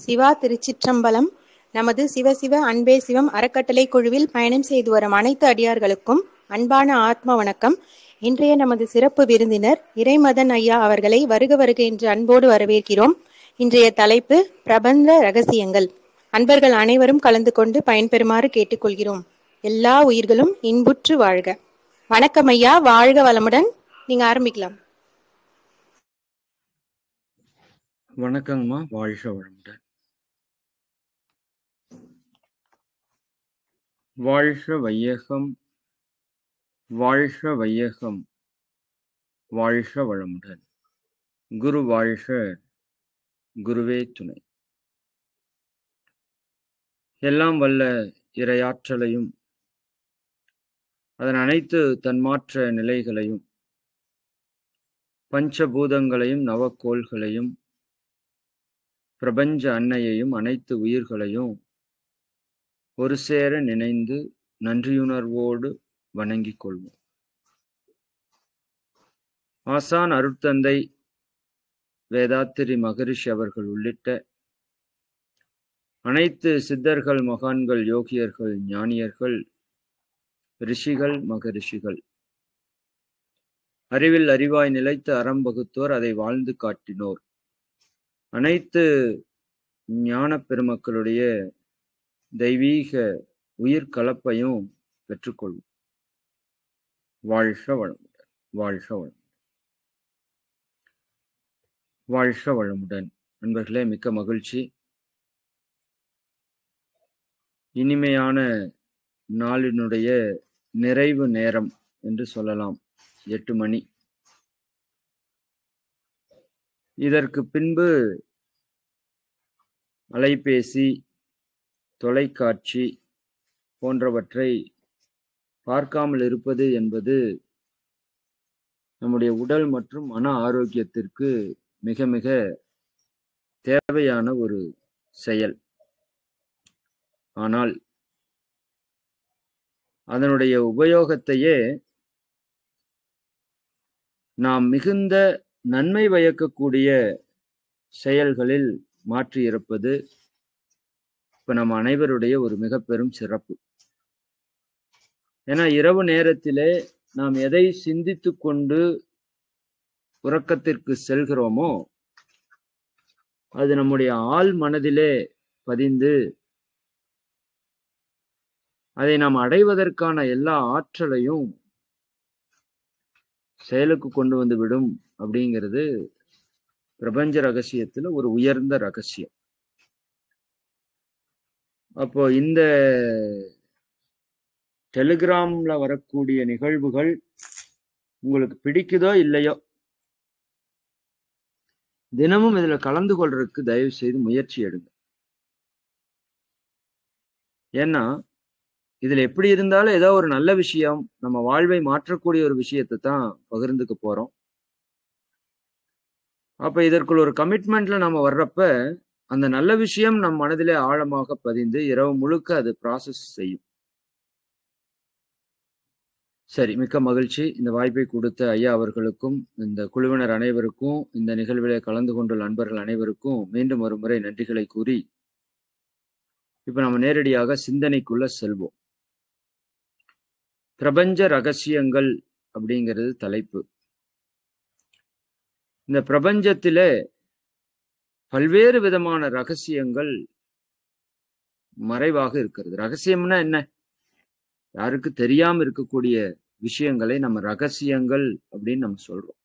சிவா திருச்சிற்றம்பலம் நமது சிவசிவ அன்பே சிவம் அறக்கட்டளை குழுவில் பயணம் செய்து வரும் அனைத்து அடியார்களுக்கும் அன்பான ஆத்ம வணக்கம் இன்றைய நமது சிறப்பு விருந்தினர் இறைமதன் ஐயா அவர்களை வருக வருக என்று அன்போடு வரவேற்கிறோம் இன்றைய தலைப்பு பிரபந்த ரகசியங்கள் அன்பர்கள் அனைவரும் கலந்து கொண்டு பயன்பெறுமாறு கேட்டுக்கொள்கிறோம் எல்லா உயிர்களும் இன்புற்று வாழ்க வணக்கம் ஐயா வாழ்க வளமுடன் நீங்க ஆரம்பிக்கலாம் வணக்கங்கம்மா வாழ்க வளமுடன் வாழ்க வையகம் வாழ்க வையகம் வாழ்க வளமுடன் குரு வாழ்க குருவே துணை எல்லாம் வல்ல இரையாற்றலையும் அதன் அனைத்து தன்மாற்ற நிலைகளையும் பஞ்சபூதங்களையும் நவக்கோள்களையும் பிரபஞ்ச அன்னையையும் அனைத்து உயிர்களையும் ஒரு சேர நினைந்து நன்றியுணர்வோடு வணங்கிக் கொள்வோம் ஆசான் அருட்தந்தை வேதாத்திரி மகரிஷி அவர்கள் உள்ளிட்ட அனைத்து சித்தர்கள் மகான்கள் யோகியர்கள் ஞானியர்கள் ரிஷிகள் மகரிஷிகள் அறிவில் அறிவாய் நிலைத்து அறம் வகுத்தோர் அதை வாழ்ந்து காட்டினோர் அனைத்து ஞான பெருமக்களுடைய தெய்வீக உயிர் கலப்பையும் பெற்றுக்கொள்வோம் வாழ்க வளமுடன் வாழ்க வளமுடன் வாழ்க வளமுடன் நண்பர்களே மிக்க மகிழ்ச்சி இனிமையான நாளினுடைய நிறைவு நேரம் என்று சொல்லலாம் எட்டு மணி இதற்கு பின்பு அலைபேசி தொலைக்காட்சி போன்றவற்றை பார்க்காமல் இருப்பது என்பது நம்முடைய உடல் மற்றும் மன ஆரோக்கியத்திற்கு மிக மிக தேவையான ஒரு செயல் ஆனால் அதனுடைய உபயோகத்தையே நாம் மிகுந்த நன்மை பயக்கக்கூடிய செயல்களில் மாற்றி இருப்பது இப்ப நம்ம அனைவருடைய ஒரு மிக பெரும் சிறப்பு ஏன்னா இரவு நேரத்திலே நாம் எதை சிந்தித்து கொண்டு உறக்கத்திற்கு செல்கிறோமோ அது நம்முடைய ஆள் மனதிலே பதிந்து அதை நாம் அடைவதற்கான எல்லா ஆற்றலையும் செயலுக்கு கொண்டு வந்து விடும் அப்படிங்கிறது பிரபஞ்ச ரகசியத்துல ஒரு உயர்ந்த ரகசியம் அப்போ இந்த டெலிகிராம்ல வரக்கூடிய நிகழ்வுகள் உங்களுக்கு பிடிக்குதோ இல்லையோ தினமும் இதுல கலந்து கொள்றதுக்கு தயவு செய்து முயற்சி எடுங்க ஏன்னா இதுல எப்படி இருந்தாலும் ஏதோ ஒரு நல்ல விஷயம் நம்ம வாழ்வை மாற்றக்கூடிய ஒரு விஷயத்தை தான் பகிர்ந்துக்க போறோம் அப்ப இதற்குள் ஒரு கமிட்மெண்ட்ல நம்ம வர்றப்ப அந்த நல்ல விஷயம் நம் மனதிலே ஆழமாக பதிந்து இரவு முழுக்க அது ப்ராசஸ் செய்யும் சரி மிக்க மகிழ்ச்சி இந்த வாய்ப்பை கொடுத்த ஐயா அவர்களுக்கும் இந்த குழுவினர் அனைவருக்கும் இந்த நிகழ்விலே கலந்து கொண்டுள்ள நண்பர்கள் அனைவருக்கும் மீண்டும் ஒரு முறை நன்றிகளை கூறி இப்ப நம்ம நேரடியாக சிந்தனைக்குள்ள செல்வோம் பிரபஞ்ச ரகசியங்கள் அப்படிங்கிறது தலைப்பு இந்த பிரபஞ்சத்திலே பல்வேறு விதமான ரகசியங்கள் மறைவாக இருக்கிறது ரகசியம்னா என்ன யாருக்கு தெரியாம இருக்கக்கூடிய விஷயங்களை நம்ம ரகசியங்கள் அப்படின்னு நம்ம சொல்றோம்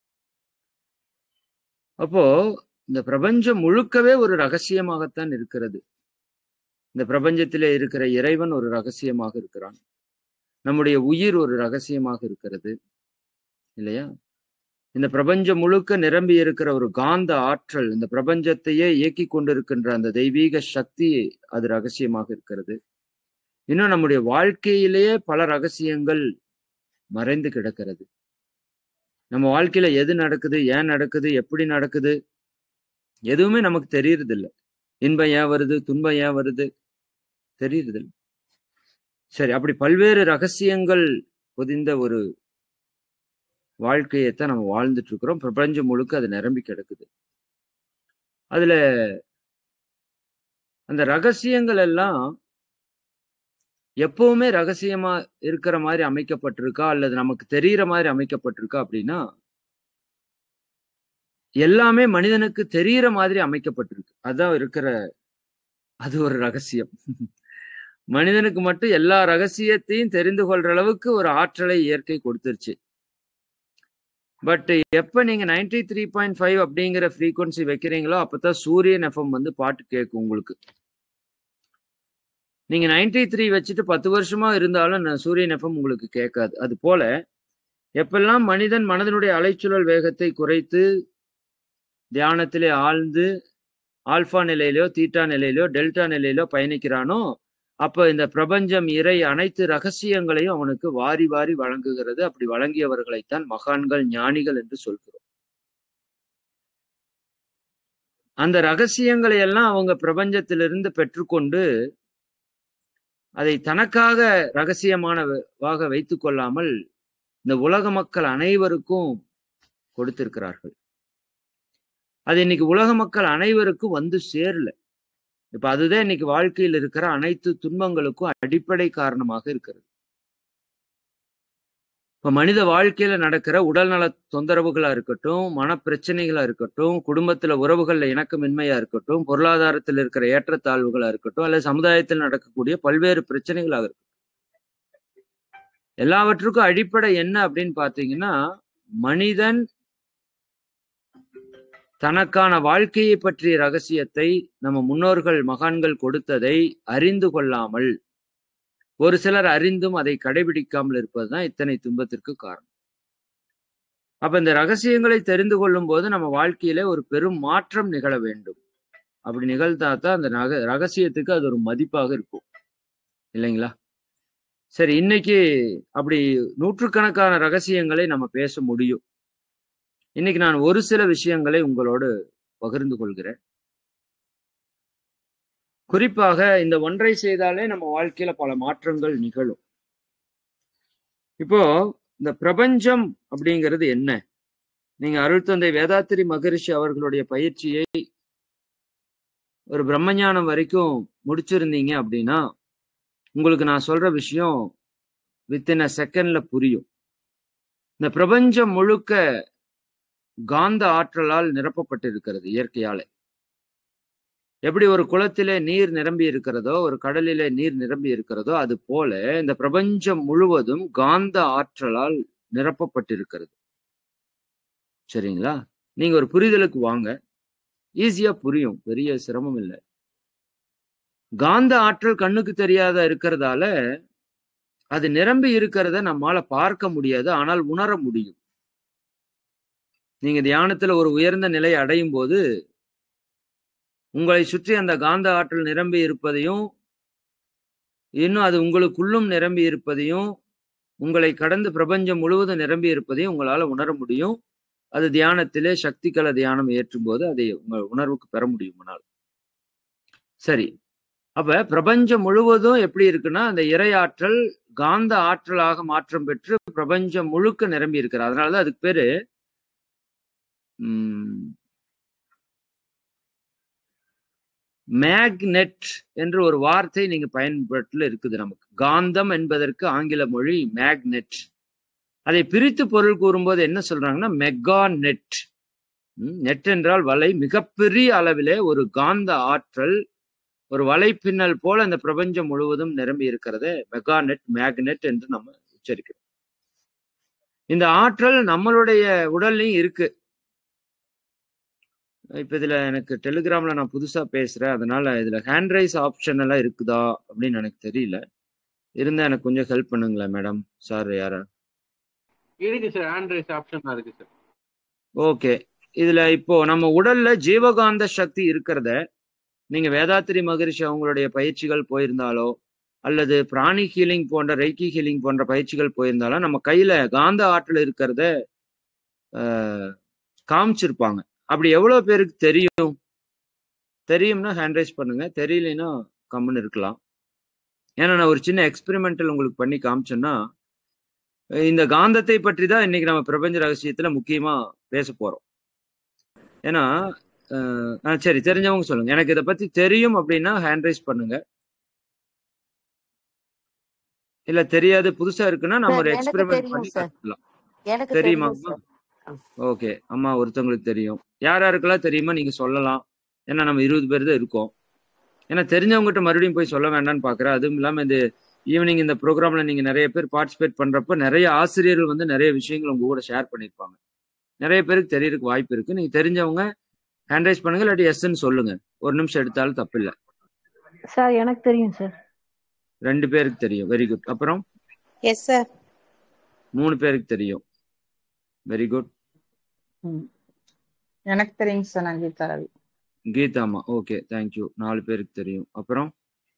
அப்போ இந்த பிரபஞ்சம் முழுக்கவே ஒரு ரகசியமாகத்தான் இருக்கிறது இந்த பிரபஞ்சத்திலே இருக்கிற இறைவன் ஒரு ரகசியமாக இருக்கிறான் நம்முடைய உயிர் ஒரு ரகசியமாக இருக்கிறது இல்லையா இந்த பிரபஞ்சம் முழுக்க நிரம்பி இருக்கிற ஒரு காந்த ஆற்றல் இந்த பிரபஞ்சத்தையே இயக்கி கொண்டிருக்கின்ற அந்த தெய்வீக சக்தி அது ரகசியமாக இருக்கிறது இன்னும் நம்முடைய வாழ்க்கையிலேயே பல ரகசியங்கள் மறைந்து கிடக்கிறது நம்ம வாழ்க்கையில எது நடக்குது ஏன் நடக்குது எப்படி நடக்குது எதுவுமே நமக்கு தெரியறது இல்லை இன்பம் ஏன் வருது துன்பம் ஏன் வருது தெரியறது இல்லை சரி அப்படி பல்வேறு ரகசியங்கள் பொதிந்த ஒரு வாழ்க்கையைத்தான் நம்ம வாழ்ந்துட்டு இருக்கிறோம் பிரபஞ்சம் முழுக்க அது நிரம்பி கிடக்குது அதுல அந்த ரகசியங்கள் எல்லாம் எப்பவுமே ரகசியமா இருக்கிற மாதிரி அமைக்கப்பட்டிருக்கா அல்லது நமக்கு தெரியிற மாதிரி அமைக்கப்பட்டிருக்கா அப்படின்னா எல்லாமே மனிதனுக்கு தெரியிற மாதிரி அமைக்கப்பட்டிருக்கு அதான் இருக்கிற அது ஒரு ரகசியம் மனிதனுக்கு மட்டும் எல்லா ரகசியத்தையும் தெரிந்து கொள்ற அளவுக்கு ஒரு ஆற்றலை இயற்கை கொடுத்துருச்சு பட் எப்ப நீங்க நைன்டி த்ரீ பாயிண்ட் ஃபைவ் அப்படிங்கிற ஃப்ரீக்வன்சி வைக்கிறீங்களோ அப்பதான் சூரியன் எஃப்எம் வந்து பாட்டு கேட்கும் உங்களுக்கு நீங்க நைன்டி த்ரீ வச்சுட்டு பத்து வருஷமா இருந்தாலும் ந- சூரியன் எஃப்எம் உங்களுக்கு கேட்காது அது போல எப்பெல்லாம் மனிதன் மனதனுடைய அலைச்சுழல் வேகத்தை குறைத்து தியானத்திலே ஆழ்ந்து ஆல்பா நிலையிலோ தீட்டா நிலையிலோ டெல்டா நிலையிலோ பயணிக்கிறானோ அப்ப இந்த பிரபஞ்சம் இறை அனைத்து ரகசியங்களையும் அவனுக்கு வாரி வாரி வழங்குகிறது அப்படி வழங்கியவர்களைத்தான் மகான்கள் ஞானிகள் என்று சொல்கிறோம் அந்த ரகசியங்களை எல்லாம் அவங்க பிரபஞ்சத்திலிருந்து பெற்றுக்கொண்டு அதை தனக்காக ரகசியமானவாக வைத்துக் கொள்ளாமல் இந்த உலக மக்கள் அனைவருக்கும் கொடுத்திருக்கிறார்கள் அது இன்னைக்கு உலக மக்கள் அனைவருக்கும் வந்து சேரல இப்ப அதுதான் இன்னைக்கு வாழ்க்கையில் இருக்கிற அனைத்து துன்பங்களுக்கும் அடிப்படை காரணமாக இருக்கிறது இப்ப மனித வாழ்க்கையில நடக்கிற உடல்நல தொந்தரவுகளா இருக்கட்டும் மன பிரச்சனைகளா இருக்கட்டும் குடும்பத்துல உறவுகள்ல இணக்கமின்மையா இருக்கட்டும் பொருளாதாரத்தில் இருக்கிற ஏற்றத்தாழ்வுகளா இருக்கட்டும் அல்லது சமுதாயத்தில் நடக்கக்கூடிய பல்வேறு பிரச்சனைகளாக இருக்கட்டும் எல்லாவற்றுக்கும் அடிப்படை என்ன அப்படின்னு பாத்தீங்கன்னா மனிதன் தனக்கான வாழ்க்கையை பற்றிய ரகசியத்தை நம்ம முன்னோர்கள் மகான்கள் கொடுத்ததை அறிந்து கொள்ளாமல் ஒரு சிலர் அறிந்தும் அதை கடைபிடிக்காமல் இருப்பதுதான் இத்தனை துன்பத்திற்கு காரணம் அப்ப இந்த ரகசியங்களை தெரிந்து கொள்ளும் போது நம்ம வாழ்க்கையில ஒரு பெரும் மாற்றம் நிகழ வேண்டும் அப்படி நிகழ்ந்தாதான் அந்த நக ரகசியத்துக்கு அது ஒரு மதிப்பாக இருக்கும் இல்லைங்களா சரி இன்னைக்கு அப்படி நூற்றுக்கணக்கான ரகசியங்களை நம்ம பேச முடியும் இன்னைக்கு நான் ஒரு சில விஷயங்களை உங்களோடு பகிர்ந்து கொள்கிறேன் குறிப்பாக இந்த ஒன்றை செய்தாலே நம்ம வாழ்க்கையில பல மாற்றங்கள் நிகழும் இப்போ இந்த பிரபஞ்சம் அப்படிங்கிறது என்ன நீங்க அருள் தந்தை வேதாத்திரி மகரிஷி அவர்களுடைய பயிற்சியை ஒரு பிரம்மஞானம் வரைக்கும் முடிச்சிருந்தீங்க அப்படின்னா உங்களுக்கு நான் சொல்ற விஷயம் வித்தின் அ செகண்ட்ல புரியும் இந்த பிரபஞ்சம் முழுக்க காந்த ஆற்றலால் நிரப்பப்பட்டிருக்கிறது இயற்கையாலே எப்படி ஒரு குளத்திலே நீர் நிரம்பி இருக்கிறதோ ஒரு கடலிலே நீர் நிரம்பி இருக்கிறதோ அது போல இந்த பிரபஞ்சம் முழுவதும் காந்த ஆற்றலால் நிரப்பப்பட்டிருக்கிறது சரிங்களா நீங்க ஒரு புரிதலுக்கு வாங்க ஈஸியா புரியும் பெரிய சிரமம் இல்லை காந்த ஆற்றல் கண்ணுக்கு தெரியாத இருக்கிறதால அது நிரம்பி இருக்கிறத நம்மால பார்க்க முடியாது ஆனால் உணர முடியும் நீங்க தியானத்துல ஒரு உயர்ந்த நிலை அடையும் போது உங்களை சுற்றி அந்த காந்த ஆற்றல் நிரம்பி இருப்பதையும் இன்னும் அது உங்களுக்குள்ளும் நிரம்பி இருப்பதையும் உங்களை கடந்து பிரபஞ்சம் முழுவதும் நிரம்பி இருப்பதையும் உங்களால உணர முடியும் அது தியானத்திலே சக்திகல தியானம் ஏற்றும் போது அதை உங்க உணர்வுக்கு பெற முடியும் உன்னால் சரி அப்ப பிரபஞ்சம் முழுவதும் எப்படி இருக்குன்னா அந்த இறையாற்றல் காந்த ஆற்றலாக மாற்றம் பெற்று பிரபஞ்சம் முழுக்க நிரம்பி இருக்கிறது அதனாலதான் அதுக்கு பேரு மேக்னெட் என்று ஒரு வார்த்தை நீங்க பயன்பாட்டில் இருக்குது நமக்கு காந்தம் என்பதற்கு ஆங்கில மொழி மேக்னெட் அதை பிரித்து பொருள் கூறும்போது என்ன சொல்றாங்கன்னா மெகா நெட் நெட் என்றால் வலை மிகப்பெரிய அளவிலே ஒரு காந்த ஆற்றல் ஒரு வலைப்பின்னல் போல இந்த பிரபஞ்சம் முழுவதும் நிரம்பி இருக்கிறது மெகா நெட் மேக்னெட் என்று நம்ம உச்சரிக்கிறோம் இந்த ஆற்றல் நம்மளுடைய உடல்லையும் இருக்கு இப்ப இதுல எனக்கு டெலிகிராம்ல நான் புதுசா பேசுறேன் அதனால இதுல ஹேண்ட் ரைஸ் ஆப்ஷன் எல்லாம் இருக்குதா அப்படின்னு எனக்கு தெரியல இருந்தா எனக்கு கொஞ்சம் ஹெல்ப் பண்ணுங்களேன் மேடம் சார் யாரா இருக்கு சார் ஆண்ட்ராய்ஸ் ஆப்ஷன் இருக்கு சார் ஓகே இதுல இப்போ நம்ம உடல்ல ஜீவகாந்த சக்தி இருக்கிறத நீங்க வேதாத்திரி மகரிஷி அவங்களுடைய பயிற்சிகள் போயிருந்தாலோ அல்லது பிராணி ஹீலிங் போன்ற ரெய்கி ஹீலிங் போன்ற பயிற்சிகள் போயிருந்தாலும் நம்ம கையில காந்த ஆற்றல் இருக்கிறத ஆஹ், காமிச்சிருப்பாங்க அப்படி எவ்வளவு பேருக்கு தெரியும் தெரியும்னா ஹேண்ட் ரைஸ் பண்ணுங்க தெரியலைன்னா கம்முன்னு இருக்கலாம் ஏன்னா நான் ஒரு சின்ன எக்ஸ்பெரிமெண்டல் உங்களுக்கு பண்ணி காமிச்சேன்னா இந்த காந்தத்தை பற்றி தான் இன்னைக்கு நம்ம பிரபஞ்ச ரகசியத்துல முக்கியமா பேச போறோம் ஏன்னா அஹ், ஆ, சரி தெரிஞ்சவங்க சொல்லுங்க எனக்கு இதை பத்தி தெரியும் அப்படின்னா ஹேண்ட் ரைஸ் பண்ணுங்க இல்ல தெரியாது புதுசா இருக்குன்னா நம்ம சார் ஒரு எனக்கு எக்ஸ்பெரிமெண்ட் தெரியும் பண்ணி சார் கத்துக்கலாம் எனக்கு தெரியுமா தெரியும் சார் ஓகே அம்மா ஒருத்தவங்களுக்கு தெரியும் யார் யாருக்கெல்லாம் தெரியுமா நீங்க சொல்லலாம் ஏன்னா நம்ம இருபது பேர் தான் இருக்கோம் ஏன்னா தெரிஞ்சவங்ககிட்ட மறுபடியும் போய் சொல்ல வேண்டாம்னு பாக்குறேன் அதுவும் இல்லாம இந்த ஈவினிங் இந்த ப்ரோக்ராம்ல நீங்க நிறைய பேர் பார்ட்டிசிபேட் பண்றப்ப நிறைய ஆசிரியர்கள் வந்து நிறைய விஷயங்கள் உங்க கூட ஷேர் பண்ணியிருப்பாங்க நிறைய பேருக்கு தெரியறதுக்கு வாய்ப்பு இருக்கு நீங்க தெரிஞ்சவங்க ஹேண்ட் ரைஸ் பண்ணுங்க இல்லாட்டி எஸ்ன்னு சொல்லுங்க ஒரு நிமிஷம் எடுத்தாலும் தப்பு இல்லை சார் எனக்கு தெரியும் சார் ரெண்டு பேருக்கு தெரியும் வெரி குட் அப்புறம் எஸ் சார் மூணு பேருக்கு தெரியும் வெரி குட் ம். எனக்கு தெரியுங்க சார் நான் கீதா ரவி கீதாமா ஓகே தேங்க்யூ நாலு பேருக்கு தெரியும் அப்புறம்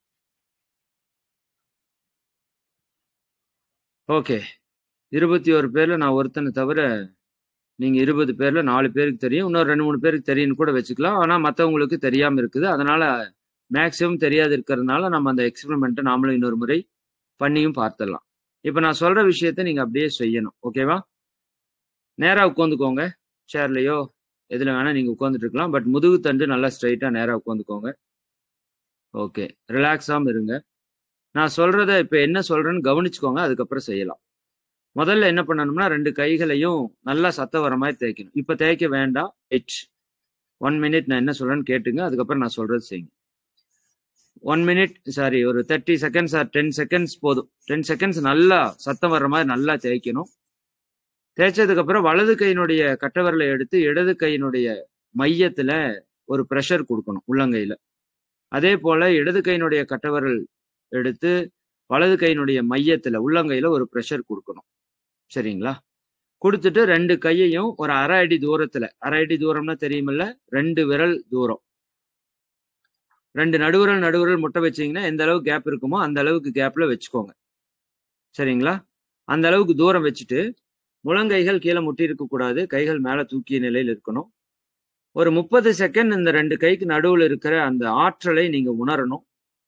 ஓகே இருபத்தி ஒரு பேர்ல நான் ஒருத்தனை தவிர நீங்க இருபது பேர்ல நாலு பேருக்கு தெரியும் இன்னொரு ரெண்டு மூணு பேருக்கு தெரியும்னு கூட வச்சுக்கலாம் ஆனா மத்தவங்களுக்கு தெரியாம இருக்குது அதனால மேக்சிமம் தெரியாது இருக்கிறதுனால நம்ம அந்த எக்ஸ்பெரிமெண்ட்டை நாமளும் இன்னொரு முறை பண்ணியும் பார்த்துடலாம் இப்போ நான் சொல்ற விஷயத்த நீங்க அப்படியே செய்யணும் ஓகேவா நேரா உட்காந்துக்கோங்க சேர்லயோ எதுல வேணா நீங்க உட்காந்துட்டு இருக்கலாம் பட் முதுகு தண்டு நல்லா ஸ்ட்ரைட்டா நேரா உட்காந்துக்கோங்க ஓகே ரிலாக்ஸாம இருங்க நான் சொல்றத இப்ப என்ன சொல்றேன்னு கவனிச்சுக்கோங்க அதுக்கப்புறம் செய்யலாம் முதல்ல என்ன பண்ணணும்னா ரெண்டு கைகளையும் நல்லா சத்த வர மாதிரி தேய்க்கணும் இப்ப தேய்க்க வேண்டாம் இட் ஒன் மினிட் நான் என்ன சொல்றேன்னு கேட்டுங்க அதுக்கப்புறம் நான் சொல்றது செய்யுங்க ஒன் மினிட் சாரி ஒரு thirty seconds or ten seconds போதும் டென் செகண்ட்ஸ் நல்லா சத்தம் வர்ற மாதிரி நல்லா தேய்க்கணும் தேய்ச்சதுக்கு அப்புறம் வலது கையினுடைய கட்டவரலை எடுத்து இடது கையினுடைய மையத்துல ஒரு ப்ரெஷர் கொடுக்கணும் உள்ளங்கையில அதே போல இடது கையினுடைய கட்டவரல் எடுத்து வலது கையினுடைய மையத்துல உள்ளங்கையில ஒரு ப்ரெஷர் கொடுக்கணும் சரிங்களா கொடுத்துட்டு ரெண்டு கையையும் ஒரு அரை அடி தூரத்துல அரை அடி தூரம்னா தெரியுமில்ல ரெண்டு விரல் தூரம் ரெண்டு நடுவிரல் நடுவிரல் முட்டை வச்சீங்கன்னா எந்த அளவுக்கு கேப் இருக்குமோ அந்த அளவுக்கு கேப்ல வச்சுக்கோங்க சரிங்களா அந்த அளவுக்கு தூரம் வச்சுட்டு முழங்கைகள் கீழே முட்டி இருக்க கூடாது கைகள் மேல தூக்கிய நிலையில் இருக்கணும் ஒரு முப்பது செகண்ட் இந்த ரெண்டு கைக்கு நடுவில் இருக்கிற அந்த ஆற்றலை நீங்க உணரணும்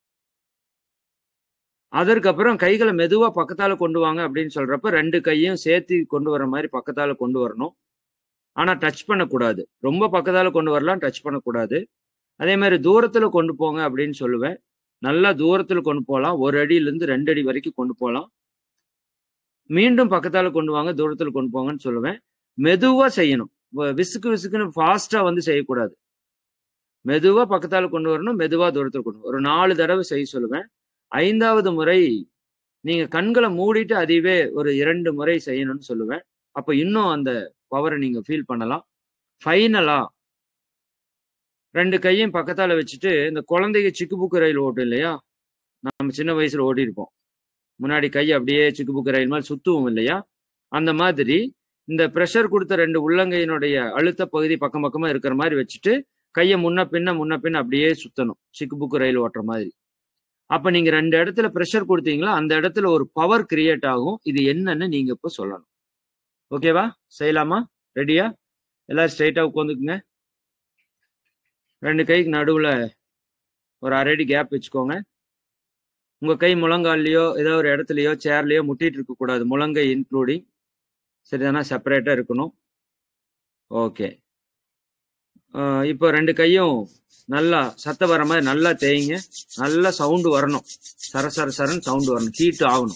அதற்கப்புறம் கைகளை மெதுவா பக்கத்தால கொண்டு வாங்க அப்படின்னு சொல்றப்ப ரெண்டு கையும் சேர்த்து கொண்டு வர மாதிரி பக்கத்தால கொண்டு வரணும் ஆனா டச் பண்ணக்கூடாது ரொம்ப பக்கத்தால கொண்டு வரலாம் டச் பண்ணக்கூடாது அதே மாதிரி தூரத்துல கொண்டு போங்க அப்படின்னு சொல்லுவேன் நல்லா தூரத்துல கொண்டு போகலாம் ஒரு அடியில இருந்து ரெண்டு அடி வரைக்கும் கொண்டு போகலாம் மீண்டும் பக்கத்தால கொண்டு வாங்க தூரத்துல கொண்டு போங்கன்னு சொல்லுவேன் மெதுவா செய்யணும் வ- விசுக்கு விசுக்குன்னு ஃபாஸ்டா வந்து செய்யக்கூடாது மெதுவா பக்கத்தால கொண்டு வரணும் மெதுவா தூரத்துல கொண்டு வரணும். ஒரு நாலு தடவை செய்ய சொல்லுவேன் ஐந்தாவது முறை நீங்க கண்களை மூடிட்டு அதுவே ஒரு இரண்டு முறை செய்யணும்னு சொல்லுவேன் அப்ப இன்னும் அந்த பவரை நீங்க ஃபீல் பண்ணலாம் ஃபைனலா ரெண்டு கையும் பக்கத்தால வச்சுட்டு இந்த குழந்தைங்க சிக்கு புக்கு ரயில் ஓட்டும் இல்லையா நம்ம சின்ன வயசுல ஓடி இருப்போம் முன்னாடி கை அப்படியே சிக்கு புக்கு ரயில் மாதிரி சுத்துவோம் இல்லையா அந்த மாதிரி இந்த ப்ரெஷர் கொடுத்த ரெண்டு உள்ளங்கையினுடைய அழுத்த பகுதி பக்கம் பக்கமா இருக்கிற மாதிரி வச்சுட்டு கையை முன்ன பின்ன முன்ன பின்ன அப்படியே சுத்தணும் சிக்கு புக்கு ரயில் ஓட்டுற மாதிரி அப்ப நீங்க ரெண்டு இடத்துல ப்ரெஷர் கொடுத்தீங்களா அந்த இடத்துல ஒரு பவர் கிரியேட் ஆகும் இது என்னன்னு நீங்க இப்ப சொல்லணும் ஓகேவா செய்யலாமா ரெடியா எல்லாரும் ஸ்ட்ரைட்டா உட்காந்துக்குங்க ரெண்டு கைக்கு நடுவுல ஒரு அரை அடி கேப் வச்சுக்கோங்க உங்க கை முழங்கால்லையோ ஏதோ ஒரு இடத்துலயோ சேர்லயோ முட்டிட்டு இருக்க கூடாது முழங்கை இன்க்ளூடிங் சரிதானா செப்பரேட்டா இருக்கணும் ஓகே இப்போ ரெண்டு கையும் நல்லா சத்த வர மாதிரி நல்லா தேய்ங்க நல்லா சவுண்டு வரணும் சர சர சரன்னு சவுண்டு வரணும் ஹீட் ஆகணும்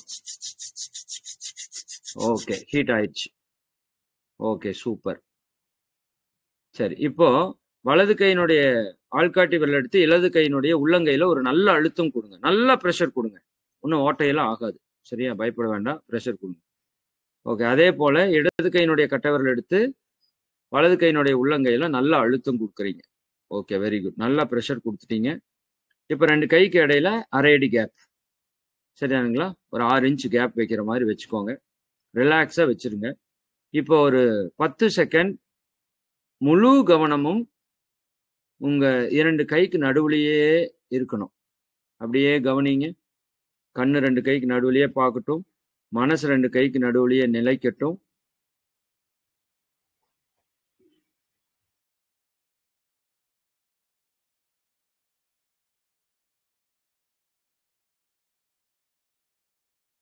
ஓகே ஹீட் ஆயிடுச்சு ஓகே சூப்பர் சரி இப்போ வலது கையினுடைய ஆள்காட்டி விரல் எடுத்து இடது கையினுடைய உள்ளங்கையில ஒரு நல்ல அழுத்தம் கொடுங்க நல்ல ப்ரெஷர் கொடுங்க ஒன்றும் ஓட்டையெல்லாம் ஆகாது சரியா பயப்பட வேண்டாம் ப்ரெஷர் கொடுங்க ஓகே அதே போல இடது கையினுடைய கட்டவிரல் எடுத்து வலது கையினுடைய உள்ளங்கையில நல்ல அழுத்தம் கொடுக்குறீங்க ஓகே வெரி குட் நல்லா ப்ரெஷர் கொடுத்துட்டீங்க இப்போ ரெண்டு கைக்கு இடையில அரை அடி கேப் சரியானுங்களா ஒரு ஆறு இன்ச் கேப் வைக்கிற மாதிரி வச்சுக்கோங்க ரிலாக்ஸாக வச்சிருங்க இப்போ ஒரு பத்து செகண்ட் முழு கவனமும் உங்க இரண்டு கைக்கு நடுவுலயே இருக்கணும் அப்படியே கவனிங்க கண்ணு ரெண்டு கைக்கு நடுவுலயே பார்க்கட்டும் மனசு ரெண்டு கைக்கு நடுவுலயே நிலைக்கட்டும்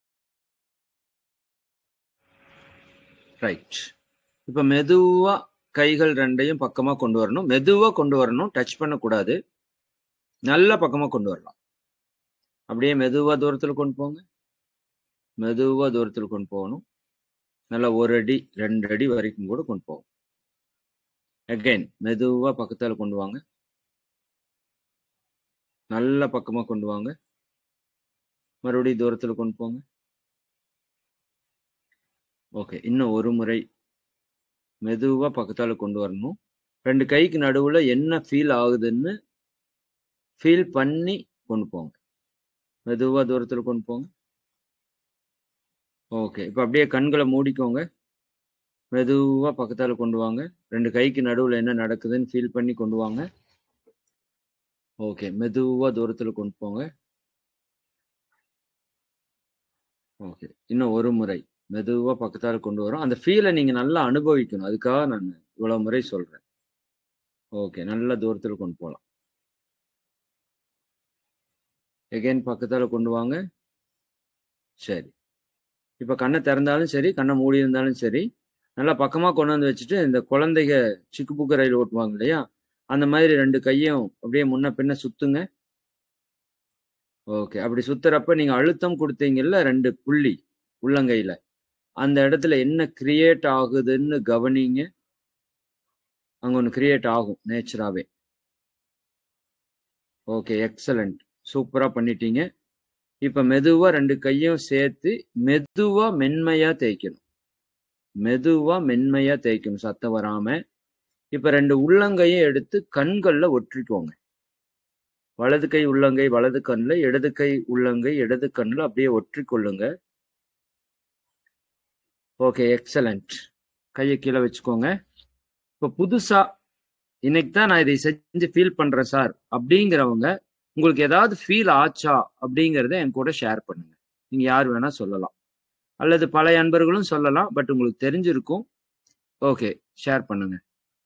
ரைட் இப்போ மெதுவா கைகள் ரெண்டையும் பக்கமா கொண்டு வரணும் மெதுவா கொண்டு வரணும் டச் பண்ணக்கூடாது நல்ல பக்கமா கொண்டு வரலாம் அப்படியே மெதுவா தூரத்துல கொண்டு போங்க மெதுவா தூரத்துல கொண்டு போகணும் நல்லா ஒரு அடி ரெண்டு அடி வரைக்கும் கூட கொண்டு போகும் அகைன் மெதுவா பக்கத்தால கொண்டு வாங்க நல்ல பக்கமா கொண்டு வாங்க மறுபடியும் தூரத்துல கொண்டு போங்க ஓகே இன்னும் ஒரு முறை மெதுவா பக்கத்தால கொண்டு வரணும் ரெண்டு கைக்கு நடுவுல என்ன ஃபீல் ஆகுதுன்னு ஃபீல் பண்ணி கொண்டு போங்க மெதுவா தூரத்துல கொண்டு போங்க ஓகே இப்போ அப்படியே கண்களை மூடிக்கோங்க மெதுவா பக்கத்தால கொண்டு வாங்க ரெண்டு கைக்கு நடுவுல என்ன நடக்குதுன்னு ஃபீல் பண்ணி கொண்டு வாங்க ஓகே மெதுவா தூரத்துல கொண்டு போங்க ஓகே இன்னும் ஒரு முறை மெதுவா பக்கத்தால கொண்டு வரோம் அந்த ஃபீலை நீங்க நல்லா அனுபவிக்கணும் அதுக்காக நான் இவ்வளவு முறை சொல்றேன் ஓகே நல்ல தூரத்துல கொண்டு போகலாம் எகைன் பக்கத்தால கொண்டு வாங்க சரி இப்ப கண்ணை திறந்தாலும் சரி கண்ணை மூடி இருந்தாலும் சரி நல்லா பக்கமா கொண்டு வந்து வச்சுட்டு இந்த குழந்தைங்க சிக்கு புக்கு ரயில் ஓட்டுவாங்க இல்லையா அந்த மாதிரி ரெண்டு கையும் அப்படியே முன்ன பின்ன சுத்துங்க ஓகே அப்படி சுத்துறப்ப நீங்க அழுத்தம் கொடுத்தீங்கல்ல ரெண்டு புள்ளி உள்ளங்கையில அந்த இடத்துல என்ன கிரியேட் ஆகுதுன்னு கவனிங்க அங்க ஒன்று கிரியேட் ஆகும் நேச்சராகவே ஓகே எக்ஸலண்ட் சூப்பரா பண்ணிட்டீங்க இப்ப மெதுவா ரெண்டு கையும் சேர்த்து மெதுவா மென்மையா தேய்க்கணும் மெதுவா மென்மையா தேய்க்கணும் சத்தம் வராம இப்ப ரெண்டு உள்ளங்கையும் எடுத்து கண்கள்ல ஒற்றிக்கோங்க வலது கை உள்ளங்கை வலது கண்ணுல இடது கை உள்ளங்கை இடது கண்ணுல அப்படியே ஒற்றிக்கொள்ளுங்க ஓகே எக்ஸலண்ட் கையை கீழே வச்சுக்கோங்க இப்போ புதுசா இன்னைக்கு தான் நான் இதை செஞ்சு ஃபீல் பண்றேன் சார் அப்படிங்கிறவங்க உங்களுக்கு ஏதாவது ஃபீல் ஆச்சா அப்படிங்கிறத என் கூட ஷேர் பண்ணுங்க நீங்க யார் வேணா சொல்லலாம் அல்லது பழைய அன்பர்களும் சொல்லலாம் பட் உங்களுக்கு தெரிஞ்சிருக்கும் ஓகே ஷேர் பண்ணுங்க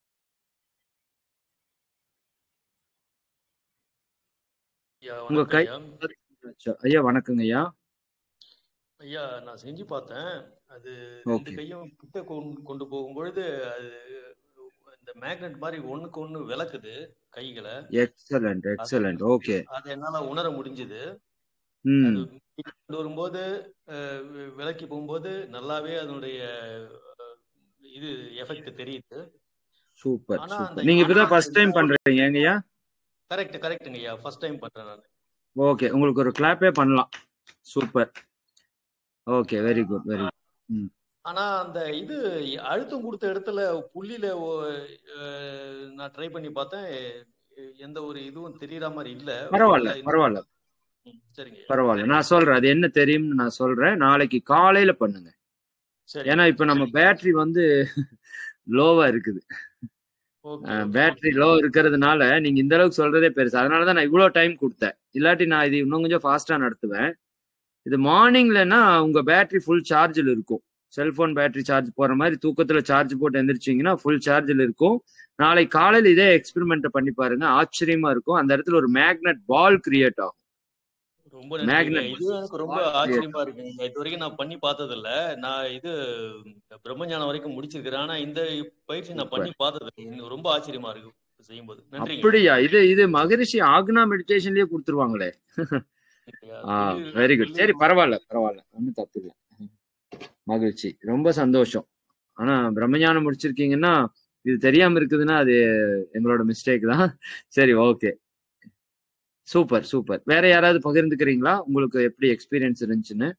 ஐயா உங்க வணக்கம் கை ஐயா ஐயா வணக்கங்க ஐயா ஐயா நான் செஞ்சு பார்த்தேன் அது ரெண்டு ஓகே கையும் கிட்ட கொண்டு கொண்டு போகும்பொழுது அது இந்த மேக்னெட் மாதிரி ஒண்ணுக்கு ஒண்ணு விளக்குது கைகளை எக்ஸலண்ட் அது எக்ஸலண்ட் ஓகே அதை என்னால உணர முடிஞ்சுது ம் அது கொண்டு வரும்போது அஹ், வி- விலக்கி போகும்போது நல்லாவே அதனுடைய அஹ், இது எஃபெக்ட் தெரியுது சூப்பர் ஆனா அந்த சூப்பர் நீங்க ஆனா இப்பதான் அந்த ஃபர்ஸ்ட் டைம் இன்னொரு பண்றீங்க ஏங்கய்யா கரெக்ட் கரெக்ட்டுங்க ஐயா ஃபர்ஸ்ட் டைம் பண்றேன் நான் ஓகே உங்களுக்கு ஒரு கிளாப்பே பண்ணலாம் super okay very good very good ம் ஆனா அந்த இது அழுத்தம் கொடுத்த இடத்துல புள்ளியில ஒ- அஹ், நான் ட்ரை பண்ணி பார்த்தேன் எ- எந்த ஒரு இதுவும் தெரியற மாதிரி இல்ல பரவாயில்ல ஒருவேளை இன்னும் பரவாயில்ல ம், சரிங்க ஐயா பரவாயில்ல நான் சொல்றேன் அது என்ன தெரியும்னு நான் சொல்றேன் நாளைக்கு காலையில பண்ணுங்க சரிங்க ஏன்னா ஐயா இப்ப நம்ம சரிங்க பேட்டரி வந்து லோவா இருக்குது ஓகே ஓகே பேட்டரி லோ இருக்கிறதுனால நீங்க இந்த அளவுக்கு சொல்றதே பெருசு அதனாலதான் நான் இவ்வளவு டைம் கொடுத்தேன் இல்லாட்டி நான் இது இன்னும் கொஞ்சம் ஃபாஸ்டா நடத்துவேன் இது மார்னிங்லன்னா உங்க பேட்டரி ஃபுல் சார்ஜில் இருக்கும் செல்போன் பேட்டரி சார்ஜ் போற மாதிரி தூக்கத்துல சார்ஜ் போட்டு எந்திரிச்சிங்கன்னா ஃபுல் சார்ஜில் இருக்கும் நாளை காலையில் இதே எக்ஸ்பெரிமெண்ட் பண்ணி பாருங்க ஆச்சரியமா இருக்கும் அந்த இடத்துல ஒரு மேக்னெட் பால் கிரியேட் ஆகும் ரொம்ப நன்றிங்க மேக்னெட் இது எனக்கு ரொம்ப பால் கிரியேட் ஆச்சரியமா இருக்குங்க இது வரைக்கும் நான் பண்ணி பார்த்தது இல்ல நான் இது பிரம்மஞானம் வரைக்கும் முடிச்சிருக்கிறேன் ஆனா இந்த பயிற்சி நான் சூப்பர் பண்ணி பார்த்தது இல்லை எனக்கு ரொம்ப ஆச்சரியமா இருக்கு செய்யும்போது நன்றிங்க அப்படியா இது இது மகரிஷி ஆக்னா மெடிடேஷன்லயே கொடுத்துருவாங்களே ஐயா ஆ தெரியல வெரி குட் சரி தெரியல பரவாயில்ல பரவாயில்ல ஒன்றும் தப்பு இல்லை மகிழ்ச்சி ரொம்ப சந்தோஷம் ஆனா பிரம்மஞானம் முடிச்சிருக்கீங்கன்னா இது தெரியாம இருக்குதுன்னா அது எங்களோட மிஸ்டேக் தான் சரி ஓகே சூப்பர் சூப்பர் வேற யாராவது பகிர்ந்துக்கிறீங்களா உங்களுக்கு எப்படி எக்ஸ்பீரியன்ஸ் இருந்துச்சுன்னு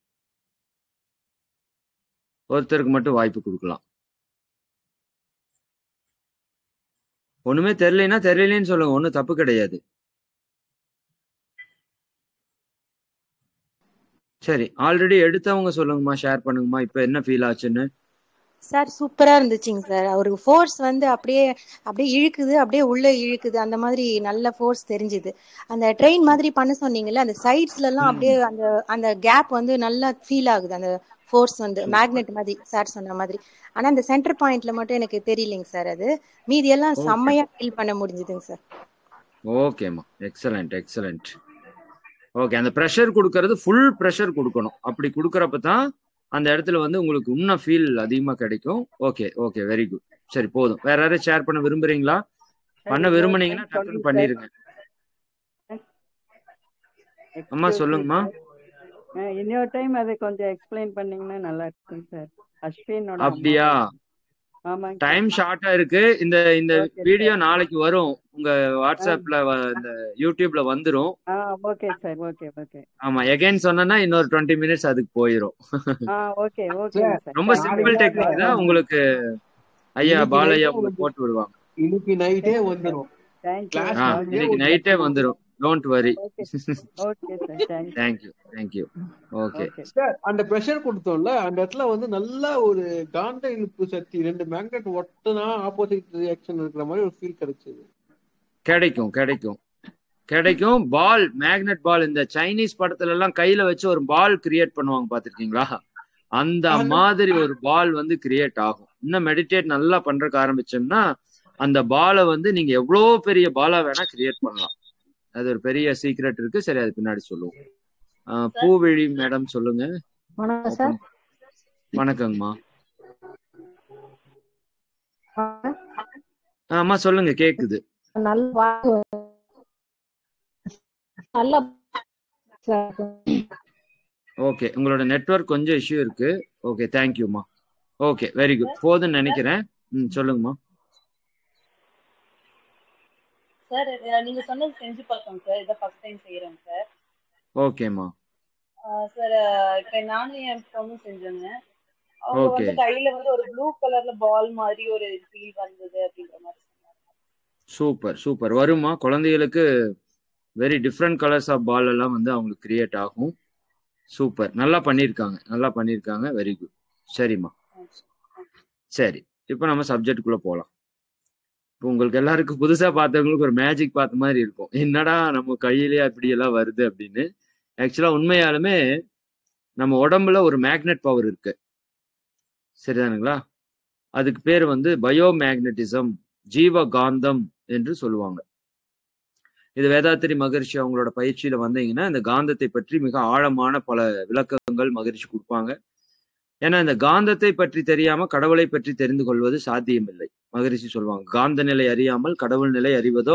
ஒருத்தருக்கு மட்டும் வாய்ப்பு கொடுக்கலாம் ஒண்ணுமே தெரியலைன்னா தெரியலன்னு சொல்லுங்க ஒன்றும் தப்பு கிடையாது சரி ஆல்ரெடி எடுத்தவங்க சொல்லுங்கம்மா ஷேர் பண்ணுங்கம்மா இப்போ என்ன ஃபீல் ஆச்சுன்னு சார் சூப்பரா இருந்துச்சுங்க சார் அவருக்கு ஃபோர்ஸ் வந்து அப்படியே அப்படியே இழுக்குது அப்படியே உள்ள இழுக்குது அந்த மாதிரி நல்ல ஃபோர்ஸ் தெரிஞ்சுது அந்த ட்ரெயின் மாதிரி பண்ண சொன்னீங்கல்ல அந்த சைட்ஸ்ல எல்லாம் அப்படியே ம் அந்த அந்த கேப் வந்து நல்லா ஃபீல் ஆகுது அந்த ஃபோர்ஸ் வந்து சூப்பர் மேக்னெட் மாதிரி சார் சொன்ன மாதிரி ஆனா அந்த சென்டர் பாயிண்ட்ல மட்டும் எனக்கு தெரியலைங்க சார் அது மீதி எல்லாம் ஓகே செம்மையா ஃபீல் பண்ண முடிஞ்சுதுங்க சார் ஓகேம்மா எக்ஸலண்ட் எக்ஸலண்ட் ஓகே அந்த ப்ரெஷர் கொடுக்கறது ஃபுல் ப்ரெஷர் கொடுக்கணும் அப்படி கொடுக்கறப்ப தான் அந்த இடத்துல வந்து உங்களுக்கு இன்னும் ஃபீல் அதிகமாக கிடைக்கும் ஓகே ஓகே வெரி குட் சரி போதும் வேற யாராவது ஷேர் பண்ண விரும்புறீங்களா சார் பண்ண இன்னொரு விரும்புனீங்கன்னா டைம் டக்குன்னு சொல்லுங்க சார் பண்ணிருங்க அம்மா எக்ஸ்கியூஸ் மீ சொல்லுங்கம்மா சார் இன்னொரு டைம் அதை கொஞ்சம் எக்ஸ்பிளைன் பண்ணீங்கன்னா நல்லா இருக்கும் சார் அஸ்வினோட அம்மா அப்படியா பேசுறேன் ஆமாங்க சார் டைம் ஷார்ட்டா இருக்கு இந்த இந்த ஓகே வீடியோ சார் நாளைக்கு வரும் உங்க ஆ வாட்ஸ்அப்ல வ- இந்த யூடியூப்ல வந்துரும் ஆ ஓகே சார் ஓகே ஓகே ஆமா எகைன் சொன்னேன்னா இன்னொரு டுவெண்ட்டி மினிட்ஸ் அதுக்கு போயிரும் ஆ ஓகே ஓகேங்க சார் சார் ரொம்ப தேங்க்யூ சிம்பிள் நாளைக்கே டெக்னிக் அது தான் உங்களுக்கு ஐயா இன்னைக்கு பாலையா நைட்டே உங்களுக்கு வந்து போட்டு விடுவாங்க இன்னைக்கு நைட்டே தேங்க்யூ சார் வந்துடும் தேங்க்யூ கிளாஸ் ஆ முடிஞ்சே இன்னைக்கு ஒரு நைட்டே பத்து வந்துரும் don't worry okay okay sir thank you thank you thank you okay okay sir அந்த ப்ரெஷர் கொடுத்தோம்ல அந்த இடத்துல வந்து நல்ல ஒரு காந்த இழுப்பு சக்தி ரெண்டு மேக்னெட் ஒட்டுனா ஆப்போசிட் ரியாக்ஷன் இருக்கிற மாதிரி ஒரு ஃபீல் கிடைச்சது கிடைக்கும் கிடைக்கும் கிடைக்கும் பால் மேக்னெட் பால் இந்த சைனீஸ் படத்துல எல்லாம் கையில வச்சு ஒரு பால் கிரியேட் பண்ணுவாங்க பாத்திருக்கீங்களா அந்த அந்த மாதிரி ஒரு பால் வந்து கிரியேட் ஆகும் இன்னும் மெடிடேட் நல்லா பண்றதுக்கு ஆரம்பிச்சோம்னா அந்த பாலை வந்து நீங்க எவ்வளவு பெரிய பாலா வேணா கிரியேட் பண்ணலாம் அது ஒரு பெரிய சீக்ரெட் இருக்கு சரி அது பின்னாடி சொல்லுவோம் ஆஹ் பூவிழி மேடம் சொல்லுங்க வணக்கம் சார் ஓப்பன் வணக்கங்கம்மா ஆ, அம்மா சொல்லுங்க கேக்குது நல்ல வாய்ப்பு நல்ல சார் ஓகே உங்களோட நெட்வொர்க் கொஞ்சம் இஷ்யூ இருக்கு ஓகே தேங்க்யூம்மா ஓகே வெரி குட் போதுன்னு நினைக்கிறேன் ம் சொல்லுங்கம்மா சார் நீங்க சொன்னது செஞ்சு பார்த்தோம் சார் இதை ஃபர்ஸ்ட் டைம் செய்யறோம் சார் ஓகேம்மா சார் இப்ப நானும் என் பொண்ணும் செஞ்சோங்க அவங்க ஓகே வந்து கையில வந்து ஒரு ப்ளூ கலர்ல பால் மாதிரி ஒரு ஃபீல் வந்தது அப்படின்ற மாதிரி சொன்னாங்க சூப்பர் சூப்பர் வருமா குழந்தைகளுக்கு very different colours of ball எல்லாம் வந்து அவங்களுக்கு கிரியேட் ஆகும் சூப்பர் நல்லா பண்ணியிருக்காங்க நல்லா பண்ணியிருக்காங்க வெரி குட் சரிம்மா சரி இப்போ நம்ம சப்ஜெக்டுக்குள்ள போகலாம் இப்போ உங்களுக்கு எல்லாருக்கும் புதுசா பார்த்தவங்களுக்கு ஒரு மேஜிக் பார்த்த மாதிரி இருக்கும் என்னடா நம்ம கையிலேயே அப்படி எல்லாம் வருது அப்படின்னு ஆக்சுவலா உண்மையாலுமே நம்ம உடம்புல ஒரு மேக்னெட் பவர் இருக்கு சரிதானுங்களா அதுக்கு பேர் வந்து பயோ மேக்னட்டிசம் ஜீவகாந்தம் என்று சொல்லுவாங்க இது வேதாத்திரி மகரிஷி அவங்களோட பயிற்சியில வந்தீங்கன்னா இந்த காந்தத்தை பற்றி மிக ஆழமான பல விளக்கங்கள் மகரிஷி கொடுப்பாங்க ஏன்னா இந்த காந்தத்தை பற்றி தெரியாம கடவுளை பற்றி தெரிந்து கொள்வது சாத்தியமில்லை மகரிஷி சொல்லுவாங்க காந்த நிலை அறியாமல் கடவுள் நிலை அறிவதோ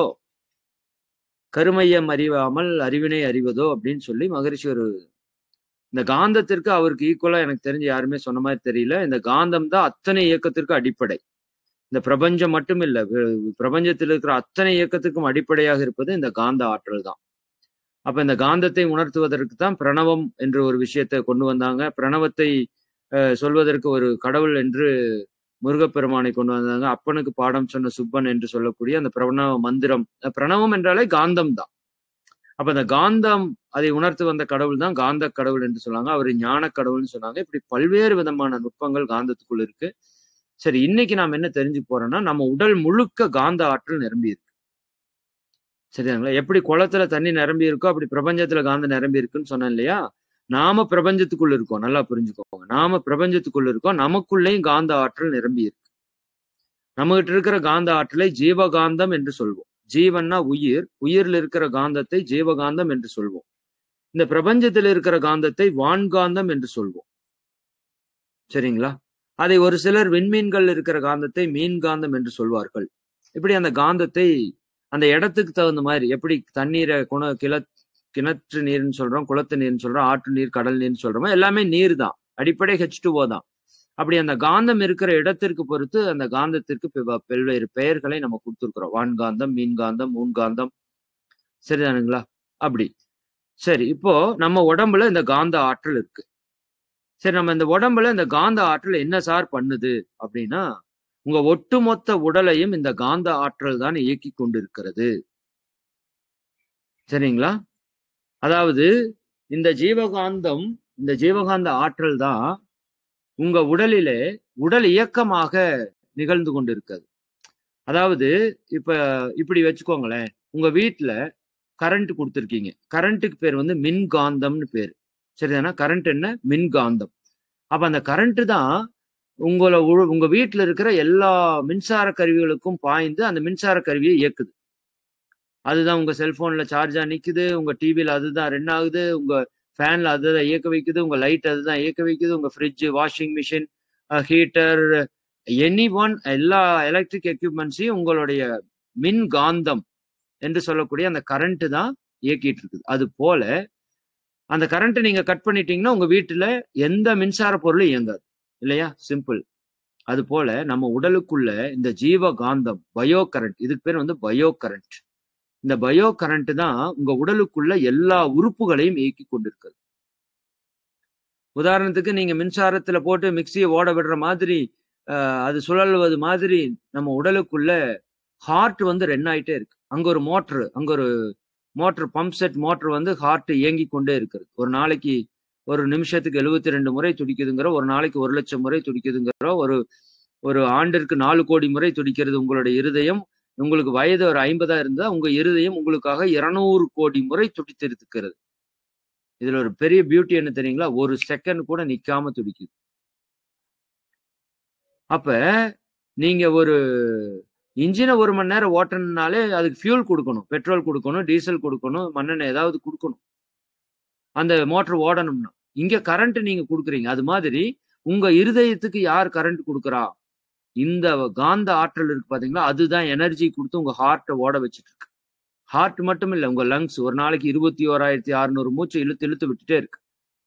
கருமையம் அறியாமல் அறிவினை அறிவதோ அப்படின்னு சொல்லி மகரிஷி ஒரு இந்த காந்தத்திற்கு அவருக்கு ஈக்குவலா எனக்கு தெரிஞ்சு யாருமே சொன்ன மாதிரி தெரியல இந்த காந்தம் தான் அத்தனை இயக்கத்திற்கு அடிப்படை இந்த பிரபஞ்சம் மட்டும் இல்ல வி- பிரபஞ்சத்தில் இருக்கிற அத்தனை இயக்கத்துக்கும் அடிப்படையாக இருப்பது இந்த காந்த ஆற்றல் தான் அப்ப இந்த காந்தத்தை உணர்த்துவதற்கு தான் பிரணவம் என்ற ஒரு விஷயத்தை கொண்டு வந்தாங்க பிரணவத்தை அஹ், சொல்வதற்கு ஒரு கடவுள் என்று முருகப்பெருமானை கொண்டு வந்தாங்க அப்பனுக்கு பாடம் சொன்ன சுப்பன் என்று சொல்லக்கூடிய அந்த பிரணவ மந்திரம் அஹ் பிரணவம் என்றாலே காந்தம் தான் அப்ப அந்த காந்தம் அதை உணர்த்து வந்த கடவுள் தான் காந்த கடவுள் என்று சொன்னாங்க அவர் ஞான கடவுள்னு சொன்னாங்க இப்படி பல்வேறு விதமான நுட்பங்கள் காந்தத்துக்குள்ள இருக்கு சரி இன்னைக்கு நாம் என்ன தெரிஞ்சு போறோம்னா நம்ம உடல் முழுக்க காந்த ஆற்றல் நிரம்பி இருக்கு சரிதாங்களா எப்படி குளத்துல தண்ணி நிரம்பி இருக்கோ அப்படி பிரபஞ்சத்துல காந்தம் நிரம்பி இருக்குன்னு சொன்னேன் இல்லையா நாம பிரபஞ்சத்துக்குள்ள இருக்கோம் நல்லா புரிஞ்சுக்கோங்க நாம பிரபஞ்சத்துக்குள்ள இருக்கோம் நமக்குள்ளேயும் காந்த ஆற்றல் நிரம்பி இருக்கு நம்ம கிட்ட இருக்கிற காந்த ஆற்றலை ஜீவகாந்தம் என்று சொல்வோம் ஜீவன்னா உயிர் உயிரில் இருக்கிற காந்தத்தை ஜீவகாந்தம் என்று சொல்வோம் இந்த பிரபஞ்சத்தில் இருக்கிற காந்தத்தை வான்காந்தம் என்று சொல்வோம் சரிங்களா அதை ஒரு சிலர் விண்மீன்கள் இருக்கிற காந்தத்தை மீன் காந்தம் என்று சொல்வார்கள் இப்படி அந்த காந்தத்தை அந்த இடத்துக்கு தகுந்த மாதிரி எப்படி தண்ணீரை குண கிள கிணற்று நீர்னு சொல்றோம் குளத்து நீர்னு சொல்றோம் ஆற்று நீர் கடல் நீர்னு சொல்றோமோ எல்லாமே நீர் தான் அடிப்படை ஹெச் தான் அப்படி அந்த காந்தம் இருக்கிற இடத்திற்கு பொறுத்து அந்த காந்தத்திற்கு பிவ- பல்வேறு பெயர்களை நம்ம கொடுத்துருக்குறோம் வான்காந்தம் மீன்காந்தம் மூன்காந்தம் சரிதானுங்களா அப்படி சரி இப்போ நம்ம உடம்புல இந்த காந்த ஆற்றல் இருக்கு சரி நம்ம இந்த உடம்புல இந்த காந்த ஆற்றல் என்ன சார் பண்ணுது அப்படின்னா உங்க ஒட்டுமொத்த உடலையும் இந்த காந்த ஆற்றல் தான் இயக்கி கொண்டிருக்கிறது சரிங்களா அதாவது இந்த ஜீவகாந்தம் இந்த ஜீவகாந்த ஆற்றல் தான் உங்க உடலிலே உடல் இயக்கமாக நிகழ்ந்து கொண்டிருக்கிறது அதாவது இப்ப இப்படி வச்சுக்கோங்களேன் உங்க வீட்ல கரண்ட் கொடுத்துருக்கீங்க கரண்ட்டுக்கு பேர் வந்து மின்காந்தம்னு பேர் சரிதானா கரண்ட் என்ன மின்காந்தம் அப்ப அந்த கரண்ட் தான் உங்களை உ- உங்க வீட்ல இருக்கிற எல்லா மின்சார கருவிகளுக்கும் பாய்ந்து அந்த மின்சார கருவியை இயக்குது அதுதான் உங்க செல்போன்ல சார்ஜா நிக்குது உங்க டிவில அதுதான் ரன் ஆகுது உங்க ஃபேன்ல அதுதான் இயக்க வைக்குது உங்க லைட் அதுதான் இயக்க வைக்குது உங்க fridge washing machine heater any one எல்லா எலக்ட்ரிக் எக்யூப்மெண்ட்ஸையும் உங்களுடைய மின் காந்தம் என்று சொல்லக்கூடிய அந்த கரண்ட் தான் இயக்கிட்டு இருக்குது அது போல அந்த கரண்ட்டை நீங்க கட் பண்ணிட்டீங்கன்னா உங்க வீட்டுல எந்த மின்சார பொருளும் இயங்காது இல்லையா சிம்பிள் அது போல நம்ம உடலுக்குள்ள இந்த ஜீவ காந்தம் பயோ கரண்ட் இதுக்கு பேர் வந்து பயோ கரண்ட் இந்த பயோ கரண்ட் தான் உங்க உடலுக்குள்ள எல்லா உறுப்புகளையும் இயக்கி கொண்டிருக்கிறது உதாரணத்துக்கு நீங்க மின்சாரத்துல போட்டு மிக்சியை ஓட விடுற மாதிரி அஹ், அது சுழல்வது மாதிரி நம்ம உடலுக்குள்ள ஹார்ட் வந்து ரன் ஆயிட்டே இருக்கு அங்க ஒரு மோட்ரு அங்க ஒரு மோட்டர் பம்ப் செட் மோட்டர் வந்து ஹார்ட் இயங்கி கொண்டே இருக்கிறது ஒரு நாளைக்கு ஒரு நிமிஷத்துக்கு எழுபத்தி ரெண்டு முறை துடிக்குதுங்கிற ஒரு நாளைக்கு ஒரு லட்சம் முறை துடிக்குதுங்கிற ஒரு ஒரு ஆண்டிற்கு நாலு கோடி முறை துடிக்கிறது உங்களுடைய இருதயம் உங்களுக்கு வயது ஒரு ஐம்பதா இருந்தா உங்க இருதயம் உங்களுக்காக இருநூறு கோடி முறை துடித்திருக்கிறது இதுல ஒரு பெரிய பியூட்டி என்ன தெரியுங்களா ஒரு செகண்ட் கூட நிக்காம துடிக்குது அப்ப நீங்க ஒரு இன்ஜினை ஒரு மணி நேரம் ஓட்டணும்னாலே அதுக்கு ஃபியூல் கொடுக்கணும் பெட்ரோல் கொடுக்கணும் டீசல் கொடுக்கணும் மண்ணெண்ணெய் ஏதாவது கொடுக்கணும் அந்த மோட்டர் ஓடணும்னா இங்க கரண்ட் நீங்க கொடுக்குறீங்க அது மாதிரி உங்க இருதயத்துக்கு யார் கரண்ட் கொடுக்குறா இந்த காந்த ஆற்றல் இருக்கு பாத்தீங்களா அதுதான் எனர்ஜி கொடுத்து உங்க ஹார்ட்டை ஓட வச்சுட்டு இருக்கு ஹார்ட் மட்டும் இல்ல உங்க லங்ஸ் ஒரு நாளைக்கு இருபத்தி ஓராயிரத்தி அறுநூறு மூச்சு இழுத்து இழுத்து விட்டுட்டே இருக்கு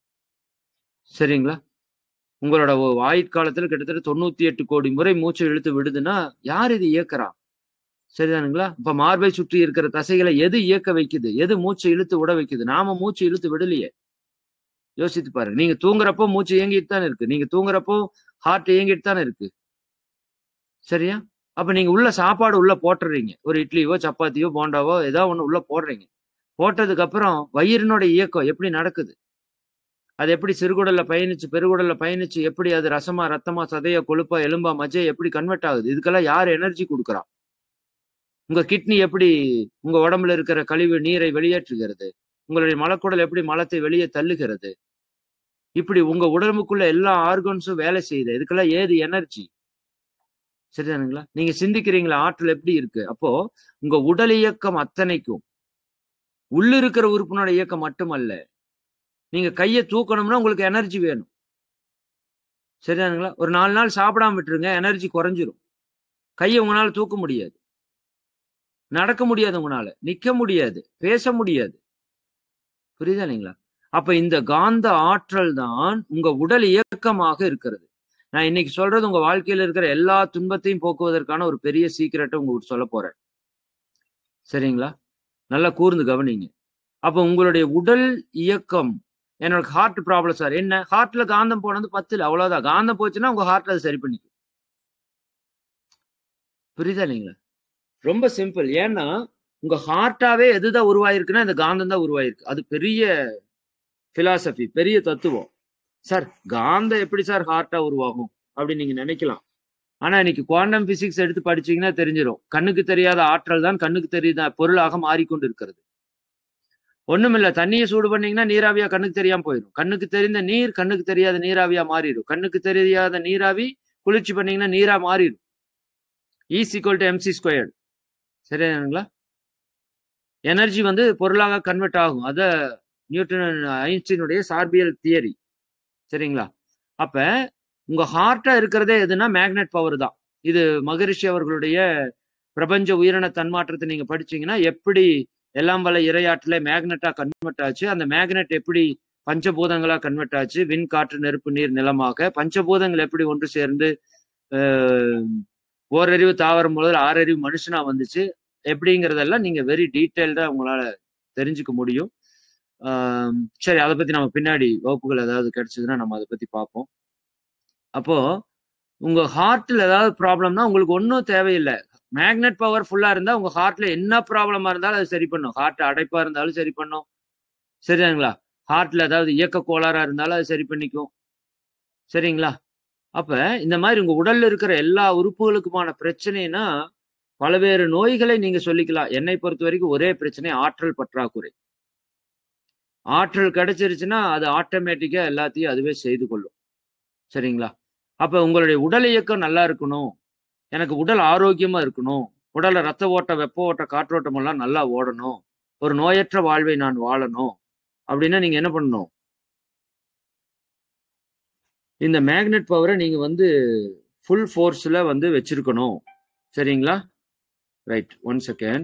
சரிங்களா உங்களோட ஒ- ஆயுட்காலத்துல கிட்டத்தட்ட தொண்ணூத்தி எட்டு கோடி முறை மூச்சை இழுத்து விடுதுன்னா யார் இது இயக்குறா சரிதானுங்களா இப்ப மார்பை சுற்றி இருக்கிற தசைகளை எது இயக்க வைக்குது எது மூச்சை இழுத்து விட வைக்குது நாம மூச்சு இழுத்து விடலையே யோசித்து பாருங்க நீங்க தூங்குறப்போ மூச்சு இயங்கிட்டு தானே இருக்கு நீங்க தூங்குறப்போ ஹார்ட் இயங்கிட்டு தானே இருக்கு சரியா அப்ப நீங்க உள்ள சாப்பாடு உள்ள போட்டுறீங்க ஒரு இட்லியோ சப்பாத்தியோ போண்டாவோ ஏதோ ஒண்ணு உள்ள போடுறீங்க போட்டதுக்கு அப்புறம் வயிறினோட இயக்கம் எப்படி நடக்குது அது எப்படி சிறுகுடல்ல பயணிச்சு பெருகுடல்ல பயணிச்சு எப்படி அது ரசமா ரத்தமா சதையா கொழுப்பா எலும்பா மஜ்ஜை எப்படி கன்வெர்ட் ஆகுது இதுக்கெல்லாம் யார் எனர்ஜி கொடுக்குறா உங்க கிட்னி எப்படி உங்க உடம்புல இருக்கிற கழிவு நீரை வெளியேற்றுகிறது உங்களுடைய மலக்குடல் எப்படி மலத்தை வெளியே தள்ளுகிறது இப்படி உங்க உடம்புக்குள்ள எல்லா ஆர்கன்ஸும் வேலை செய்யுது இதுக்கெல்லாம் ஏது எனர்ஜி சரிதானுங்களா நீங்க சிந்திக்கிறீங்களா ஆற்றல் எப்படி இருக்கு அப்போ உங்க உடல் இயக்கம் அத்தனைக்கும் உள்ளிருக்கிற உறுப்பினோட இயக்கம் மட்டுமல்ல நீங்க கையை தூக்கணும்னா உங்களுக்கு எனர்ஜி வேணும் சரிதானுங்களா ஒரு நாலு நாள் சாப்பிடாம விட்டுருங்க எனர்ஜி குறைஞ்சிரும் கையை உங்களால தூக்க முடியாது நடக்க முடியாது உங்களால நிக்க முடியாது பேச முடியாது புரியுதா இல்லைங்களா அப்ப இந்த காந்த ஆற்றல் தான் உங்க உடல் இயக்கமாக இருக்கிறது நான் இன்னைக்கு சொல்றது உங்க வாழ்க்கையில இருக்கிற எல்லா துன்பத்தையும் போக்குவதற்கான ஒரு பெரிய சீக்கிரட்டை உங்களுக்கு சொல்ல போறேன் சரிங்களா நல்லா கூர்ந்து கவனிங்க அப்ப உங்களுடைய உடல் இயக்கம் என்னோட ஹார்ட் ப்ராப்ளம் சார் என்ன ஹார்ட்ல காந்தம் போனது பத்துல அவ்வளவுதான் காந்தம் போச்சுன்னா உங்க ஹார்ட்ல அது சரி பண்ணிக்கும் புரியுதா இல்லைங்களா ரொம்ப சிம்பிள் ஏன்னா உங்க ஹார்ட்டாவே எதுதான் உருவாயிருக்குன்னா இந்த காந்தம் தான் உருவாயிருக்கு அது பெரிய பிலாசபி பெரிய தத்துவம் சார் காந்தம் எப்படி சார் ஹார்ட்டா உருவாகும் அப்படின்னு நீங்க நினைக்கலாம் ஆனா இன்னைக்கு குவாண்டம் பிசிக்ஸ் எடுத்து படிச்சீங்கன்னா தெரிஞ்சிடும் கண்ணுக்கு தெரியாத ஆற்றல் தான் கண்ணுக்கு தெரியாத பொருளாக மாறிக்கொண்டு இருக்கிறது ஒண்ணுமில்ல தண்ணியை சூடு பண்ணீங்கன்னா நீராவியா கண்ணுக்கு தெரியாம போயிடும் கண்ணுக்கு தெரிந்த நீர் கண்ணுக்கு தெரியாத நீராவியா மாறிடும் கண்ணுக்கு தெரியாத நீராவி குளிர்ச்சி பண்ணீங்கன்னா நீரா மாறிடும் is equal to MC squared சரியானுங்களா எனர்ஜி வந்து பொருளாக கன்வெர்ட் ஆகும் அத நியூட்டன் ஐன்ஸ்டீனுடைய சார்பியல் தியரி சரிங்களா அப்ப உங்க ஹார்ட்டா இருக்கிறதே எதுனா மேக்னெட் பவர் தான் இது மகரிஷி அவர்களுடைய பிரபஞ்ச உயிரின தன்மாற்றத்தை நீங்க படிச்சீங்கன்னா எப்படி எல்லாம் வல்ல இரையாற்றுல மேக்னெட்டா கன்வெர்ட் ஆச்சு அந்த மேக்னெட் எப்படி பஞ்சபூதங்களா கன்வெர்ட் ஆச்சு விண் காற்று நெருப்பு நீர் நிலமாக பஞ்சபூதங்கள் எப்படி ஒன்று சேர்ந்து ஆஹ், ஓரறிவு தாவரம் முதல் ஆறறிவு மனுஷனா வந்துச்சு எப்படிங்கிறதெல்லாம் நீங்க வெரி டீட்டெயில்டா உங்களால தெரிஞ்சுக்க முடியும் ஆஹ், சரி அதை பத்தி நம்ம பின்னாடி வகுப்புகள் ஏதாவது கிடைச்சதுன்னா நம்ம அதை பத்தி பார்ப்போம் அப்போ உங்க ஹார்ட்ல ஏதாவது ப்ராப்ளம்னா உங்களுக்கு ஒன்றும் தேவையில்லை மேக்னெட் பவர் ஃபுல்லா இருந்தா உங்க ஹார்ட்ல என்ன ப்ராப்ளமா இருந்தாலும் அது சரி பண்ணும் ஹார்ட் அடைப்பா இருந்தாலும் சரி பண்ணும் சரிங்களா ஹார்ட்ல ஏதாவது இயக்க கோளாறா இருந்தாலும் அது சரி பண்ணிக்கும் சரிங்களா அப்ப இந்த மாதிரி உங்க உடல்ல இருக்கிற எல்லா உறுப்புகளுக்குமான பிரச்சனைனா பல்வேறு நோய்களை நீங்க சொல்லிக்கலாம் என்னை பொறுத்த வரைக்கும் ஒரே பிரச்சனை ஆற்றல் பற்றாக்குறை ஆற்றல் கிடைச்சிருச்சுன்னா அது ஆட்டோமேட்டிக்கா எல்லாத்தையும் அதுவே செய்து கொள்ளும் சரிங்களா அப்ப உங்களுடைய உடல் இயக்கம் நல்லா இருக்கணும் எனக்கு உடல் ஆரோக்கியமா இருக்கணும் உடல்ல ரத்த ஓட்ட வெப்ப ஓட்ட காற்றோட்டம் எல்லாம் நல்லா ஓடணும் ஒரு நோயற்ற வாழ்வை நான் வாழணும் அப்படின்னா நீங்க என்ன பண்ணணும் இந்த மேக்னெட் பவரை நீங்க வந்து ஃபுல் ஃபோர்ஸ்ல வந்து வச்சிருக்கணும் சரிங்களா ரைட் ஒன் செகண்ட்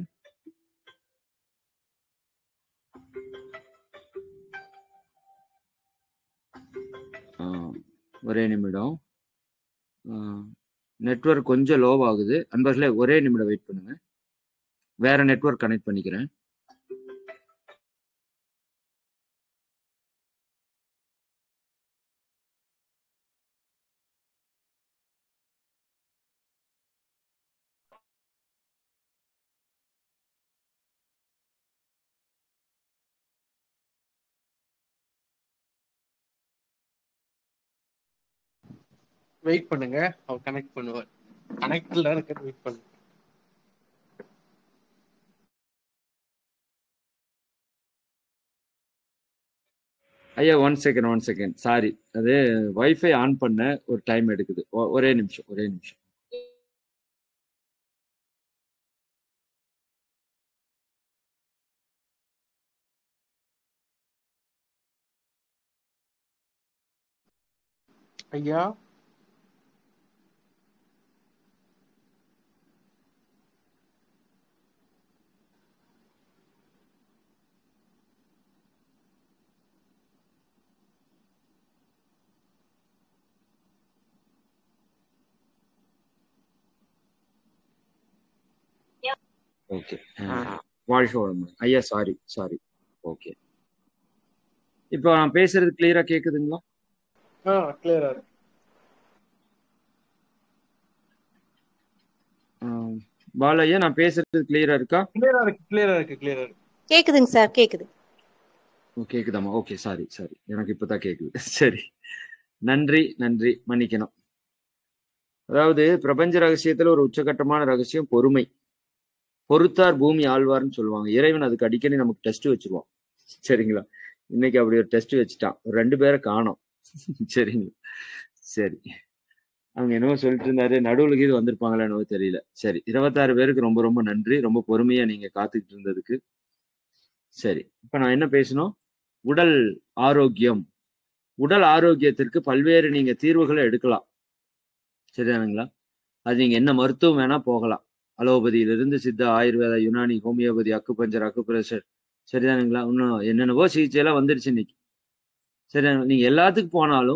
ஒரே நிமிடம் நெட்வொர்க் கொஞ்சம் லோ ஆகுது அன்பர்களே ஒரே நிமிடம் வெயிட் பண்ணுங்க வேற நெட்வொர்க் கனெக்ட் பண்ணிக்கிறேன் வெயிட் பண்ணுங்க அவர் கனெக்ட் பண்ணுவார் கனெக்ட்ல இருக்க வெயிட் பண்ணுங்க ஐயா one second one second sorry அது வைஃபை ஆன் பண்ண ஒரு டைம் எடுக்குது ஒ- ஒரே நிமிஷம் ஒரே நிமிஷம் ஐயா ஓகே வாழ்க வளமுடன் ஐயா சாரி சாரி ஓகே இப்போ நான் பேசுறது கிளியரா கேக்குதுங்களா ஆ கிளியரா இருக்கு ஆஹ் பாலையா நான் பேசுறது கிளியரா இருக்கா கிளியரா இருக்கு கிளியரா இருக்கு கிளியரா இருக்கு கேக்குதுங்க சார் கேக்குது ஓ, கேக்குதாம்மா ஓகே சாரி சாரி எனக்கு இப்பதான் கேக்குது சரி நன்றி நன்றி மன்னிக்கணும் அதாவது பிரபஞ்ச ரகசியத்துல ஒரு உச்சகட்டமான ரகசியம் பொறுமை பொறுத்தார் பூமி ஆழ்வார்னு சொல்லுவாங்க இறைவன் அதுக்கு அடிக்கடி நமக்கு டெஸ்ட் வச்சிருவான் சரிங்களா இன்னைக்கு அப்படி ஒரு டெஸ்ட் வச்சுட்டான் ஒரு ரெண்டு பேரை காணோம் சரிங்களா சரி அவங்க என்னவோ சொல்லிட்டு இருந்தாரு நடுவுல கீது வந்திருப்பாங்களா என்னவோ தெரியல சரி இருபத்தாறு பேருக்கு ரொம்ப ரொம்ப நன்றி ரொம்ப பொறுமையா நீங்க காத்துக்கிட்டு இருந்ததுக்கு சரி இப்ப நான் என்ன பேசணும் உடல் ஆரோக்கியம் உடல் ஆரோக்கியத்திற்கு பல்வேறு நீங்க தீர்வுகளை எடுக்கலாம் சரிதானுங்களா அது நீங்க என்ன மருத்துவம் வேணா போகலாம் அலோபதியிலிருந்து Siddha Ayurveda Unani homeopathy acupuncture acupressure சரிதானுங்களா இன்னும் என்னென்னவோ சிகிச்சை எல்லாம் வந்துருச்சு இன்னைக்கு சரி நீங்க எல்லாத்துக்கும் போனாலும்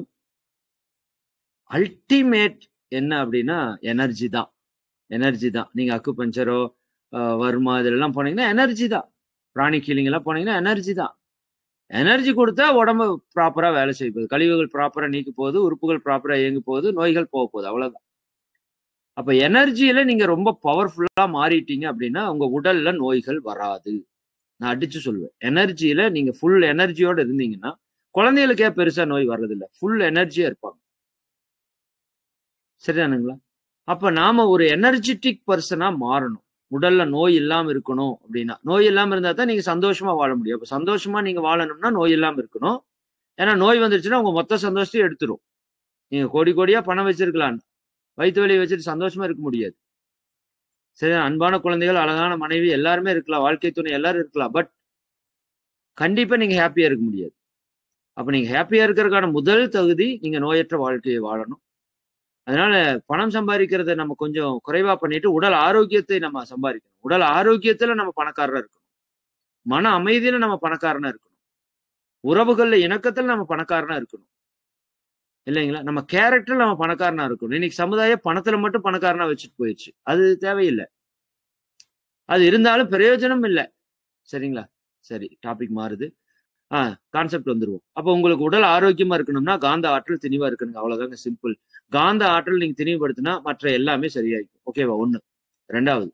அல்டிமேட் என்ன அப்படின்னா எனர்ஜி தான் எனர்ஜி தான் நீங்க அக்குபஞ்சரோ வர்மா இதெல்லாம் போனீங்கன்னா எனர்ஜி தான் பிராணி ஹீலிங் எல்லாம் போனீங்கன்னா எனர்ஜி தான் எனர்ஜி கொடுத்தா உடம்பு ப்ராப்பரா வேலை செய்ய போகுது கழிவுகள் ப்ராப்பரா நீக்க போகுது உறுப்புகள் ப்ராப்பரா இயங்க போகுது நோய்கள் போக போகுது அவ்வளவுதான் அப்ப எனர்ஜியில நீங்க ரொம்ப பவர்ஃபுல்லா மாறிட்டீங்க அப்படின்னா உங்க உடல்ல நோய்கள் வராது நான் அடிச்சு சொல்லுவேன் எனர்ஜியில நீங்க ஃபுல் எனர்ஜியோட இருந்தீங்கன்னா குழந்தைகளுக்கே பெருசா நோய் வர்றதில்ல ஃபுல் எனர்ஜியா இருப்பாங்க சரிதானுங்களா அப்ப நாம ஒரு எனர்ஜெட்டிக் பர்சனா மாறணும் உடல்ல நோய் இல்லாம இருக்கணும் அப்படின்னா நோய் இல்லாம இருந்தா தான் நீங்க சந்தோஷமா வாழ முடியும் அப்ப சந்தோஷமா நீங்க வாழணும்னா நோய் இல்லாம இருக்கணும் ஏன்னா நோய் வந்துருச்சுன்னா உங்க மொத்த சந்தோஷத்தையும் எடுத்துரும் நீங்க கோடி கோடியா பணம் வச்சிருக்கலாம் வயிற்று வலியை வச்சுட்டு சந்தோஷமா இருக்க முடியாது சரி அன்பான குழந்தைகள் அழகான மனைவி எல்லாருமே இருக்கலாம் வாழ்க்கை துணை எல்லாரும் இருக்கலாம் பட் கண்டிப்பா நீங்க ஹாப்பியா இருக்க முடியாது அப்ப நீங்க ஹாப்பியா இருக்கிறதுக்கான முதல் தகுதி நீங்க நோயற்ற வாழ்க்கையை வாழணும் அதனால பணம் சம்பாதிக்கிறத நம்ம கொஞ்சம் குறைவா பண்ணிட்டு உடல் ஆரோக்கியத்தை நம்ம சம்பாதிக்கணும் உடல் ஆரோக்கியத்துல நம்ம பணக்காரரா இருக்கணும் மன அமைதியில நம்ம பணக்காரனா இருக்கணும் உறவுகள்ல இணக்கத்துல நம்ம பணக்காரனா இருக்கணும் இல்லைங்களா நம்ம கேரக்டர்ல நம்ம பணக்காரனா இருக்கணும் இன்னைக்கு சமுதாயம் பணத்துல மட்டும் பணக்காரனா வச்சுட்டு போயிடுச்சு அது தேவையில்லை அது இருந்தாலும் பிரயோஜனம் இல்லை சரிங்களா சரி டாபிக் மாறுது ஆ கான்செப்ட் வந்துருவோம் அப்போ உங்களுக்கு உடல் ஆரோக்கியமா இருக்கணும்னா காந்த ஆற்றல் திணிவா இருக்கணுங்க அவ்வளவுதாங்க சிம்பிள் காந்த ஆற்றல் நீங்க திணிவுபடுத்தினா மற்ற எல்லாமே சரியாயிடும் ஓகேவா ஒண்ணு ரெண்டாவது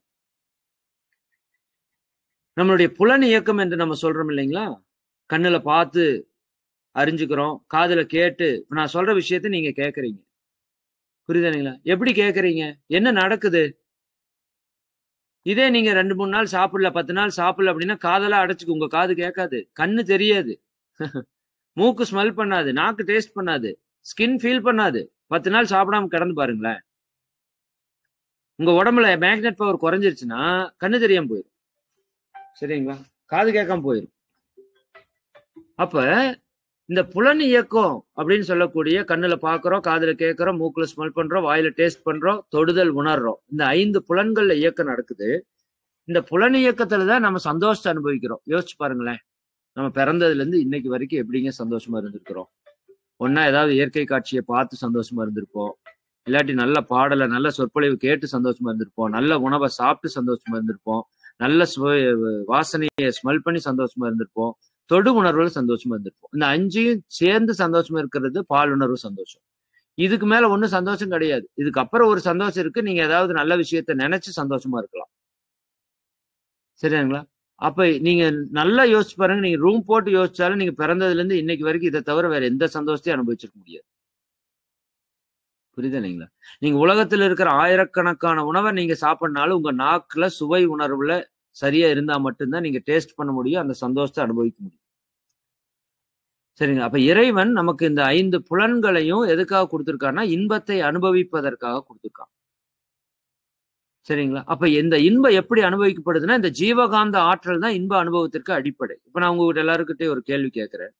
நம்மளுடைய புலன் இயக்கம் என்று நம்ம சொல்றோம் இல்லைங்களா கண்ணுல பார்த்து அறிஞ்சுக்கிறோம் காதுல கேட்டு இப்ப நான் சொல்ற விஷயத்த நீங்க கேக்குறீங்க புரியுதுங்களா எப்படி கேக்குறீங்க என்ன நடக்குது இதே நீங்க ரெண்டு மூணு நாள் சாப்பிடல பத்து நாள் சாப்பிடல அப்படின்னா காதெல்லாம் அடைச்சுக்கு உங்க காது கேட்காது கண்ணு தெரியாது மூக்கு ஸ்மெல் பண்ணாது நாக்கு டேஸ்ட் பண்ணாது ஸ்கின் ஃபீல் பண்ணாது பத்து நாள் சாப்பிடாம கிடந்து பாருங்களேன் உங்க உடம்புல மேக்னெட் பவர் குறைஞ்சிருச்சுன்னா கண்ணு தெரியாம போயிடும் சரிங்களா காது கேட்காம போயிடும் அப்ப இந்த புலன் இயக்கம் அப்படின்னு சொல்லக்கூடிய கண்ணுல பாக்குறோம் காதுல கேட்கிறோம் மூக்குல ஸ்மெல் பண்றோம் வாயில டேஸ்ட் பண்றோம் தொடுதல் உணர்றோம் இந்த ஐந்து புலன்கள்ல இயக்கம் நடக்குது இந்த புலன் இயக்கத்துல தான் நம்ம சந்தோஷத்தை அனுபவிக்கிறோம் யோசிச்சு பாருங்களேன் நம்ம பிறந்ததுல இருந்து இன்னைக்கு வரைக்கும் எப்படிங்க சந்தோஷமா இருந்திருக்கிறோம் ஒன்னா ஏதாவது இயற்கை காட்சியை பார்த்து சந்தோஷமா இருந்திருப்போம் இல்லாட்டி நல்ல பாடலை நல்ல சொற்பொழிவு கேட்டு சந்தோஷமா இருந்திருப்போம் நல்ல உணவை சாப்பிட்டு சந்தோஷமா இருந்திருப்போம் நல்ல சுவை வாசனையை ஸ்மெல் பண்ணி சந்தோஷமா இருந்திருப்போம் தொடு உணர்வுல சந்தோஷமா இருந்திருப்போம் இந்த அஞ்சையும் சேர்ந்து சந்தோஷமா இருக்கிறது பால் உணர்வு சந்தோஷம் இதுக்கு மேல ஒண்ணும் சந்தோஷம் கிடையாது இதுக்கு அப்புறம் ஒரு சந்தோஷம் இருக்கு நீங்க ஏதாவது நல்ல விஷயத்த நினைச்சு சந்தோஷமா இருக்கலாம் சரிங்களா அப்ப நீங்க நல்லா யோசிச்சு பாருங்க நீங்க ரூம் போட்டு யோசிச்சாலும் நீங்க பிறந்ததுல இருந்து இன்னைக்கு வரைக்கும் இதை தவிர வேற எந்த சந்தோஷத்தையும் அனுபவிச்சிருக்க முடியாது புரியுதா இல்லைங்களா நீங்க உலகத்துல இருக்கிற ஆயிரக்கணக்கான உணவை நீங்க சாப்பிடனாலும் உங்க நாக்குல சுவை உணர்வுல சரியா இருந்தா மட்டும்தான் நீங்க டேஸ்ட் பண்ண முடியும் அந்த சந்தோஷத்தை அனுபவிக்க முடியும் சரிங்க அப்ப இறைவன் நமக்கு இந்த ஐந்து புலன்களையும் எதுக்காக கொடுத்திருக்காருன்னா இன்பத்தை அனுபவிப்பதற்காக கொடுத்திருக்கான் சரிங்களா அப்ப இந்த இன்பம் எப்படி அனுபவிக்கப்படுதுன்னா இந்த ஜீவகாந்த ஆற்றல் தான் இன்ப அனுபவத்திற்கு அடிப்படை இப்ப நான் உங்ககிட்ட எல்லாருக்கிட்டையும் ஒரு கேள்வி கேட்கிறேன்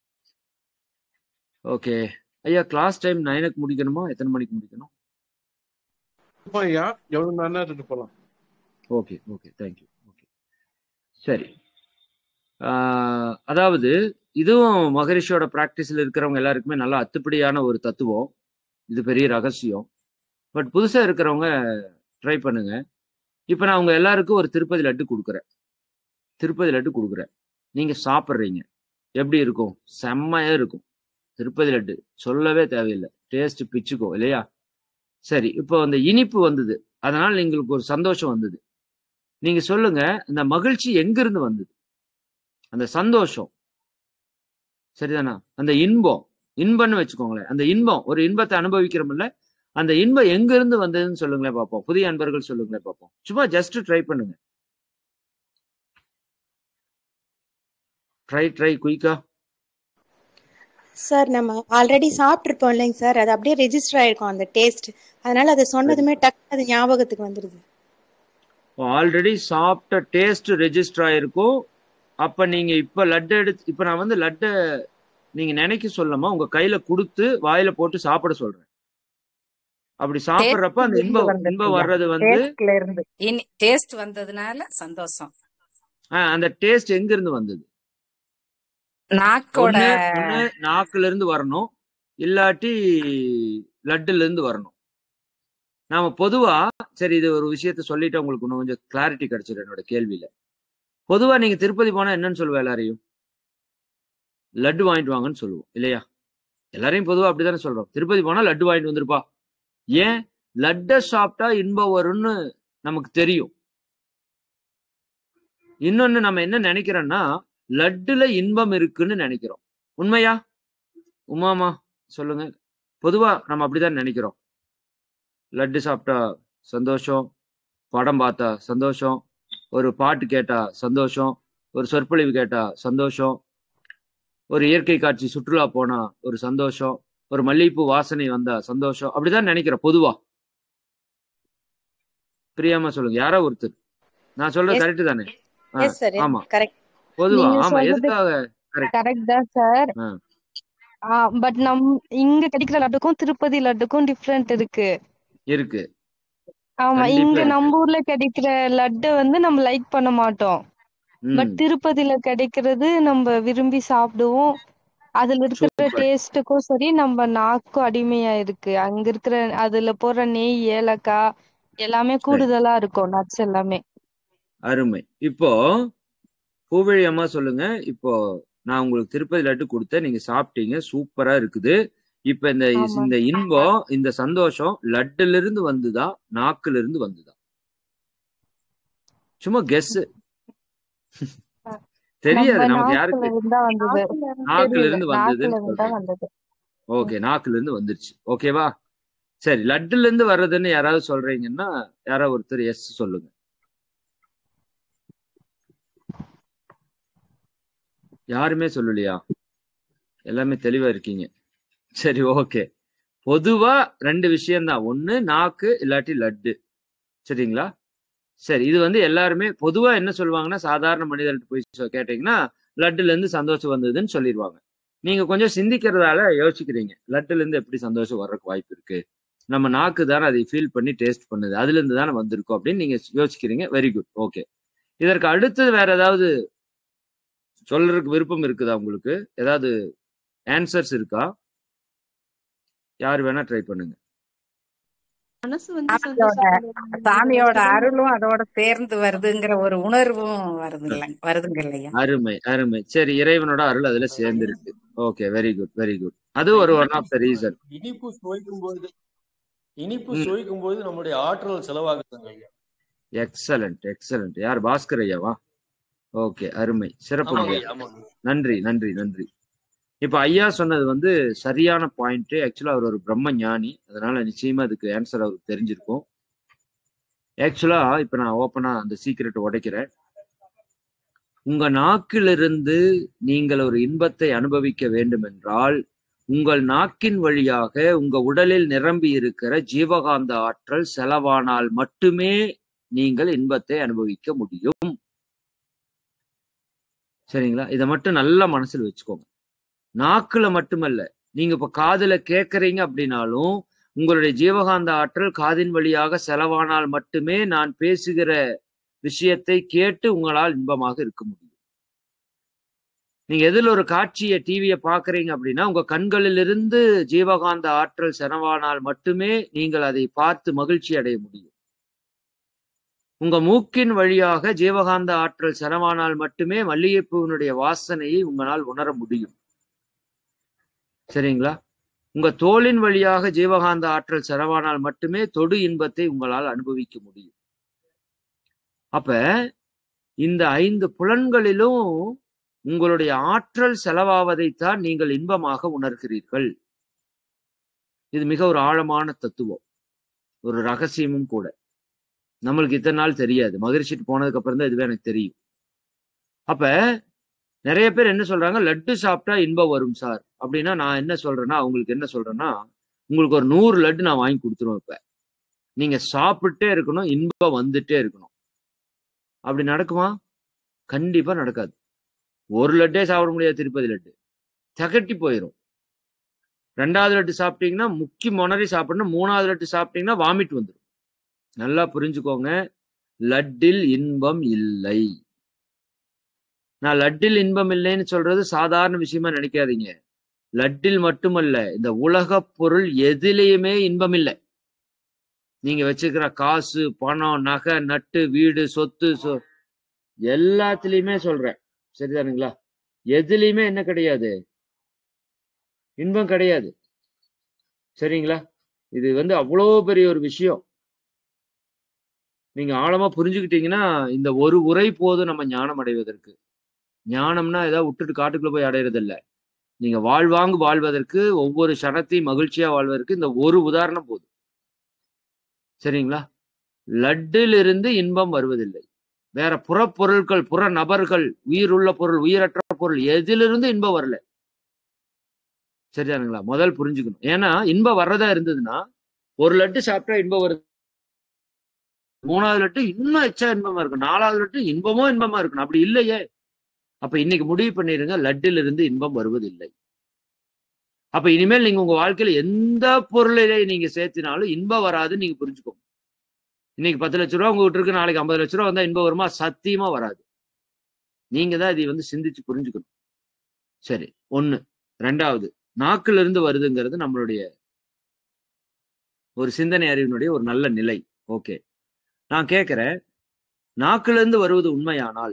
ஓகே ஐயா கிளாஸ் டைம் நைனுக்கு முடிக்கணுமா எத்தனை மணிக்கு முடிக்கணும் ஐயா எவ்வளவு நேரம் இருக்கு போலாம் ஓகே ஓகே தேங்க்யூ ஓகே சரி ஆஹ் அதாவது இதுவும் மகரிஷியோட ப்ராக்டிஸ்ல இருக்கிறவங்க எல்லாருக்குமே நல்லா அத்துப்படியான ஒரு தத்துவம் இது பெரிய ரகசியம் பட் புதுசா இருக்கிறவங்க ட்ரை பண்ணுங்க இப்போ நான் உங்க எல்லாருக்கும் ஒரு திருப்பதி லட்டு கொடுக்குறேன் திருப்பதி லட்டு கொடுக்குறேன் நீங்க சாப்பிட்றீங்க எப்படி இருக்கும் செம்மையா இருக்கும் திருப்பதி லட்டு சொல்லவே தேவையில்லை டேஸ்ட் பிச்சுக்கும் இல்லையா சரி இப்போ அந்த இனிப்பு வந்தது அதனால எங்களுக்கு ஒரு சந்தோஷம் வந்தது நீங்க சொல்லுங்க இந்த மகிழ்ச்சி எங்கிருந்து வந்தது அந்த சந்தோஷம் சரிதானா அந்த இன்பம் இன்பம்னு வச்சுக்கோங்களேன் அந்த இன்பம் ஒரு இன்பத்தை அனுபவிக்கிறோம்ல அந்த இன்பம் எங்க இருந்து வந்ததுன்னு சொல்லுங்களேன் பார்ப்போம் புதிய அன்பர்கள் சொல்லுங்களேன் பார்ப்போம் சும்மா ஜஸ்ட் ட்ரை பண்ணுங்க ட்ரை ட்ரை குயிக்கா சார் நம்ம ஆல்ரெடி சாப்பிட்ருப்போம் இல்லைங்க சார் அது அப்படியே ரெஜிஸ்டர் ஆயிருக்கும் அந்த டேஸ்ட் அதனால அதை சொன்னதுமே டக்கு அது ஞாபகத்துக்கு வந்துடுது ஆல்ரெடி சாப்பிட்ட டேஸ்ட் ரெஜிஸ்டர் ஆயிருக்கும் அப்ப நீங்க இப்ப லட்டு எடுத்து இப்ப நான் வந்து லட்டை நீங்க நினைக்க சொல்லாம உங்க கையில கொடுத்து வாயில போட்டு சாப்பிட சொல்றேன் அப்படி சாப்பிடுறப்ப அந்த இன்பம் இன்பம் வர்றது வந்து டேஸ்ட்ல இருந்து இனி டேஸ்ட் வந்ததுனால சந்தோஷம் ஆஹ், அந்த டேஸ்ட் எங்க இருந்து வந்தது நாக்கோட ஒண்ணு ஒண்ணு நாக்குல இருந்து வரணும் இல்லாட்டி லட்டுல இருந்து வரணும் நாம பொதுவா சரி இது ஒரு விஷயத்த சொல்லிட்டு உங்களுக்கு இன்னும் கொஞ்சம் கிளாரிட்டி கிடைச்சிடும் என்னோட கேள்வியில பொதுவா நீங்க திருப்பதி போனா என்னன்னு சொல்லுவா எல்லாரையும் லட்டு வாங்கிட்டு வாங்கன்னு சொல்லுவோம் இல்லையா எல்லாரையும் பொதுவா அப்படிதானே சொல்றோம் திருப்பதி போனா லட்டு வாங்கிட்டு வந்துருப்பா ஏன் லட்டை சாப்பிட்டா இன்பம் வரும்னு நமக்கு தெரியும் இன்னொன்னு நம்ம என்ன நினைக்கிறோம்னா லட்டுல இன்பம் இருக்குன்னு நினைக்கிறோம் உண்மையா உமாமா சொல்லுங்க பொதுவா நம்ம அப்படிதான் நினைக்கிறோம் லட்டு சாப்பிட்டா சந்தோஷம் படம் பார்த்தா சந்தோஷம் ஒரு பாட்டு கேட்டா சந்தோஷம் ஒரு சொற்பொழிவு கேட்டா சந்தோஷம் ஒரு இயற்கை காட்சி சுற்றுலா போனா ஒரு சந்தோஷம் ஒரு மல்லிகைப்பூ வாசனை வந்தா சந்தோஷம் அப்படிதான் நினைக்கிறோம் பொதுவா பிரியாம சொல்லுங்க யாரோ ஒருத்தர் நான் சொல்றது Yes. கரெக்ட் தானே ஆ, எஸ் சார் ஆமா கரெக்ட் பொதுவா நீங்க ஆமா சொல்றது எதுக்காக கரெக்ட் கரெக்ட் தான் சார் ஆ பட் நம் இங்க கிடைக்கிற லட்டுக்கும் திருப்பதி லட்டுக்கும் டிஃப்ரெண்ட் இருக்கு இருக்கு ஆமா கண்டிப்பா இங்க இருக்கு நம்ம ஊர்ல கிடைக்கிற லட்டை வந்து நம்ம லைக் பண்ண மாட்டோம் பட் ம் திருப்பதியில கிடைக்கிறது நம்ம விரும்பி சாப்பிடுவோம் அதுல இருக்கிற சூப்பர் டேஸ்ட்டுக்கும் சரி நம்ம நாக்கும் அடிமையா இருக்கு அங்க இருக்கிற அதுல போடுற நெய் ஏலக்காய் எல்லாமே சரி கூடுதலா இருக்கும் நட்ஸ் எல்லாமே அருமை இப்போ பூவழி அம்மா சொல்லுங்க இப்போ நான் உங்களுக்கு திருப்பதி லட்டு கொடுத்தேன் நீங்க சாப்பிட்டீங்க சூப்பரா இருக்குது இப்ப இந்த ஆமா இந்த இன்பம் இந்த சந்தோஷம் லட்டுல இருந்து வந்துதா நாக்குல இருந்து வந்துதா சும்மா கெஸ் தெரியாது நம்ம நமக்கு நாக்குல யாருக்கு இருந்தா வந்தது நாக்குல தெரியல இருந்து நாக்குல வந்ததுன்னு இருந்தா சொல்றீங்க வந்தது ஓகே நாக்குல இருந்து வந்துருச்சு ஓகேவா சரி லட்டுல இருந்து வர்றதுன்னு யாராவது சொல்றீங்கன்னா யாராவது ஒருத்தர் எஸ் சொல்லுங்க யாருமே சொல்லலையா எல்லாமே தெளிவா இருக்கீங்க சரி ஓகே பொதுவா ரெண்டு விஷயம்தான் ஒண்ணு நாக்கு இல்லாட்டி லட்டு சரிங்களா சரி இது வந்து எல்லாருமே பொதுவா என்ன சொல்லுவாங்கன்னா சாதாரண மனிதர்கிட்ட போய் சொ- கேட்டீங்கன்னா லட்டுல இருந்து சந்தோஷம் வந்ததுன்னு சொல்லிடுவாங்க நீங்க கொஞ்சம் சிந்திக்கிறதால யோசிக்கிறீங்க லட்டுல இருந்து எப்படி சந்தோஷம் வர்றதுக்கு வாய்ப்பு இருக்கு நம்ம நாக்கு தானே அதை ஃபீல் பண்ணி டேஸ்ட் பண்ணுது அதுல இருந்து தானே வந்திருக்கோம் அப்படின்னு நீங்க யோசிக்கிறீங்க வெரி குட் ஓகே இதற்கு அடுத்தது வேற ஏதாவது சொல்றதுக்கு விருப்பம் இருக்குதா உங்களுக்கு ஏதாவது ஆன்சர்ஸ் இருக்கா யார் வேணா ட்ரை பண்ணுங்க மனசு வந்து சாமியோட சந்தோஷப்படும் சாமியோட அருளும் அதோட சேர்ந்து வருதுங்கிற ஒரு உணர்வும் வருது இல்ல வருதுங்க இல்லையா அருமை அருமை சரி இறைவனோட அருள் அதுல சேர்ந்துருக்கு okay very good very good அது ஒரு ஒன் ஆஃப் த ரீசன் இனிப்பு சுவைக்கும் போது இனிப்பு சுவைக்கும் போது நம்முடைய ஆற்றல் செலவாகுதுங்க ஐயா எக்ஸலண்ட் எக்ஸலண்ட் யார் பாஸ்கர் ஐயாவா ஓகே அருமை சிறப்புங்க ஆமாங்க ஐயா ஐயா ஆமாங்க நன்றி நன்றி நன்றி இப்ப ஐயா சொன்னது வந்து சரியான பாயிண்ட் ஆக்சுவலா அவர் ஒரு பிரம்ம ஞானி அதனால நிச்சயமா அதுக்கு ஆன்சர் அவருக்கு தெரிஞ்சிருக்கும் ஆக்சுவலா இப்ப நான் ஓப்பனா அந்த சீக்கிரட் உடைக்கிறேன் உங்க நாக்கிலிருந்து நீங்கள் ஒரு இன்பத்தை அனுபவிக்க வேண்டும் என்றால் உங்கள் நாக்கின் வழியாக உங்க உடலில் நிரம்பி இருக்கிற ஜீவகாந்த ஆற்றல் செலவானால் மட்டுமே நீங்கள் இன்பத்தை அனுபவிக்க முடியும் சரிங்களா இதை மட்டும் நல்லா மனசுல வச்சுக்கோங்க நாக்குல மட்டுமல்ல நீங்க இப்ப காதுல கேட்கறீங்க அப்படின்னாலும் உங்களுடைய ஜீவகாந்த ஆற்றல் காதின் வழியாக செலவானால் மட்டுமே நான் பேசுகிற விஷயத்தை கேட்டு உங்களால் இன்பமாக இருக்க முடியும் நீங்க எதில் ஒரு காட்சியை டிவியை பாக்குறீங்க அப்படின்னா உங்க கண்களிலிருந்து ஜீவகாந்த ஆற்றல் செலவானால் மட்டுமே நீங்கள் அதை பார்த்து மகிழ்ச்சி அடைய முடியும் உங்க மூக்கின் வழியாக ஜீவகாந்த ஆற்றல் செலவானால் மட்டுமே மல்லிகைப்பூவினுடைய வாசனையை உங்களால் உணர முடியும் சரிங்களா உங்க தோலின் வழியாக ஜீவகாந்த ஆற்றல் செலவானால் மட்டுமே தொடு இன்பத்தை உங்களால் அனுபவிக்க முடியும் அப்ப இந்த ஐந்து புலன்களிலும் உங்களுடைய ஆற்றல் செலவாவதைத்தான் நீங்கள் இன்பமாக உணர்கிறீர்கள் இது மிக ஒரு ஆழமான தத்துவம் ஒரு ரகசியமும் கூட நம்மளுக்கு இத்தனை நாள் தெரியாது மகிழ்ச்சிட்டு போனதுக்கு அப்புறம் தான் இதுவே எனக்கு தெரியும் அப்ப நிறைய பேர் என்ன சொல்றாங்க லட்டு சாப்பிட்டா இன்பம் வரும் சார் அப்படின்னா நான் என்ன சொல்றேன்னா அவங்களுக்கு என்ன சொல்றேன்னா உங்களுக்கு ஒரு நூறு லட்டு நான் வாங்கி கொடுத்துருவேன் இப்ப நீங்க சாப்பிட்டே இருக்கணும் இன்பம் வந்துட்டே இருக்கணும் அப்படி நடக்குமா கண்டிப்பா நடக்காது ஒரு லட்டே சாப்பிட முடியாது திருப்பதி லட்டு தகட்டி போயிடும் ரெண்டாவது லட்டு சாப்பிட்டீங்கன்னா முக்கி முனறி சாப்பிடணும் மூணாவது லட்டு சாப்பிட்டீங்கன்னா வாமிட் வந்துடும் நல்லா புரிஞ்சுக்கோங்க லட்டில் இன்பம் இல்லை நான் லட்டில் இன்பம் இல்லைன்னு சொல்றது சாதாரண விஷயமா நினைக்காதீங்க லட்டில் மட்டுமல்ல இந்த உலக பொருள் எதிலையுமே இன்பம் இல்லை நீங்க வச்சுக்கிற காசு பணம் நகை நட்டு வீடு சொத்து சொ எல்லாத்துலயுமே சொல்றேன் சரிதானுங்களா எதுலையுமே என்ன கிடையாது இன்பம் கிடையாது சரிங்களா இது வந்து அவ்வளோ பெரிய ஒரு விஷயம் நீங்க ஆழமா புரிஞ்சுக்கிட்டீங்கன்னா இந்த ஒரு உரை போதும் நம்ம ஞானம் அடைவதற்கு ஞானம்னா ஏதாவது விட்டுட்டு காட்டுக்குள்ள போய் அடையிறது இல்ல நீங்க வாழ்வாங்கு வாழ்வதற்கு ஒவ்வொரு சனத்தையும் மகிழ்ச்சியா வாழ்வதற்கு இந்த ஒரு உதாரணம் போதும் சரிங்களா லட்டிலிருந்து இன்பம் வருவதில்லை வேற புறப்பொருட்கள் புற நபர்கள் உயிருள்ள பொருள் உயிரற்ற பொருள் எதிலிருந்து இன்பம் வரல சரிதானுங்களா முதல் புரிஞ்சுக்கணும் ஏன்னா இன்பம் வர்றதா இருந்ததுன்னா ஒரு லட்டு சாப்பிட்டா இன்பம் வருது மூணாவது லட்டு இன்னும் எச்சா இன்பமா இருக்கும் நாலாவது லட்டு இன்பமோ இன்பமா இருக்கணும் அப்படி இல்லையே அப்ப இன்னைக்கு முடிவு பண்ணிருங்க லட்டில் இருந்து இன்பம் வருவதில்லை அப்ப இனிமேல் நீங்க உங்க வாழ்க்கையில எந்த பொருளிலே நீங்க சேர்த்தினாலும் இன்பம் வராதுன்னு நீங்க புரிஞ்சுக்கோங்க இன்னைக்கு பத்து லட்ச ரூபா உங்ககிட்ட இருக்கு நாளைக்கு ஐம்பது லட்ச ரூபா வந்தா இன்பம் வருமா சத்தியமா வராது நீங்க தான் இதை வந்து சிந்திச்சு புரிஞ்சுக்கணும் சரி ஒண்ணு ரெண்டாவது நாக்குல இருந்து வருதுங்கிறது நம்மளுடைய ஒரு சிந்தனை அறிவினுடைய ஒரு நல்ல நிலை ஓகே நான் கேட்கிறேன் நாக்குல இருந்து வருவது உண்மையானால்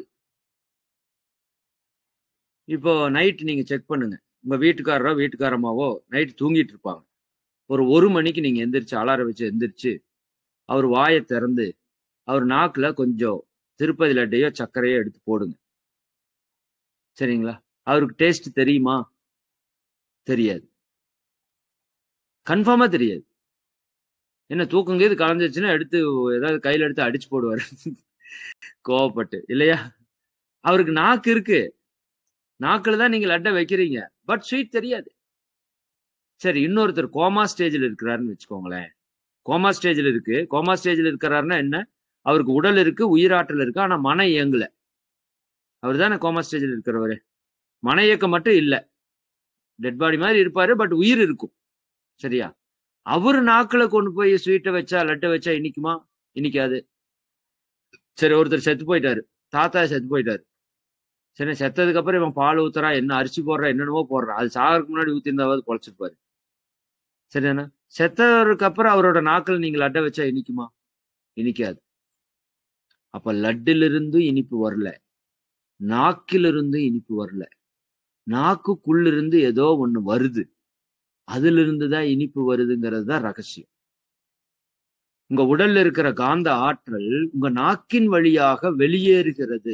இப்போ நைட் நீங்க செக் பண்ணுங்க உங்க வீட்டுக்காரரோ வீட்டுக்காரமாவோ நைட் தூங்கிட்டு இருப்பாங்க ஒரு ஒரு மணிக்கு நீங்க எந்திரிச்சு அலாரம் வச்சு எந்திரிச்சு அவர் வாயை திறந்து அவர் நாக்குல கொஞ்சம் திருப்பதி லட்டையோ சர்க்கரையோ எடுத்து போடுங்க சரிங்களா அவருக்கு டேஸ்ட் தெரியுமா தெரியாது கன்ஃபார்மா தெரியாது என்ன தூக்கம் இது கலந்துச்சுன்னா எடுத்து ஏதாவது கையில எடுத்து அடிச்சு போடுவாரு கோவப்பட்டு இல்லையா அவருக்கு நாக்கு இருக்கு நாக்குல தான் நீங்க லட்டை வைக்கிறீங்க பட் ஸ்வீட் தெரியாது சரி இன்னொருத்தர் கோமா ஸ்டேஜில் இருக்கிறாருன்னு வச்சுக்கோங்களேன் கோமா ஸ்டேஜில் இருக்கு கோமா ஸ்டேஜில் இருக்கிறாருன்னா என்ன அவருக்கு உடல் இருக்கு உயிராற்றல் இருக்கு ஆனா மன இயங்கல அவர் தானே கோமா ஸ்டேஜில் இருக்கிறவரு மன இயக்கம் மட்டும் இல்லை டெட் பாடி மாதிரி இருப்பாரு பட் உயிர் இருக்கும் சரியா அவரு நாக்குல கொண்டு போய் ஸ்வீட்டை வச்சா லட்டை வச்சா இனிக்குமா இனிக்காது சரி ஒருத்தர் செத்து போயிட்டாரு தாத்தா செத்து போயிட்டாரு சரி செத்ததுக்கு அப்புறம் இவன் பால் ஊத்துறான் என்ன அரிசி போடுறான் என்னென்னமோ போடுறான் அது சாகறதுக்கு முன்னாடி ஊத்திருந்தாவது பொழைச்சிருப்பாரு சரிதானே செத்தவருக்கு அப்புறம் அவரோட நாக்கில் நீங்க லட்டை வச்சா இனிக்குமா இனிக்காது அப்ப லட்டிலிருந்து இனிப்பு வரல நாக்கிலிருந்து இனிப்பு வரல நாக்குக்குள்ளிருந்து ஏதோ ஒண்ணு வருது அதுல இருந்து தான் இனிப்பு வருதுங்கிறது தான் ரகசியம் உங்க உடல்ல இருக்கிற காந்த ஆற்றல் உங்க நாக்கின் வழியாக வெளியேறுகிறது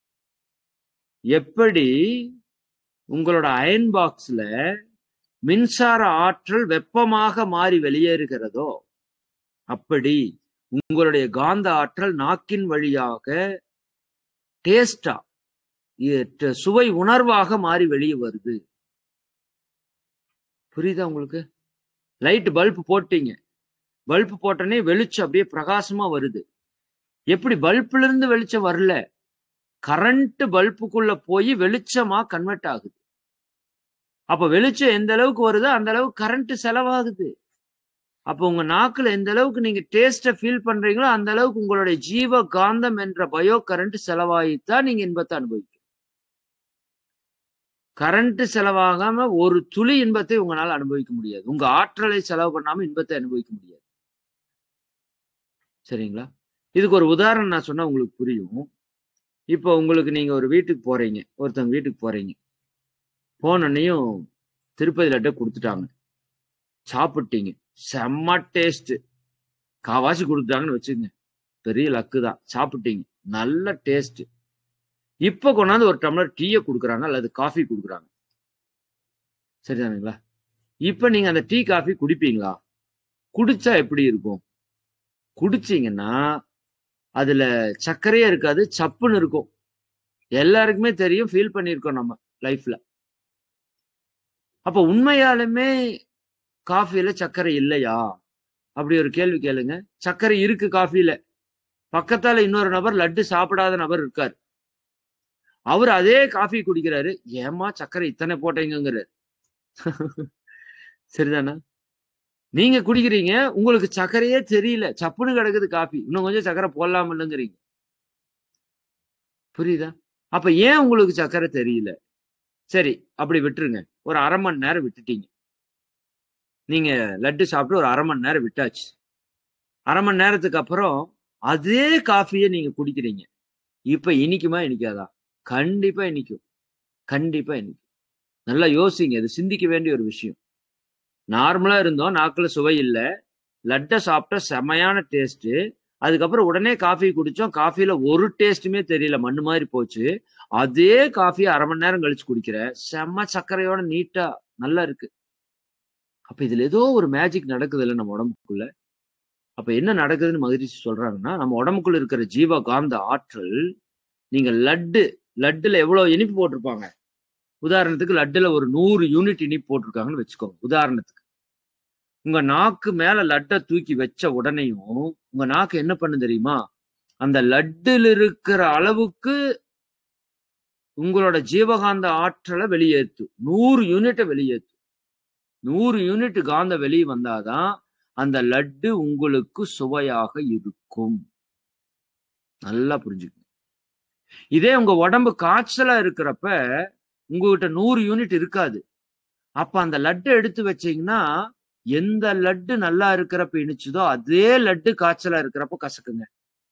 எப்படி உங்களோட அயன் பாக்ஸ்ல மின்சார ஆற்றல் வெப்பமாக மாறி வெளியேறுகிறதோ அப்படி உங்களுடைய காந்த ஆற்றல் நாக்கின் வழியாக டேஸ்டா சுவை உணர்வாக மாறி வெளியே வருது புரியுதா உங்களுக்கு லைட் பல்ப் போட்டீங்க பல்ப் போட்டோன்னே வெளிச்சம் அப்படியே பிரகாசமா வருது எப்படி பல்ப்ல இருந்து வெளிச்சம் வரல கரண்ட் பல்புக்குள்ள போய் வெளிச்சமா கன்வெர்ட் ஆகுது அப்ப வெளிச்சம் எந்த அளவுக்கு வருதோ அந்த அளவுக்கு கரண்ட் செலவாகுது அப்போ உங்க நாக்குல எந்த அளவுக்கு நீங்க டேஸ்ட ஃபீல் பண்றீங்களோ அந்த அளவுக்கு உங்களுடைய ஜீவ காந்தம் என்ற பயோ கரண்ட் செலவாகித்தான் நீங்க இன்பத்தை அனுபவிக்கும் கரண்ட் செலவாகாம ஒரு துளி இன்பத்தை உங்களால அனுபவிக்க முடியாது உங்க ஆற்றலை செலவு பண்ணாம இன்பத்தை அனுபவிக்க முடியாது சரிங்களா இதுக்கு ஒரு உதாரணம் நான் சொன்னா உங்களுக்கு புரியும் இப்போ உங்களுக்கு நீங்க ஒரு வீட்டுக்கு போறீங்க ஒருத்தவங்க வீட்டுக்கு போறீங்க போனோன்னையும் திருப்பதி லட்டை கொடுத்துட்டாங்க சாப்பிட்டீங்க செம்ம டேஸ்ட் காவாசி கொடுத்துட்டாங்கன்னு வச்சுங்க பெரிய லக்கு தான் சாப்பிட்டீங்க நல்ல டேஸ்ட் இப்ப கொண்டாந்து ஒரு டம்ளர் டீயை கொடுக்குறாங்க அல்லது காஃபி கொடுக்குறாங்க சரிதானுங்களா இப்ப நீங்க அந்த டீ காஃபி குடிப்பீங்களா குடிச்சா எப்படி இருக்கும் குடிச்சீங்கன்னா அதுல சர்க்கரையே இருக்காது சப்புன்னு இருக்கும் எல்லாருக்குமே தெரியும் ஃபீல் பண்ணியிருக்கோம் நம்ம லைஃப்ல அப்ப உண்மையாலுமே காஃபில சர்க்கரை இல்லையா அப்படி ஒரு கேள்வி கேளுங்க சர்க்கரை இருக்கு காஃபில பக்கத்தால இன்னொரு நபர் லட்டு சாப்பிடாத நபர் இருக்காரு அவர் அதே காஃபி குடிக்கிறாரு ஏமா சர்க்கரை இத்தனை போட்டீங்கிறாரு சரிதானா நீங்க குடிக்கிறீங்க உங்களுக்கு சர்க்கரையே தெரியல சப்புன்னு கிடக்குது காஃபி இன்னும் கொஞ்சம் சர்க்கரை போடலாம் இல்லைங்கிறீங்க புரியுதா அப்ப ஏன் உங்களுக்கு சர்க்கரை தெரியல சரி அப்படி விட்டுருங்க ஒரு அரை மணி நேரம் விட்டுட்டீங்க நீங்க லட்டு சாப்பிட்டு ஒரு அரை மணி நேரம் விட்டாச்சு அரை மணி நேரத்துக்கு அப்புறம் அதே காஃபியை நீங்க குடிக்கிறீங்க இப்ப இனிக்குமா இனிக்காதா கண்டிப்பா இனிக்கும் கண்டிப்பா இனிக்கும் நல்லா யோசிங்க இது சிந்திக்க வேண்டிய ஒரு விஷயம் நார்மலா இருந்தோம் நாக்குல சுவை இல்லை லட்டை சாப்பிட்டா செமையான டேஸ்ட் அதுக்கப்புறம் உடனே காஃபி குடிச்சோம் காஃபில ஒரு டேஸ்ட்டுமே தெரியல மண்ணு மாதிரி போச்சு அதே காஃபி அரை மணி நேரம் கழிச்சு குடிக்கிற செம்ம சர்க்கரையோட நீட்டா நல்லா இருக்கு அப்ப இதுல ஏதோ ஒரு மேஜிக் நடக்குது இல்லை நம்ம உடம்புக்குள்ள அப்ப என்ன நடக்குதுன்னு மகிழ்ச்சி சொல்றாங்கன்னா நம்ம உடம்புக்குள்ள இருக்கிற ஜீவ காந்த ஆற்றல் நீங்க லட்டு லட்டுல எவ்வளவு இனிப்பு போட்டிருப்பாங்க உதாரணத்துக்கு லட்டுல ஒரு நூறு யூனிட் இனிப்பு போட்டிருக்காங்கன்னு வச்சுக்கோங்க உதாரணத்துக்கு உங்க நாக்கு மேல லட்டை தூக்கி வச்ச உடனேயும் உங்க நாக்கு என்ன பண்ணு தெரியுமா அந்த லட்டுல இருக்கிற அளவுக்கு உங்களோட ஜீவகாந்த ஆற்றலை வெளியேற்றும் நூறு யூனிட்டை வெளியேற்றும் நூறு யூனிட் காந்த வெளியே வந்தாதான் அந்த லட்டு உங்களுக்கு சுவையாக இருக்கும் நல்லா புரிஞ்சுக்கணும் இதே உங்க உடம்பு காய்ச்சலா இருக்கிறப்ப உங்ககிட்ட நூறு யூனிட் இருக்காது அப்ப அந்த லட்டு எடுத்து வச்சீங்கன்னா எந்த லட்டு நல்லா இருக்கிறப்ப இனிச்சுதோ அதே லட்டு காய்ச்சலா இருக்கிறப்ப கசக்குங்க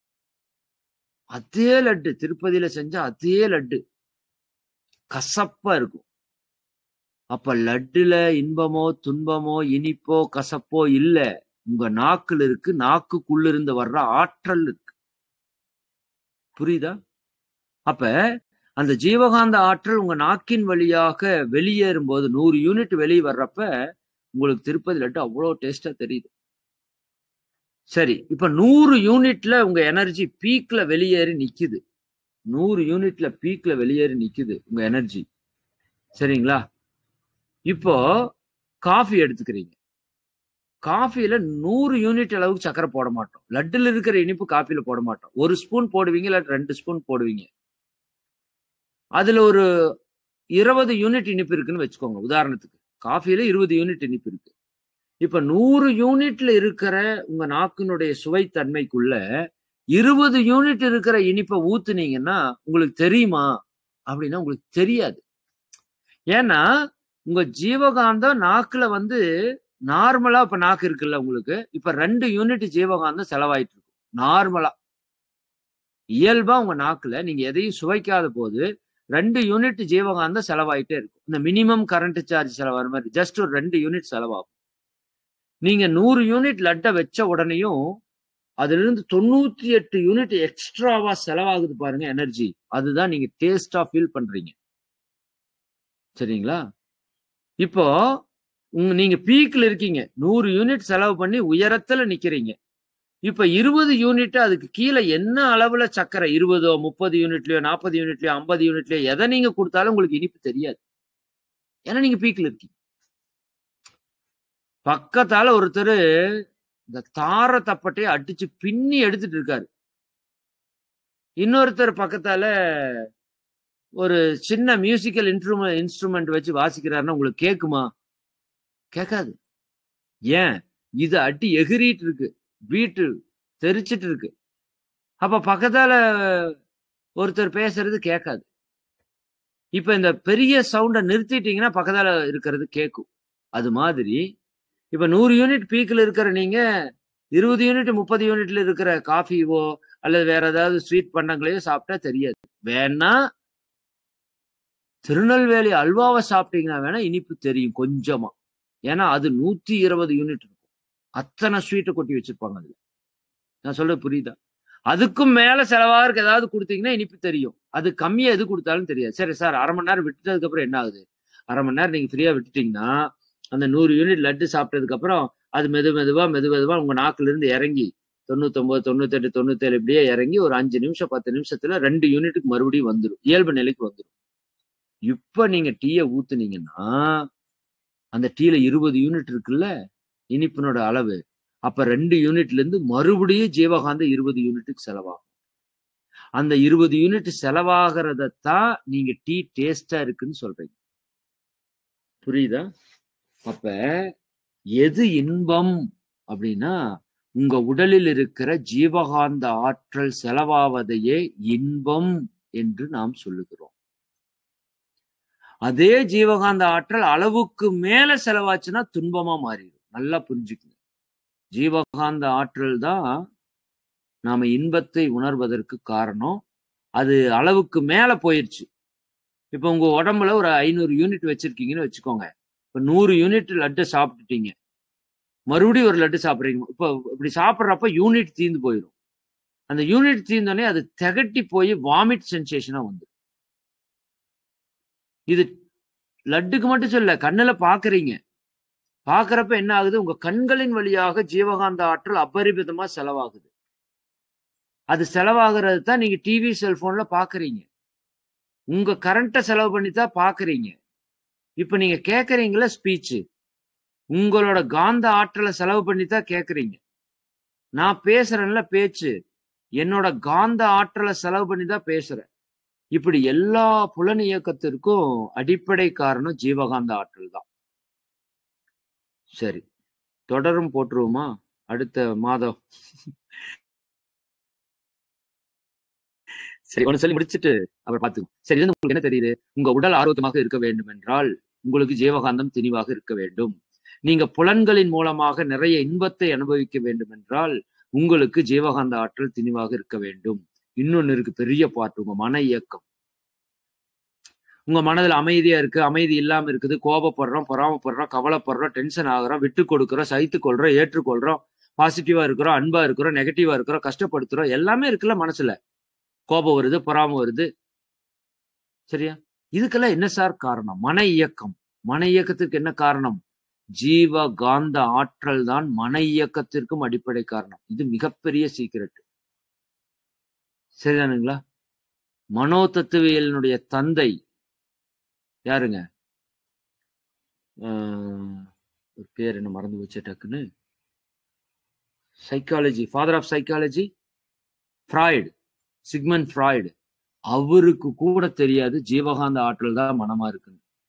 அதே லட்டு திருப்பதியில செஞ்ச அதே லட்டு கசப்பா இருக்கும் அப்ப லட்டுல இன்பமோ துன்பமோ இனிப்போ கசப்போ இல்ல உங்க நாக்குல இருக்கு நாக்குக்குள்ள இருந்து வர்ற ஆற்றல் இருக்கு புரியுதா அப்ப அந்த ஜீவகாந்த ஆற்றல் உங்க நாக்கின் வழியாக வெளியேறும் போது நூறு யூனிட் வெளியே வர்றப்ப உங்களுக்கு திருப்பதி லட்டு அவ்வளோ டேஸ்டா தெரியுது சரி இப்ப நூறு யூனிட்ல உங்க எனர்ஜி பீக்ல வெளியேறி நிக்குது நூறு யூனிட்ல பீக்ல வெளியேறி நிக்குது உங்க எனர்ஜி சரிங்களா இப்போ காஃபி எடுத்துக்கிறீங்க காஃபில நூறு யூனிட் அளவுக்கு சக்கரை போட மாட்டோம் லட்டுல இருக்கிற இனிப்பு காஃபில போட மாட்டோம் ஒரு ஸ்பூன் போடுவீங்க இல்ல ரெண்டு ஸ்பூன் போடுவீங்க அதுல ஒரு இருபது யூனிட் இனிப்பு இருக்குன்னு வச்சுக்கோங்க உதாரணத்துக்கு காஃபில இருபது யூனிட் இனிப்பு இருக்கு இப்ப நூறு யூனிட்ல இருக்கிற உங்க நாக்கினுடைய சுவைத்தன்மைக்குள்ள இருபது யூனிட் இருக்கிற இனிப்பை ஊத்துனீங்கன்னா உங்களுக்கு தெரியுமா அப்படின்னா உங்களுக்கு தெரியாது ஏன்னா உங்க ஜீவகாந்தம் நாக்குல வந்து நார்மலா இப்ப நாக்கு இருக்குல்ல உங்களுக்கு இப்ப ரெண்டு யூனிட் ஜீவகாந்தம் செலவாயிட்டு இருக்கும் நார்மலா இயல்பா உங்க நாக்குல நீங்க எதையும் சுவைக்காத போது ரெண்டு யூனிட் ஜீவகாந்தம் செலவாயிட்டே இருக்கும் இந்த மினிமம் கரண்ட் சார்ஜ் செலவாகிற மாதிரி ஜஸ்ட் ஒரு ரெண்டு யூனிட் செலவாகும் நீங்க நூறு யூனிட் லட்டை வச்ச உடனேயும் அதுல இருந்து தொண்ணூத்தி எட்டு யூனிட் எக்ஸ்ட்ராவா செலவாகுது பாருங்க எனர்ஜி அதுதான் நீங்க டேஸ்டா ஃபீல் பண்றீங்க சரிங்களா இப்போ உங்க நீங்க பீக்ல இருக்கீங்க நூறு யூனிட் செலவு பண்ணி உயரத்துல நிக்கிறீங்க இப்ப இருபது யூனிட் அதுக்கு கீழே என்ன அளவுல சக்கரை இருபதோ முப்பது யூனிட்லயோ நாற்பது யூனிட்லயோ ஐம்பது யூனிட்லயோ எதை நீங்க கொடுத்தாலும் உங்களுக்கு இனிப்பு தெரியாது ஏன்னா நீங்க பீக்ல இருக்கீங்க பக்கத்தால ஒருத்தர் இந்த தார தப்பட்டையை அடிச்சு பின்னி எடுத்துட்டு இருக்காரு இன்னொருத்தர் பக்கத்தால ஒரு சின்ன மியூசிக்கல் இன்ஸ்ட்ருமெண்ட் இன்ஸ்ட்ருமெண்ட் வச்சு வாசிக்கிறாருன்னா உங்களுக்கு கேக்குமா கேட்காது ஏன் இது அடி எகிரிட்டு இருக்கு பீட்டு தெரிச்சிட்டு இருக்கு அப்ப பக்கத்தால ஒருத்தர் பேசுறது கேட்காது இப்ப இந்த பெரிய சவுண்டை நிறுத்திட்டீங்கன்னா பக்கத்தால இருக்கிறது கேட்கும் அது மாதிரி இப்ப நூறு யூனிட் பீக்ல இருக்கிற நீங்க இருபது யூனிட் முப்பது யூனிட்ல இருக்கிற காஃபிவோ அல்லது வேற ஏதாவது ஸ்வீட் பண்டங்களையோ சாப்பிட்டா தெரியாது வேணா திருநெல்வேலி அல்வாவை சாப்பிட்டீங்கன்னா வேணா இனிப்பு தெரியும் கொஞ்சமா ஏன்னா அது நூத்தி இருபது யூனிட் இருக்கும் அத்தனை ஸ்வீட்டை கொட்டி வச்சிருப்பாங்க அதுல நான் சொல்றது புரியுதா அதுக்கும் மேல செலவாக ஏதாவது கொடுத்தீங்கன்னா இனிப்பு தெரியும் அது கம்மியா எது கொடுத்தாலும் தெரியாது சரி சார் அரை மணி நேரம் விட்டுட்டதுக்கு அப்புறம் என்ன ஆகுது அரை மணி நேரம் நீங்க ஃப்ரீயா விட்டுட்டீங்கன்னா அந்த நூறு யூனிட் லட்டு சாப்பிட்டதுக்கு அப்புறம் அது மெது மெதுவா மெது மெதுவா உங்க நாக்குல இருந்து இறங்கி தொண்ணூத்தொன்பது தொண்ணூத்தெட்டு தொண்ணூத்தேழு இப்படியே இறங்கி ஒரு அஞ்சு நிமிஷம் பத்து நிமிஷத்துல ரெண்டு யூனிட்டுக்கு மறுபடியும் வந்துடும் இயல்பு நிலைக்கு வந்துடும் இப்ப நீங்க டீயை ஊத்துனீங்கன்னா அந்த டீல இருபது யூனிட் இருக்குல்ல இனிப்பினோட அளவு அப்ப ரெண்டு யூனிட்ல இருந்து மறுபடியும் ஜீவகாந்த இருபது யூனிட்டுக்கு செலவாகும் அந்த இருபது யூனிட் செலவாகிறதான் நீங்க டீ டேஸ்டா இருக்குன்னு சொல்றீங்க புரியுதா அப்ப எது இன்பம் அப்படின்னா உங்க உடலில் இருக்கிற ஜீவகாந்த ஆற்றல் செலவாவதையே இன்பம் என்று நாம் சொல்லுகிறோம் அதே ஜீவகாந்த ஆற்றல் அளவுக்கு மேல செலவாச்சுன்னா துன்பமா மாறிடும் நல்லா புரிஞ்சுக்கணும் ஜீவகாந்த ஆற்றல் தான் நாம இன்பத்தை உணர்வதற்கு காரணம் அது அளவுக்கு மேல போயிடுச்சு இப்ப உங்க உடம்புல ஒரு ஐநூறு யூனிட் வச்சிருக்கீங்கன்னு வச்சுக்கோங்க இப்ப நூறு யூனிட் லட்டு சாப்பிட்டுட்டீங்க மறுபடியும் ஒரு லட்டு சாப்பிட்றீங்க இப்போ இப்படி சாப்பிட்றப்ப யூனிட் தீர்ந்து போயிடும் அந்த யூனிட் தீர்ந்தோடனே அது திகட்டி போய் வாமிட் சென்சேஷனா வந்து இது லட்டுக்கு மட்டும் சொல்ல கண்ணுல பாக்குறீங்க பாக்குறப்ப என்ன ஆகுது உங்க கண்களின் வழியாக ஜீவகாந்த ஆற்றல் அபரிமிதமா செலவாகுது அது செலவாகிறது தான் நீங்க டிவி செல்போன்ல பாக்குறீங்க உங்க கரண்ட்டை செலவு பண்ணி தான் பாக்குறீங்க இப்ப நீங்க கேக்குறீங்களா ஸ்பீச் உங்களோட காந்த ஆற்றலை செலவு பண்ணி தான் கேக்குறீங்க நான் பேசுறேன்ல பேச்சு என்னோட காந்த ஆற்றலை செலவு பண்ணி தான் பேசுறேன் இப்படி எல்லா புலன் இயக்கத்திற்கும் அடிப்படை காரணம் ஜீவகாந்த ஆற்றல் தான் சரி தொடரும் போட்டுருவோமா அடுத்த மாதம் சரி ஒன்னு சொல்லி முடிச்சுட்டு அப்புறம் பார்த்துக்கோ சரி இது உங்களுக்கு என்ன தெரியுது உங்க உடல் ஆரோக்கியமாக இருக்க வேண்டும் என்றால் உங்களுக்கு ஜீவகாந்தம் தெளிவாக இருக்க வேண்டும் நீங்க புலன்களின் மூலமாக நிறைய இன்பத்தை அனுபவிக்க வேண்டும் என்றால் உங்களுக்கு ஜீவகாந்த ஆற்றல் திணிவாக இருக்க வேண்டும் இன்னொன்னு இருக்கு பெரிய பாட்டு உங்க மன இயக்கம் உங்க மனதுல அமைதியா இருக்கு அமைதி இல்லாம இருக்குது கோபப்படுறோம் பொறாமப்படுறோம் கவலைப்படுறோம் டென்ஷன் ஆகுறோம் விட்டு கொடுக்குறோம் சகித்து கொள்றோம் ஏற்றுக்கொள்றோம் பாசிட்டிவா இருக்கிறோம் அன்பா இருக்கிறோம் நெகட்டிவா இருக்கிறோம் கஷ்டப்படுத்துறோம் எல்லாமே இருக்குல்ல மனசுல கோபம் வருது பொறாம வருது சரியா இதுக்கெல்லாம் என்ன சார் காரணம் மன இயக்கம் மன இயக்கத்திற்கு என்ன காரணம் ஜீவ காந்த ஆற்றல் தான் மன இயக்கத்திற்கும் அடிப்படை காரணம் இது மிகப்பெரிய சீக்கிரட் சரிதானுங்களா மனோ தத்துவியலினுடைய தந்தை யாருங்க ஆஹ் ஒரு பேர் என்ன மறந்து வச்ச டக்குன்னு psychology father of psychology Freud Sigmund Freud அவருக்கு கூட தெரியாது ஜீவகாந்த ஆற்றல் தான் மனமா இருக்குன்னு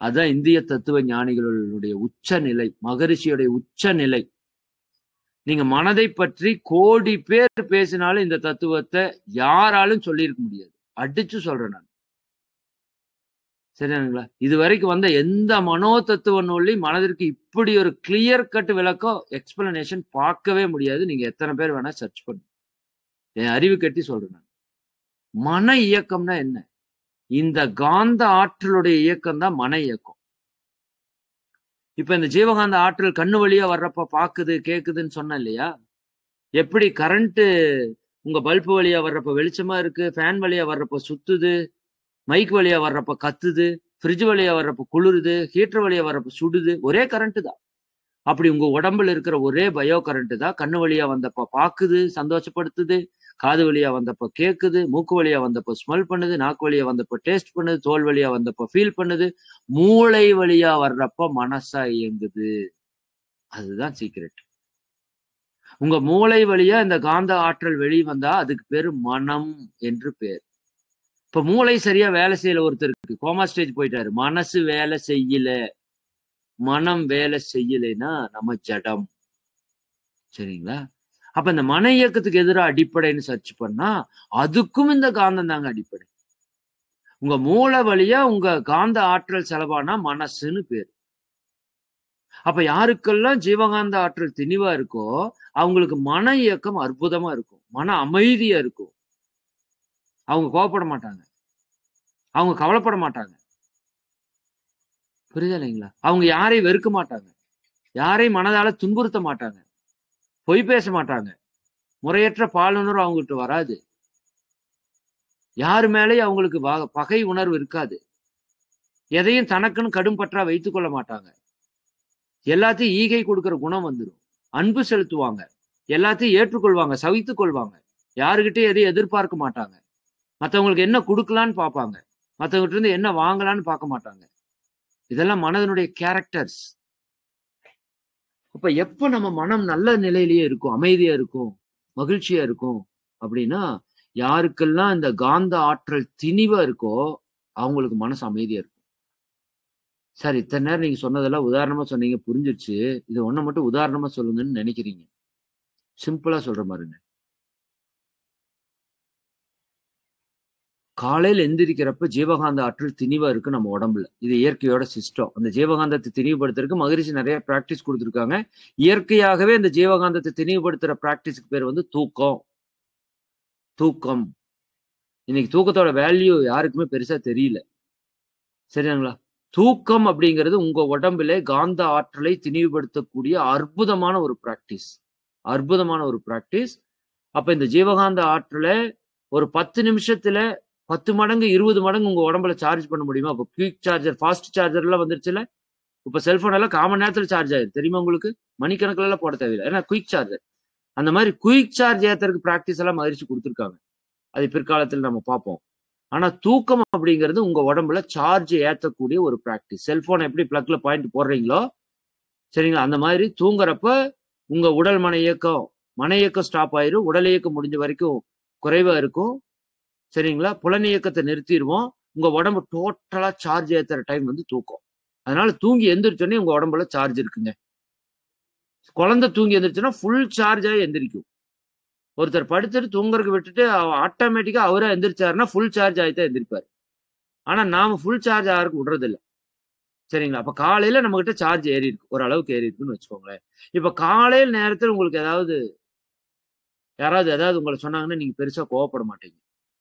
அதுதான் இந்திய தத்துவ ஞானிகளுடைய உச்ச நிலை மகரிஷியுடைய உச்ச நிலை நீங்க மனதை பற்றி கோடி பேர் பேசினாலும் இந்த தத்துவத்தை யாராலும் சொல்லியிருக்க முடியாது அடிச்சு சொல்றேன் நான் சரியானுங்களா இது வரைக்கும் வந்த எந்த மனோ தத்துவ நூல்லையும் மனதிற்கு இப்படி ஒரு கிளியர் கட் விளக்கம் எக்ஸ்பிளனேஷன் பார்க்கவே முடியாது நீங்க எத்தனை பேர் வேணா சர்ச் பண்ணுங்க என் அறிவு கட்டி சொல்றேன் நான் மன இயக்கம்னா என்ன இந்த காந்த ஆற்றலுடைய இயக்கம் தான் மன இயக்கம் இப்ப இந்த ஜீவகாந்த ஆற்றல் கண்ணு வழியா வர்றப்ப பாக்குது கேக்குதுன்னு சொன்னேன் இல்லையா எப்படி கரண்ட் உங்க பல்பு வழியா வர்றப்ப வெளிச்சமா இருக்கு ஃபேன் வழியா வர்றப்ப சுத்துது மைக் வழியா வர்றப்ப கத்துது ஃப்ரிட்ஜ் வழியா வர்றப்ப குளிருது ஹீட்டர் வழியா வர்றப்ப சுடுது ஒரே கரண்ட் தான் அப்படி உங்க உடம்புல இருக்கிற ஒரே பயோ கரண்ட் தான் கண்ணு வழியா வந்தப்ப பாக்குது சந்தோஷப்படுத்துது காது வழியா வந்தப்ப கேக்குது மூக்கு வழியா வந்தப்ப ஸ்மெல் பண்ணுது நாக்கு வழியா வந்தப்ப டேஸ்ட் பண்ணுது தோல் வழியா வந்தப்ப ஃபீல் பண்ணுது மூளை வழியா வர்றப்ப மனசா இயங்குது அதுதான் சீக்ரெட் உங்க மூளை வழியா இந்த காந்த ஆற்றல் வெளியே வந்தா அதுக்கு பேரு மனம் என்று பேர் இப்ப மூளை சரியா வேலை செய்யல ஒருத்தருக்கு கோமா ஸ்டேஜ் போயிட்டாரு மனசு வேலை செய்யல மனம் வேலை செய்யலைன்னா நம்ம ஜடம் சரிங்களா அப்ப இந்த மன இயக்கத்துக்கு எதிராக அடிப்படைன்னு சர்ச் பண்ணா அதுக்கும் இந்த காந்தம் தாங்க அடிப்படை உங்க மூளை வழியா உங்க காந்த ஆற்றல் செலவானா மனசுன்னு பேர் அப்ப யாருக்கெல்லாம் ஜீவகாந்த ஆற்றல் திணிவா இருக்கோ அவங்களுக்கு மன இயக்கம் அற்புதமா இருக்கும் மன அமைதியா இருக்கும் அவங்க கோவப்பட மாட்டாங்க அவங்க கவலைப்பட மாட்டாங்க புரியுதா இல்லைங்களா அவங்க யாரையும் வெறுக்க மாட்டாங்க யாரையும் மனதால துன்புறுத்த மாட்டாங்க பொய் பேச மாட்டாங்க முறையற்ற பாலுணர்வு அவங்ககிட்ட வராது யாரு மேலேயும் அவங்களுக்கு வ- பகை உணர்வு இருக்காது எதையும் தனக்குன்னு கடும் பற்றா வைத்துக் கொள்ள மாட்டாங்க எல்லாத்தையும் ஈகை கொடுக்கிற குணம் வந்துடும் அன்பு செலுத்துவாங்க எல்லாத்தையும் ஏற்றுக்கொள்வாங்க சகித்துக் கொள்வாங்க யாருகிட்டயும் எதையும் எதிர்பார்க்க மாட்டாங்க மத்தவங்களுக்கு என்ன கொடுக்கலான்னு பார்ப்பாங்க மத்தவங்கிட்ட இருந்து என்ன வாங்கலான்னு பார்க்க மாட்டாங்க இதெல்லாம் மனதனுடைய கேரக்டர்ஸ் அப்ப எப்ப நம்ம மனம் நல்ல நிலையிலேயே இருக்கும் அமைதியா இருக்கும் மகிழ்ச்சியா இருக்கும் அப்படின்னா யாருக்கெல்லாம் இந்த காந்த ஆற்றல் திணிவா இருக்கோ அவங்களுக்கு மனசு அமைதியா இருக்கும் சார் இத்தனை நேரம் நீங்க சொன்னதெல்லாம் உதாரணமா சொன்னீங்க புரிஞ்சிருச்சு இது ஒண்ணு மட்டும் உதாரணமா சொல்லுங்கன்னு நினைக்கிறீங்க சிம்பிளா சொல்ற மாதிரிங்க காலையில எந்திரிக்கிறப்ப ஜீவகாந்த ஆற்றல் திணிவா இருக்கு நம்ம உடம்புல இது இயற்கையோட சிஸ்டம் அந்த ஜீவகாந்தத்தை திணிவுபடுத்துறதுக்கு மகரிஷி நிறைய பிராக்டிஸ் கொடுத்துருக்காங்க இயற்கையாகவே இந்த ஜீவகாந்தத்தை திணிவுபடுத்துற பிராக்டிஸ்க்கு பேர் வந்து தூக்கம் தூக்கம் இன்னைக்கு தூக்கத்தோட வேல்யூ யாருக்குமே பெருசா தெரியல சரிங்களா தூக்கம் அப்படிங்கிறது உங்க உடம்புல காந்த ஆற்றலை திணிவுபடுத்தக்கூடிய அற்புதமான ஒரு பிராக்டிஸ் அற்புதமான ஒரு பிராக்டிஸ் அப்ப இந்த ஜீவகாந்த ஆற்றலை ஒரு பத்து நிமிஷத்துல பத்து மடங்கு இருபது மடங்கு உங்க உடம்புல சார்ஜ் பண்ண முடியுமா இப்போ குயிக் சார்ஜர் ஃபாஸ்ட் சார்ஜர் எல்லாம் வந்துருச்சுல இப்ப செல்போன் எல்லாம் காமன் நேரத்துல சார்ஜ் ஆயிடுது தெரியுமா உங்களுக்கு மணிக்கணக்கில் எல்லாம் போட தேவையில்லை ஏன்னா குயிக் சார்ஜர் அந்த மாதிரி குயிக் சார்ஜ் ஏத்துறதுக்கு ப்ராக்டிஸ் எல்லாம் மகிழ்ச்சி கொடுத்துருக்காங்க அது பிற்காலத்தில் நம்ம பார்ப்போம் ஆனா தூக்கம் அப்படிங்கிறது உங்க உடம்புல சார்ஜ் ஏத்தக்கூடிய ஒரு ப்ராக்டிஸ் செல்போன் எப்படி பிளக்ல பாயிண்ட் போடுறீங்களோ சரிங்களா அந்த மாதிரி தூங்குறப்ப உங்க உடல் மன இயக்கம் மன இயக்கம் ஸ்டாப் ஆயிரும் உடல் இயக்கம் முடிஞ்ச வரைக்கும் குறைவா இருக்கும் சரிங்களா புலன் இயக்கத்தை நிறுத்திடுவோம் உங்க உடம்பு டோட்டலா சார்ஜ் ஏத்துற டைம் வந்து தூக்கம் அதனால தூங்கி எந்திரிச்சோடனே உங்க உடம்புல சார்ஜ் இருக்குங்க குழந்தை தூங்கி எந்திரிச்சுன்னா ஃபுல் சார்ஜ் ஆகி எந்திரிக்கும் ஒருத்தர் படுத்துட்டு தூங்குறதுக்கு விட்டுட்டு ஆட்டோமேட்டிக்கா அவரே எந்திரிச்சாருன்னா ஃபுல் சார்ஜ் ஆகி தான் எந்திரிப்பாரு ஆனா நாம ஃபுல் சார்ஜ் ஆகிறதுக்கு விடுறது இல்ல சரிங்களா அப்ப காலையில நம்ம கிட்ட சார்ஜ் ஏறி இருக்கு ஒரு அளவுக்கு ஏறி இருக்குன்னு வச்சுக்கோங்களேன் இப்ப காலையில் நேரத்தில் உங்களுக்கு ஏதாவது யாராவது ஏதாவது உங்களை சொன்னாங்கன்னா நீங்க பெருசா கோவப்பட மாட்டீங்க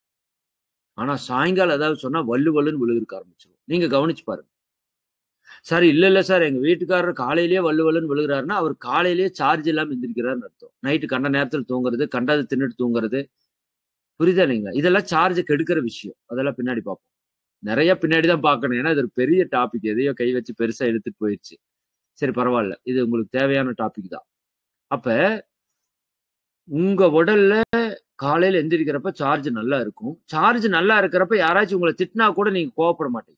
ஆனா சாயங்காலம் ஏதாவது சொன்னா வல்லு வல்லுன்னு விழுகிறக்க ஆரம்பிச்சிடும் நீங்க கவனிச்சு பாருங்க சார் இல்ல இல்ல சார் எங்க வீட்டுக்காரர் காலையிலேயே வல்லு வல்லுன்னு விழுகிறாருன்னா அவர் காலையிலேயே சார்ஜ் இல்லாம எந்திரிக்கிறாருன்னு அர்த்தம் நைட்டு கண்ட நேரத்தில் தூங்குறது கண்டதை தின்னுட்டு தூங்குறது புரியுதா இல்லைங்களா இதெல்லாம் சார்ஜ் கெடுக்கிற விஷயம் அதெல்லாம் பின்னாடி பார்ப்போம் நிறைய பின்னாடி தான் பார்க்கணும் ஏன்னா இது ஒரு பெரிய டாபிக் எதையோ கை வச்சு பெருசா எடுத்துட்டு போயிடுச்சு சரி பரவாயில்ல இது உங்களுக்கு தேவையான டாபிக் தான் அப்ப உங்க உடல்ல காலையில எந்திரிக்கிறப்ப சார்ஜ் நல்லா இருக்கும் சார்ஜ் நல்லா இருக்கிறப்ப யாராச்சும் உங்களை திட்டினா கூட நீங்க கோவப்பட மாட்டீங்க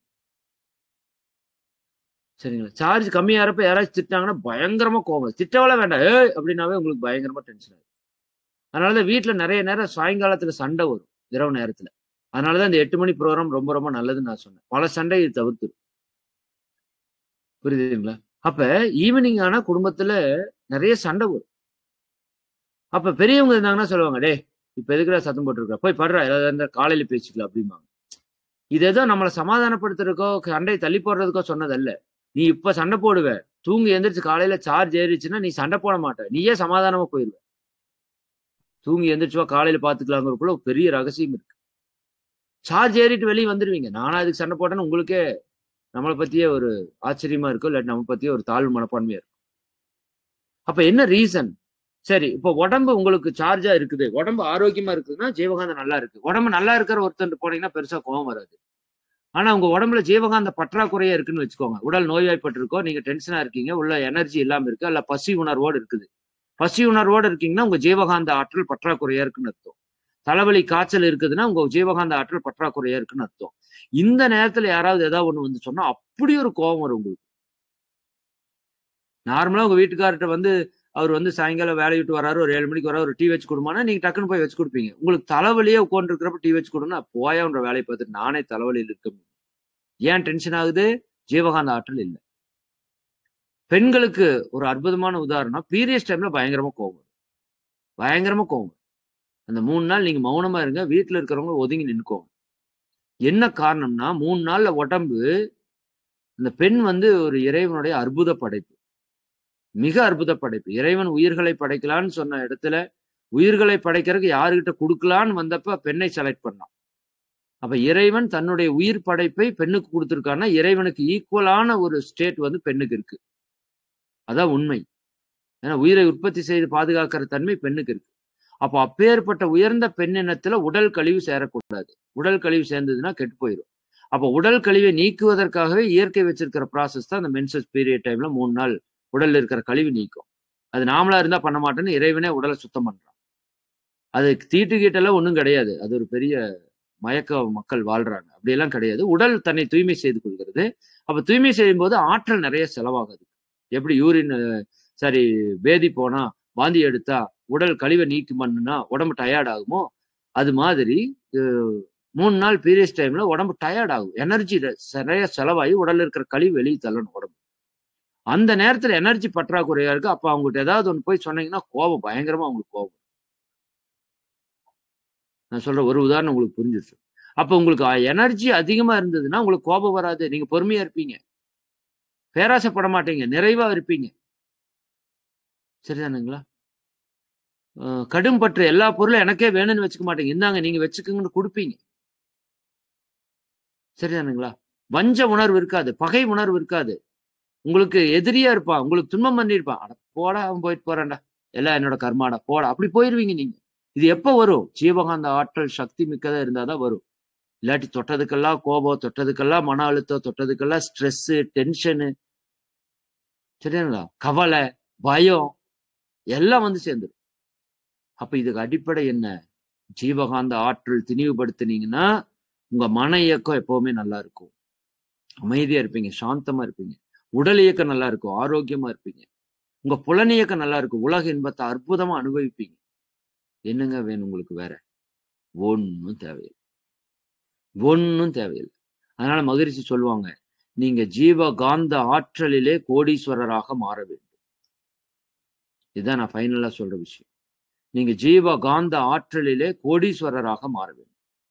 சரிங்களா சார்ஜ் கம்மியாகிறப்ப யாராச்சும் திட்டினாங்கன்னா பயங்கரமா கோவம் திட்டவள வேண்டாம் ஏய் அப்படின்னாவே உங்களுக்கு பயங்கரமா டென்ஷன் ஆகும் அதனாலதான் வீட்டுல நிறைய நேரம் சாயங்காலத்துல சண்டை வரும் இரவு நேரத்துல அதனாலதான் இந்த எட்டு மணி ப்ரோக்ராம் ரொம்ப ரொம்ப நல்லதுன்னு நான் சொன்னேன் பல சண்டையை தவிர்த்துரும் புரியுதுங்களா அப்ப ஈவினிங் ஆனா குடும்பத்துல நிறைய சண்டை வரும் அப்ப பெரியவங்க இருந்தாங்கன்னா சொல்லுவாங்க டேய் இப்ப எதுக்குடா சத்தம் போட்டுருக்க போய் படுறா ஏதாவது இருந்தா காலையில பேசிக்கலாம் அப்படிம்பாங்க இது ஏதோ நம்மளை சமாதானப்படுத்துறதுக்கோ சண்டையை தள்ளி போடுறதுக்கோ சொன்னதல்ல நீ இப்ப சண்டை போடுவ தூங்கி எந்திரிச்சு காலையில சார்ஜ் ஏறிச்சுன்னா நீ சண்டை போட மாட்ட நீயே சமாதானமா போயிருவ தூங்கி எந்திரிச்சு வா காலையில பாத்துக்கலாங்கிறதுக்குள்ள ஒரு பெரிய ரகசியம் இருக்கு சார்ஜ் ஏறிட்டு வெளியே வந்துடுவீங்க நானா அதுக்கு சண்டை போட்டேன்னு உங்களுக்கே நம்மளை பத்தியே ஒரு ஆச்சரியமா இருக்கும் இல்லாட்டி நம்ம பத்தியே ஒரு தாழ்வு மனப்பான்மையா இருக்கும் அப்ப என்ன ரீசன் சரி இப்போ உடம்பு உங்களுக்கு சார்ஜா இருக்குது உடம்பு ஆரோக்கியமா இருக்குதுன்னா ஜீவகாந்தம் நல்லா இருக்கு உடம்பு நல்லா இருக்கிற ஒருத்தர் போனீங்கன்னா பெருசா கோவம் வராது ஆனா உங்க உடம்புல ஜீவகாந்த பற்றாக்குறையா இருக்குன்னு வச்சுக்கோங்க உடல் நோய்வாய்ப்பட்டிருக்கோ நீங்க டென்ஷனா இருக்கீங்க உள்ள எனர்ஜி இல்லாம இருக்கு அல்ல பசி உணர்வோடு இருக்குது பசி உணர்வோடு இருக்கீங்கன்னா உங்க ஜீவகாந்த ஆற்றல் பற்றாக்குறையா இருக்குன்னு அர்த்தம் தலைவலி காய்ச்சல் இருக்குதுன்னா உங்க ஜீவகாந்த ஆற்றல் பற்றாக்குறையா இருக்குன்னு அர்த்தம் இந்த நேரத்துல யாராவது ஏதாவது ஒண்ணு வந்து சொன்னா அப்படி ஒரு கோபம் வரும் உங்களுக்கு நார்மலா உங்க வீட்டுக்கார்ட்ட வந்து அவர் வந்து சாயங்காலம் வேலையை விட்டு வராரு ஒரு ஏழு மணிக்கு வராரு ஒரு டீ வச்சு கொடுமானா நீங்க டக்குன்னு போய் வச்சு கொடுப்பீங்க உங்களுக்கு தலைவலியே உட்காந்து இருக்கிறப்ப டீ வச்சு கொடுன்னா போயான்ற வேலையை பார்த்துட்டு நானே தலைவலியில் இருக்க முடியும் ஏன் டென்ஷன் ஆகுது ஜீவகாந்த ஆற்றல் இல்லை பெண்களுக்கு ஒரு அற்புதமான உதாரணம் பீரியட்ஸ் டைம்ல பயங்கரமா கோவம் வரும் பயங்கரமா கோவம் வரும் அந்த மூணு நாள் நீங்க மௌனமா இருங்க வீட்டுல இருக்கிறவங்க ஒதுங்கி நின்னுக்கோங்க என்ன காரணம்னா மூணு நாள்ல உடம்பு அந்த பெண் வந்து ஒரு இறைவனுடைய அற்புத படைப்பு மிக அற்புத படைப்பு இறைவன் உயிர்களை படைக்கலான்னு சொன்ன இடத்துல உயிர்களை படைக்கிறதுக்கு யாருகிட்ட கொடுக்கலான்னு வந்தப்ப பெண்ணை செலக்ட் பண்ணான் அப்ப இறைவன் தன்னுடைய உயிர் படைப்பை பெண்ணுக்கு கொடுத்துருக்கான்னா இறைவனுக்கு ஈக்குவலான ஒரு ஸ்டேட் வந்து பெண்ணுக்கு இருக்கு அதான் உண்மை ஏன்னா உயிரை உற்பத்தி செய்து பாதுகாக்கிற தன்மை பெண்ணுக்கு இருக்கு அப்போ அப்பேற்பட்ட உயர்ந்த பெண்ணினத்துல உடல் கழிவு சேரக்கூடாது உடல் கழிவு சேர்ந்ததுன்னா கெட்டு போயிடும் அப்போ உடல் கழிவை நீக்குவதற்காகவே இயற்கை வச்சிருக்கிற ப்ராசஸ் தான் அந்த மென்சஸ் பீரியட் டைம்ல மூணு நாள் உடல்ல இருக்கிற கழிவு நீக்கும் அது நாமளா இருந்தா பண்ண மாட்டேன்னு இறைவனே உடலை சுத்தம் பண்றான் அது தீட்டு கீட்டெல்லாம் ஒன்றும் கிடையாது அது ஒரு பெரிய மயக்க மக்கள் வாழ்றாங்க அப்படியெல்லாம் கிடையாது உடல் தன்னை தூய்மை செய்து கொள்கிறது அப்ப தூய்மை செய்யும் போது ஆற்றல் நிறைய செலவாகுது எப்படி யூரின் சரி பேதி போனா வாந்தி எடுத்தா உடல் கழிவை நீக்குமன்னா உடம்பு டயர்ட் ஆகுமோ அது மாதிரி அஹ், மூணு நாள் பீரியட்ஸ் டைம்ல உடம்பு டயர்ட் ஆகும் எனர்ஜி நிறைய செலவாகி உடல்ல இருக்கிற கழிவு வெளியே தள்ளணும் உடம்பு அந்த நேரத்துல எனர்ஜி பற்றாக்குறையா இருக்கு அப்ப அவங்ககிட்ட ஏதாவது ஒன்று போய் சொன்னீங்கன்னா கோபம் பயங்கரமா அவங்களுக்கு கோபம் நான் சொல்ற ஒரு உதாரணம் உங்களுக்கு புரிஞ்சிருச்சு அப்ப உங்களுக்கு எனர்ஜி அதிகமா இருந்ததுன்னா உங்களுக்கு கோபம் வராது நீங்க பொறுமையா இருப்பீங்க பேராசைப்பட மாட்டீங்க நிறைவா இருப்பீங்க சரிதானுங்களா அஹ் கடும் பற்று எல்லா பொருளும் எனக்கே வேணும்னு வச்சுக்க மாட்டீங்க இந்தாங்க நீங்க வச்சுக்கோங்கன்னு கொடுப்பீங்க சரிதானுங்களா வஞ்ச உணர்வு இருக்காது பகை உணர்வு இருக்காது உங்களுக்கு எதிரியா இருப்பான் உங்களுக்கு துன்பம் பண்ணியிருப்பான் அட போடா அவன் போயிட்டு போறான்டா எல்லாம் என்னோட கர்மாடா போடா அப்படி போயிருவீங்க நீங்க இது எப்ப வரும் ஜீவகாந்த ஆற்றல் சக்தி மிக்கதா இருந்தாதான் வரும் இல்லாட்டி தொட்டதுக்கெல்லாம் கோபம் தொட்டதுக்கெல்லாம் மன அழுத்தம் தொட்டதுக்கெல்லாம் ஸ்ட்ரெஸ் டென்ஷனு சரிங்களா கவலை பயம் எல்லாம் வந்து சேர்ந்துடும் அப்ப இதுக்கு அடிப்படை என்ன ஜீவகாந்த ஆற்றல் திணிவுபடுத்துனீங்கன்னா உங்க மன இயக்கம் எப்பவுமே நல்லா இருக்கும் அமைதியா இருப்பீங்க சாந்தமா இருப்பீங்க உடல் இயக்கம் நல்லா இருக்கும் ஆரோக்கியமா இருப்பீங்க உங்க புலன் இயக்கம் நல்லா இருக்கும் உலக இன்பத்தை அற்புதமா அனுபவிப்பீங்க என்னங்க வேணும் உங்களுக்கு வேற ஒன்றும் தேவையில்லை ஒன்றும் தேவையில்லை அதனால மகிழ்ச்சி சொல்லுவாங்க நீங்க ஜீவ காந்த ஆற்றலிலே கோடீஸ்வரராக மாற வேண்டும் இதுதான் நான் ஃபைனலா சொல்ற விஷயம் நீங்க ஜீவ காந்த ஆற்றலிலே கோடீஸ்வரராக மாற வேண்டும்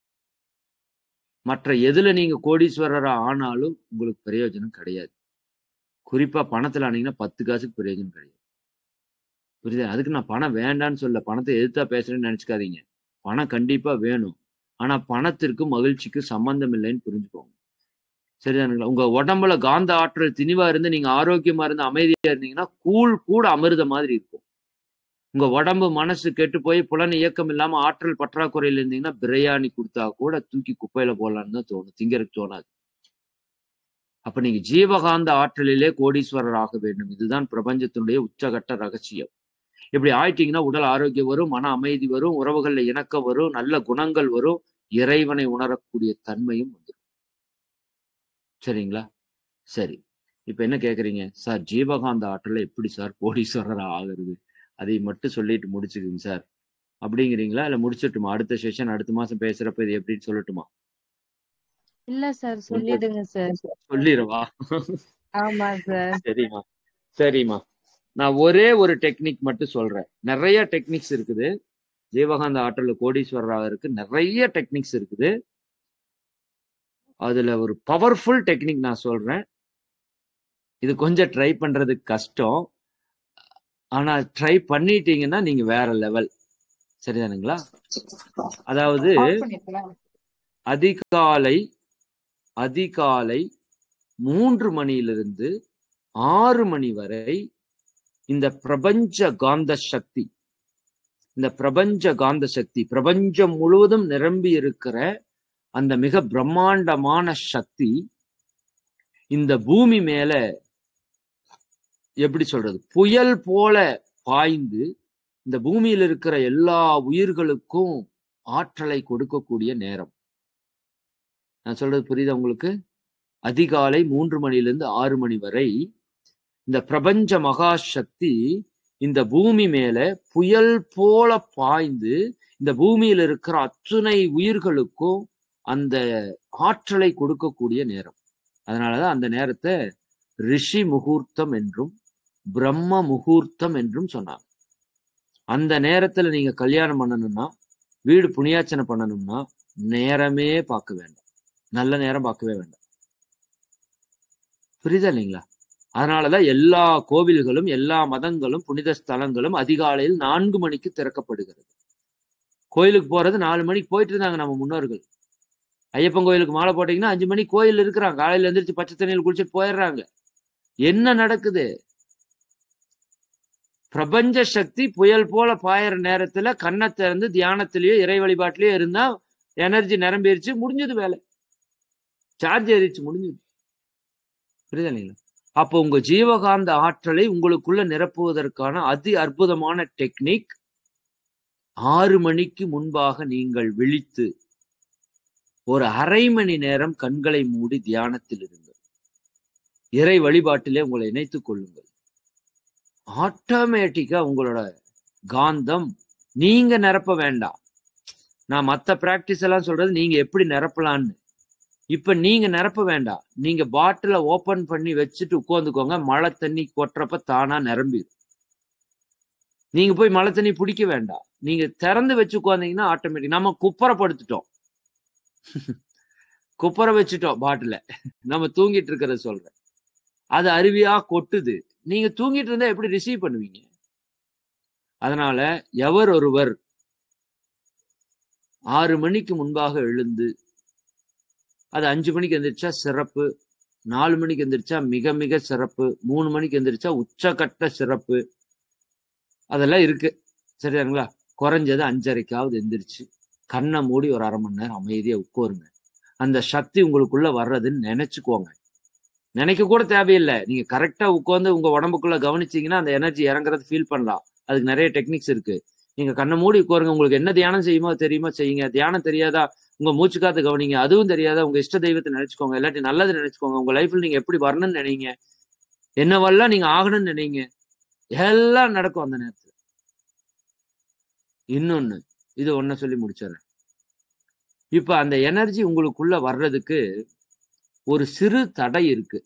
மற்ற எதுல நீங்க கோடீஸ்வரரா ஆனாலும் உங்களுக்கு பிரயோஜனம் கிடையாது குறிப்பா பணத்துல ஆனீங்கன்னா பத்து காசுக்கு பிரயோஜனம் கிடையாது புரியுதா அதுக்கு நான் பணம் வேண்டான்னு சொல்ல பணத்தை எதிர்த்தா பேசுறேன்னு நினைச்சுக்காதீங்க பணம் கண்டிப்பா வேணும் ஆனா பணத்திற்கு மகிழ்ச்சிக்கு சம்பந்தம் இல்லைன்னு புரிஞ்சுக்கோங்க சரிதானுங்களா உங்க உடம்புல காந்த ஆற்றல் திணிவா இருந்து நீங்க ஆரோக்கியமா இருந்து அமைதியா இருந்தீங்கன்னா கூழ் கூட அமிர்த மாதிரி இருக்கும் உங்க உடம்பு மனசு கெட்டு போய் புலன் இயக்கம் இல்லாம ஆற்றல் பற்றாக்குறையில இருந்தீங்கன்னா பிரியாணி கொடுத்தா கூட தூக்கி குப்பையில போடலான்னு தான் தோணும் திங்கறதுக்கு தோணாது அப்ப நீங்க ஜீவகாந்த ஆற்றலிலே கோடீஸ்வரர் ஆக வேண்டும் இதுதான் பிரபஞ்சத்தினுடைய உச்சகட்ட ரகசியம் இப்படி ஆயிட்டீங்கன்னா உடல் ஆரோக்கியம் வரும் மன அமைதி வரும் உறவுகள்ல இணக்கம் வரும் நல்ல குணங்கள் வரும் இறைவனை உணரக்கூடிய தன்மையும் வந்துடும் சரிங்களா சரி இப்ப என்ன கேக்குறீங்க சார் ஜீவகாந்த ஆற்றலை எப்படி சார் கோடீஸ்வரரா ஆகுறது அதை மட்டும் சொல்லிட்டு முடிச்சுக்குங்க சார் அப்படிங்கிறீங்களா இல்ல முடிச்சிட்டுமா அடுத்த செஷன் அடுத்த மாசம் பேசுறப்ப இது எப்படின்னு சொல்லட்டுமா இல்ல சார் சொல்லிடுங்க சார் சொல்லிடவா ஆமா சார் சரிம்மா சரிம்மா நான் ஒரே ஒரு டெக்னிக் மட்டும் சொல்றேன் நிறைய டெக்னிக்ஸ் இருக்குது ஜீவகாந்த ஆற்றல் கோடீஸ்வரராக இருக்கு நிறைய டெக்னிக்ஸ் இருக்குது அதுல ஒரு பவர்ஃபுல் டெக்னிக் நான் சொல்றேன் இது கொஞ்சம் ட்ரை பண்றதுக்கு கஷ்டம் ஆனா ட்ரை பண்ணிட்டீங்கன்னா நீங்க வேற லெவல் சரிதானுங்களா அதாவது ஆஃப் பண்ணிருக்கலாம் அதிகாலை அதிகாலை மூன்று மணியிலிருந்து ஆறு மணி வரை இந்த பிரபஞ்ச காந்த சக்தி இந்த பிரபஞ்ச காந்த சக்தி பிரபஞ்சம் முழுவதும் நிரம்பி இருக்கிற அந்த மிக பிரம்மாண்டமான சக்தி இந்த பூமி மேல எப்படி சொல்றது புயல் போல பாய்ந்து இந்த பூமியில் இருக்கிற எல்லா உயிர்களுக்கும் ஆற்றலை கொடுக்கக்கூடிய நேரம் நான் சொல்றது புரியுதா உங்களுக்கு அதிகாலை மூன்று மணிலிருந்து ஆறு மணி வரை இந்த பிரபஞ்ச மகா சக்தி இந்த பூமி மேல புயல் போல பாய்ந்து இந்த பூமியில் இருக்கிற அத்துணை உயிர்களுக்கும் அந்த ஆற்றலை கொடுக்கக்கூடிய நேரம் அதனாலதான் அந்த நேரத்தை ரிஷி முகூர்த்தம் என்றும் பிரம்ம முகூர்த்தம் என்றும் சொன்னாங்க அந்த நேரத்துல நீங்க கல்யாணம் பண்ணணும்னா வீடு புண்ணியாச்சனை பண்ணணும்னா நேரமே பார்க்க வேண்டாம் நல்ல நேரம் பார்க்கவே வேண்டாம் புரியுதா இல்லைங்களா அதனாலதான் எல்லா கோவில்களும் எல்லா மதங்களும் புனித ஸ்தலங்களும் அதிகாலையில் நான்கு மணிக்கு திறக்கப்படுகிறது கோயிலுக்கு போறது நாலு மணிக்கு போயிட்டு இருந்தாங்க நம்ம முன்னோர்கள் ஐயப்பன் கோயிலுக்கு மாலை போட்டீங்கன்னா அஞ்சு மணிக்கு கோயில் இருக்கிறாங்க காலையில எந்திரிச்சு பச்சை தண்ணியில் குளிச்சுட்டு போயிடுறாங்க என்ன நடக்குது பிரபஞ்ச சக்தி புயல் போல பாயிற நேரத்துல கண்ணை திறந்து தியானத்திலயோ இறை வழிபாட்டிலயோ இருந்தா எனர்ஜி நிரம்பிருச்சு முடிஞ்சது வேலை சார்ஜ் ஏறிச்சு முடிஞ்சது புரியுதா இல்லைங்களா அப்போ உங்க ஜீவகாந்த ஆற்றலை உங்களுக்குள்ள நிரப்புவதற்கான அதி அற்புதமான டெக்னிக் ஆறு மணிக்கு முன்பாக நீங்கள் விழித்து ஒரு அரை மணி நேரம் கண்களை மூடி தியானத்தில் இருங்கள் இறை வழிபாட்டிலே உங்களை இணைத்துக் கொள்ளுங்கள் ஆட்டோமேட்டிக்கா உங்களோட காந்தம் நீங்க நிரப்ப வேண்டாம் நான் மத்த பிராக்டிஸ் எல்லாம் சொல்றது நீங்க எப்படி நிரப்பலான்னு இப்ப நீங்க நிரப்ப வேண்டாம் நீங்க பாட்டில ஓபன் பண்ணி வச்சுட்டு உட்காந்துக்கோங்க மழை தண்ணி கொட்டுறப்ப தானா நிரம்பிடும் நீங்க போய் மழை தண்ணி பிடிக்க வேண்டாம் நீங்க திறந்து வச்சு உட்காந்தீங்கன்னா ஆட்டோமேட்டிக் நம்ம குப்பரப்படுத்திட்டோம் குப்பரை வச்சுட்டோம் பாட்டில நம்ம தூங்கிட்டு இருக்கிறத சொல்றேன் அது அருவியா கொட்டுது நீங்க தூங்கிட்டு இருந்தா எப்படி ரிசீவ் பண்ணுவீங்க அதனால எவர் ஒருவர் ஆறு மணிக்கு முன்பாக எழுந்து அது அஞ்சு மணிக்கு எந்திரிச்சா சிறப்பு நாலு மணிக்கு எந்திரிச்சா மிக மிக சிறப்பு மூணு மணிக்கு எந்திரிச்சா உச்சக்கட்ட சிறப்பு அதெல்லாம் இருக்கு சரியாங்களா குறைஞ்சது அஞ்சரைக்காவது எந்திரிச்சு கண்ணை மூடி ஒரு அரை மணி நேரம் அமைதியா உட்காருங்க அந்த சக்தி உங்களுக்குள்ள வர்றதுன்னு நினைச்சுக்கோங்க நினைக்க கூட தேவையில்லை நீங்க கரெக்டா உட்காந்து உங்க உடம்புக்குள்ள கவனிச்சீங்கன்னா அந்த எனர்ஜி இறங்குறது ஃபீல் பண்ணலாம் அதுக்கு நிறைய டெக்னிக்ஸ் இருக்கு நீங்க கண்ணை மூடி உட்காருங்க உங்களுக்கு என்ன தியானம் செய்யுமோ தெரியுமோ செய்யுங்க தியானம் தெரியாதா உங்க மூச்சு காத்து கவனிங்க அதுவும் தெரியாதா உங்க இஷ்ட தெய்வத்தை நினைச்சுக்கோங்க இல்லாட்டி நல்லது நினைச்சுக்கோங்க உங்க லைஃப்ல நீங்க எப்படி வரணும்னு நினைங்க என்னவெல்லாம் நீங்க ஆகணும்னு நினைங்க எல்லாம் நடக்கும் அந்த நேரத்துல இன்னொன்னு இது ஒன்ன சொல்லி முடிச்சிடறேன் இப்ப அந்த எனர்ஜி உங்களுக்குள்ள வர்றதுக்கு ஒரு சிறு தடை இருக்கு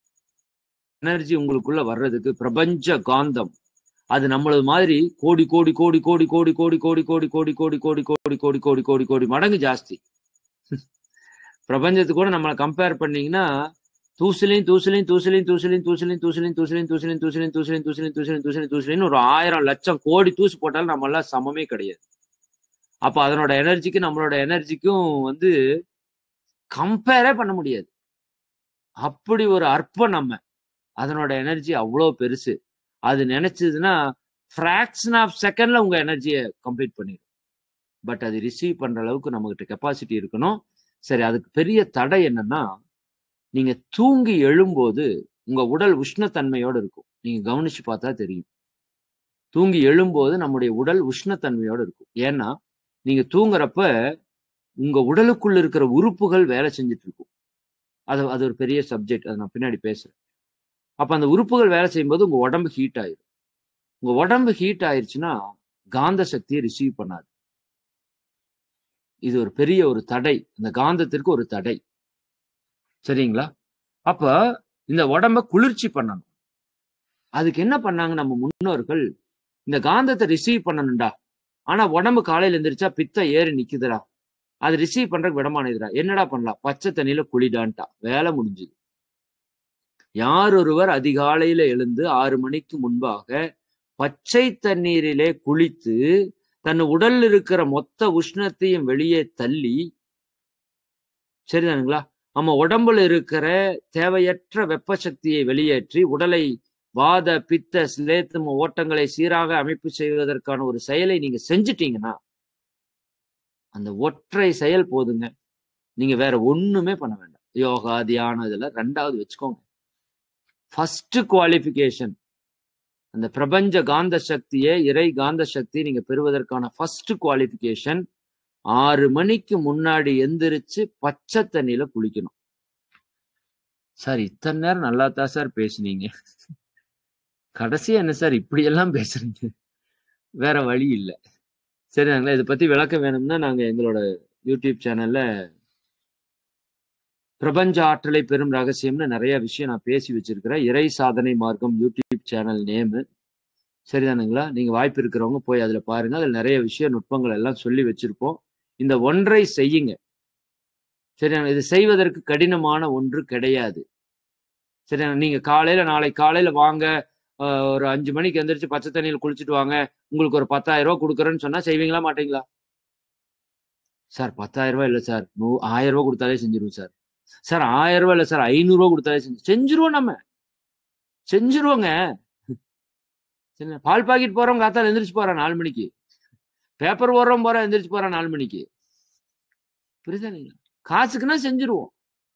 எனர்ஜி உங்களுக்குள்ள வர்றதுக்கு பிரபஞ்ச காந்தம் அது நம்மளது மாதிரி கோடி கோடி கோடி கோடி கோடி கோடி கோடி கோடி கோடி கோடி கோடி கோடி கோடி கோடி கோடி கோடி மடங்கு ஜாஸ்தி பிரபஞ்சத்து கூட நம்மளை கம்பேர் பண்ணீங்கன்னா தூசுலையும் தூசுலையும் தூசுலையும் தூசுலையும் தூசுலையும் தூசுலையும் தூசுலையும் தூசுலையும் தூசுலையும் தூசுலையும் தூசுலையும் தூசுலையும் தூசுலையும் தூசுலையும் ஒரு ஆயிரம் லட்சம் கோடி தூசு போட்டாலும் நம்ம எல்லாம் சமமே கிடையாது அப்ப அதனோட எனர்ஜிக்கு நம்மளோட எனர்ஜிக்கும் வந்து கம்பேரே பண்ண முடியாது அப்படி ஒரு அற்பம் நம்ம அதனோட எனர்ஜி அவ்வளோ பெருசு அது நினைச்சதுன்னா ஃப்ராக்ஷன் ஆஃப் செகண்ட்ல உங்க எனர்ஜியை கம்ப்ளீட் பண்ணிடும் பட் அது ரிசீவ் பண்ற அளவுக்கு நம்மகிட்ட கெப்பாசிட்டி இருக்கணும் சரி அதுக்கு பெரிய தடை என்னன்னா நீங்க தூங்கி எழும்போது உங்க உடல் உஷ்ணத்தன்மையோட இருக்கும் நீங்க கவனிச்சு பார்த்தா தெரியும் தூங்கி எழும்போது நம்முடைய உடல் உஷ்ணத்தன்மையோட இருக்கும் ஏன்னா நீங்க தூங்குறப்ப உங்க உடலுக்குள்ள இருக்கிற உறுப்புகள் வேலை செஞ்சுட்டு இருக்கும் அது அது ஒரு பெரிய சப்ஜெக்ட் அதை நான் பின்னாடி பேசுறேன் அப்ப அந்த உறுப்புகள் வேலை செய்யும்போது உங்க உடம்பு ஹீட் ஆயிரும் உங்க உடம்பு ஹீட் ஆயிருச்சுன்னா காந்த சக்தியை ரிசீவ் பண்ணாது இது ஒரு பெரிய ஒரு தடை இந்த காந்தத்திற்கு ஒரு தடை சரிங்களா அப்ப இந்த உடம்ப குளிர்ச்சி பண்ணணும் அதுக்கு என்ன பண்ணாங்க நம்ம முன்னோர்கள் இந்த காந்தத்தை ரிசீவ் பண்ணணும்டா ஆனா உடம்பு காலையில எந்திரிச்சா பித்த ஏறி நிக்குதுடா அது ரிசீவ் பண்றதுக்கு விடமானதுடா என்னடா பண்ணலாம் பச்சை தண்ணியில குளிடான்ட்டா வேலை முடிஞ்சுது யார் ஒருவர் அதிகாலையில எழுந்து ஆறு மணிக்கு முன்பாக பச்சை தண்ணீரிலே குளித்து தன் உடல்ல இருக்கிற மொத்த உஷ்ணத்தையும் வெளியே தள்ளி சரிதானுங்களா நம்ம உடம்புல இருக்கிற தேவையற்ற வெப்ப சக்தியை வெளியேற்றி உடலை வாத பித்த சிலேத்தும் ஓட்டங்களை சீராக அமைப்பு செய்வதற்கான ஒரு செயலை நீங்க செஞ்சிட்டீங்கன்னா அந்த ஒற்றை செயல் போதுங்க நீங்க வேற ஒண்ணுமே பண்ண வேண்டாம் யோகா தியானம் இதெல்லாம் ரெண்டாவது வச்சுக்கோங்க ஃபர்ஸ்ட் குவாலிஃபிகேஷன் அந்த பிரபஞ்ச காந்த சக்தியை இறை காந்த சக்தி நீங்க பெறுவதற்கான ஃபர்ஸ்ட் குவாலிஃபிகேஷன் ஆறு மணிக்கு முன்னாடி எந்திரிச்சு பச்சை தண்ணியில குளிக்கணும் சார் இத்தனை நேரம் நல்லா தான் சார் பேசுனீங்க கடைசியா என்ன சார் இப்படி எல்லாம் பேசுறீங்க வேற வழி இல்லை சரிங்களா இதை பத்தி விளக்கம் வேணும்னா நாங்க எங்களோட யூடியூப் சேனல்ல பிரபஞ்ச ஆற்றலை பெரும் ரகசியம்னு நிறைய விஷயம் நான் பேசி வச்சிருக்கிறேன் இறை சாதனை மார்க்கம் யூடியூப் சேனல் நேமு சரிதானுங்களா நீங்க வாய்ப்பு இருக்கிறவங்க போய் அதுல பாருங்க அதுல நிறைய விஷய நுட்பங்கள் எல்லாம் சொல்லி வச்சிருப்போம் இந்த ஒன்றை செய்யுங்க சரியா இது செய்வதற்கு கடினமான ஒன்று கிடையாது சரியா நீங்க காலையில நாளை காலையில வாங்க ஆஹ் ஒரு அஞ்சு மணிக்கு எந்திரிச்சு பச்சை தண்ணியில் குளிச்சுட்டு வாங்க உங்களுக்கு ஒரு பத்தாயிரம் ரூபாய் கொடுக்குறேன்னு சொன்னா செய்வீங்களா மாட்டீங்களா சார் பத்தாயிரம் ரூபாய் இல்லை சார் நூ ஆயிரம் ரூபாய் கொடுத்தாலே செஞ்சிருவோம் சார் சார் ஆயிரம் ரூபாய் இல்லை சார் ஐநூறு ரூபாய் கொடுத்தாலே செஞ்சு செஞ்சிருவோம் நம்ம செஞ்சிருவோங்க சரி பால் பாக்கெட் போறவங்க காத்தால எந்திரிச்சு போறான் நாலு மணிக்கு பேப்பர் ஓடுறவன் போறான் எந்திரிச்சு போறான் நாலு மணிக்கு புரியுதா நீங்க காசுக்குன்னா செஞ்சிருவோம்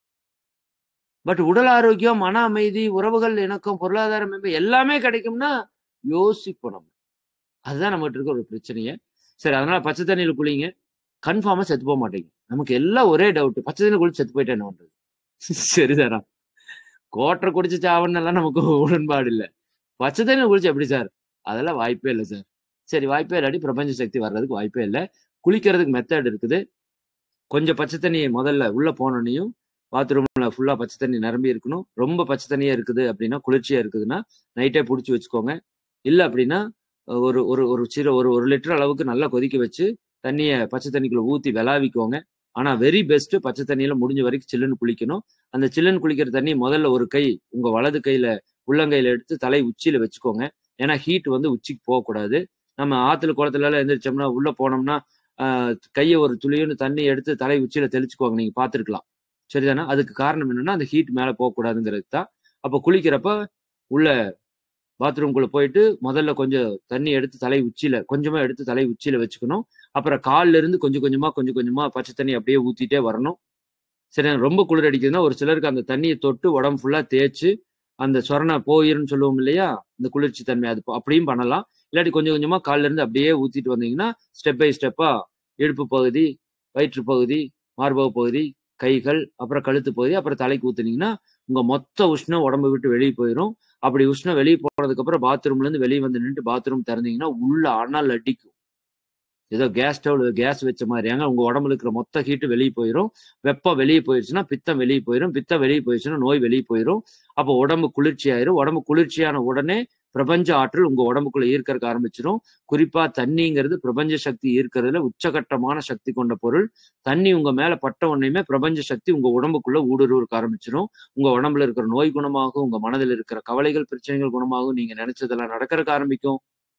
பட் உடல் ஆரோக்கியம் மன அமைதி உறவுகள் இணக்கம் பொருளாதார மேம்பு எல்லாமே கிடைக்கும்னா யோசிப்போம் நம்ம அதுதான் நம்மகிட்ட இருக்க ஒரு பிரச்சனையே சரி அதனால பச்சை தண்ணியில குளிங்க கன்ஃபார்மா செத்து போக மாட்டீங்க நமக்கு எல்லாம் ஒரே டவுட் பச்சை தண்ணி குளிச்சு செத்து போயிட்டா என்ன பண்றது சரிதானா கோட்டரை குடிச்சு சாவணும் எல்லாம் நமக்கு உடன்பாடு இல்லை பச்சை தண்ணி குளிச்சு எப்படி சார் அதெல்லாம் வாய்ப்பே இல்லை சார் சரி வாய்ப்பே இல்லாட்டி பிரபஞ்ச சக்தி வர்றதுக்கு வாய்ப்பே இல்லை குளிக்கிறதுக்கு மெத்தட் இருக்குது கொஞ்சம் பச்சை தண்ணி முதல்ல உள்ள போனோன்னையும் பாத்ரூம்ல ஃபுல்லா பச்சை தண்ணி நிரம்பி இருக்கணும் ரொம்ப பச்சை தண்ணியா இருக்குது அப்படின்னா குளிர்ச்சியா இருக்குதுன்னா நைட்டே பிடிச்சி வச்சுக்கோங்க இல்லை அப்படின்னா ஒரு ஒரு ஒரு சிறு ஒரு ஒரு லிட்டர் அளவுக்கு நல்லா கொதிக்க வச்சு தண்ணியை பச்சை தண்ணிக்குள்ள ஊற்றி விளாவிக்கோங்க ஆனா வெரி பெஸ்ட் பச்சை தண்ணியில முடிஞ்ச வரைக்கும் சில்லுன்னு குளிக்கணும் அந்த சில்லுன்னு குளிக்கிற தண்ணி முதல்ல ஒரு கை உங்க வலது கையில உள்ளங்கையில எடுத்து தலை உச்சியில வச்சுக்கோங்க ஏன்னா ஹீட் வந்து உச்சிக்கு போகக்கூடாது நம்ம ஆத்துல குளத்துல எல்லாம் எந்திரிச்சோம்னா உள்ள போனோம்னா ஆஹ் கையை ஒரு துளியுன்னு தண்ணி எடுத்து தலை உச்சியில தெளிச்சுக்கோங்க நீங்க பார்த்துருக்கலாம் சரிதானே அதுக்கு காரணம் என்னன்னா அந்த ஹீட் மேல போகக்கூடாதுங்கிறது தான் அப்போ குளிக்கிறப்ப உள்ள பாத்ரூம்குள்ள போயிட்டு முதல்ல கொஞ்சம் தண்ணி எடுத்து தலை உச்சியில கொஞ்சமா எடுத்து தலை உச்சியில வச்சுக்கணும் அப்புறம் கால்ல இருந்து கொஞ்சம் கொஞ்சமா கொஞ்சம் கொஞ்சமா பச்சை தண்ணி அப்படியே ஊத்திட்டே வரணும் சரி ரொம்ப குளிர் அடிக்குதுன்னா ஒரு சிலருக்கு அந்த தண்ணியை தொட்டு உடம்பு ஃபுல்லா தேய்ச்சு அந்த சொரணை போயிருன்னு சொல்லுவோம் இல்லையா இந்த குளிர்ச்சி தன்மை அது அப்படியும் பண்ணலாம் இல்லாட்டி கொஞ்சம் கொஞ்சமா கால்ல இருந்து அப்படியே ஊத்திட்டு வந்தீங்கன்னா ஸ்டெப் பை ஸ்டெப்பா இடுப்பு பகுதி வயிற்று பகுதி மார்பக பகுதி கைகள் அப்புறம் கழுத்து பகுதி அப்புறம் தலைக்கு ஊத்துனீங்கன்னா உங்க மொத்த உஷ்ணம் உடம்பு விட்டு வெளியே போயிடும் அப்படி உஷ்ணம் வெளியே போனதுக்கு அப்புறம் பாத்ரூம்ல இருந்து வெளியே வந்து நின்று பாத்ரூம் திறந்தீங்கன்னா உள்ள அனல் அடிக்கும் ஏதோ கேஸ் ஸ்டவ் கேஸ் வச்ச மாதிரி ஏங்க உங்க உடம்புல இருக்கிற மொத்த ஹீட்டு வெளியே போயிடும் வெப்பம் வெளியே போயிடுச்சுன்னா பித்தம் வெளியே போயிடும் பித்தம் வெளியே போயிடுச்சுன்னா நோய் வெளியே போயிடும் அப்போ உடம்பு குளிர்ச்சி ஆயிரும் உடம்பு குளிர்ச்சியான உடனே பிரபஞ்ச ஆற்றல் உங்க உடம்புக்குள்ள ஈர்க்கறக்க ஆரம்பிச்சிடும் குறிப்பா தண்ணிங்கிறது பிரபஞ்ச சக்தி ஈர்க்கிறதுல உச்சகட்டமான சக்தி கொண்ட பொருள் தண்ணி உங்க மேல பட்ட உடனேயுமே பிரபஞ்ச சக்தி உங்க உடம்புக்குள்ள ஊடுருவருக்கு ஆரம்பிச்சிடும் உங்க உடம்புல இருக்கிற நோய் குணமாகும் உங்க மனதில் இருக்கிற கவலைகள் பிரச்சனைகள் குணமாகும் நீங்க நினைச்சதெல்லாம் நடக்கறதுக்கு ஆரம்பிக்கும்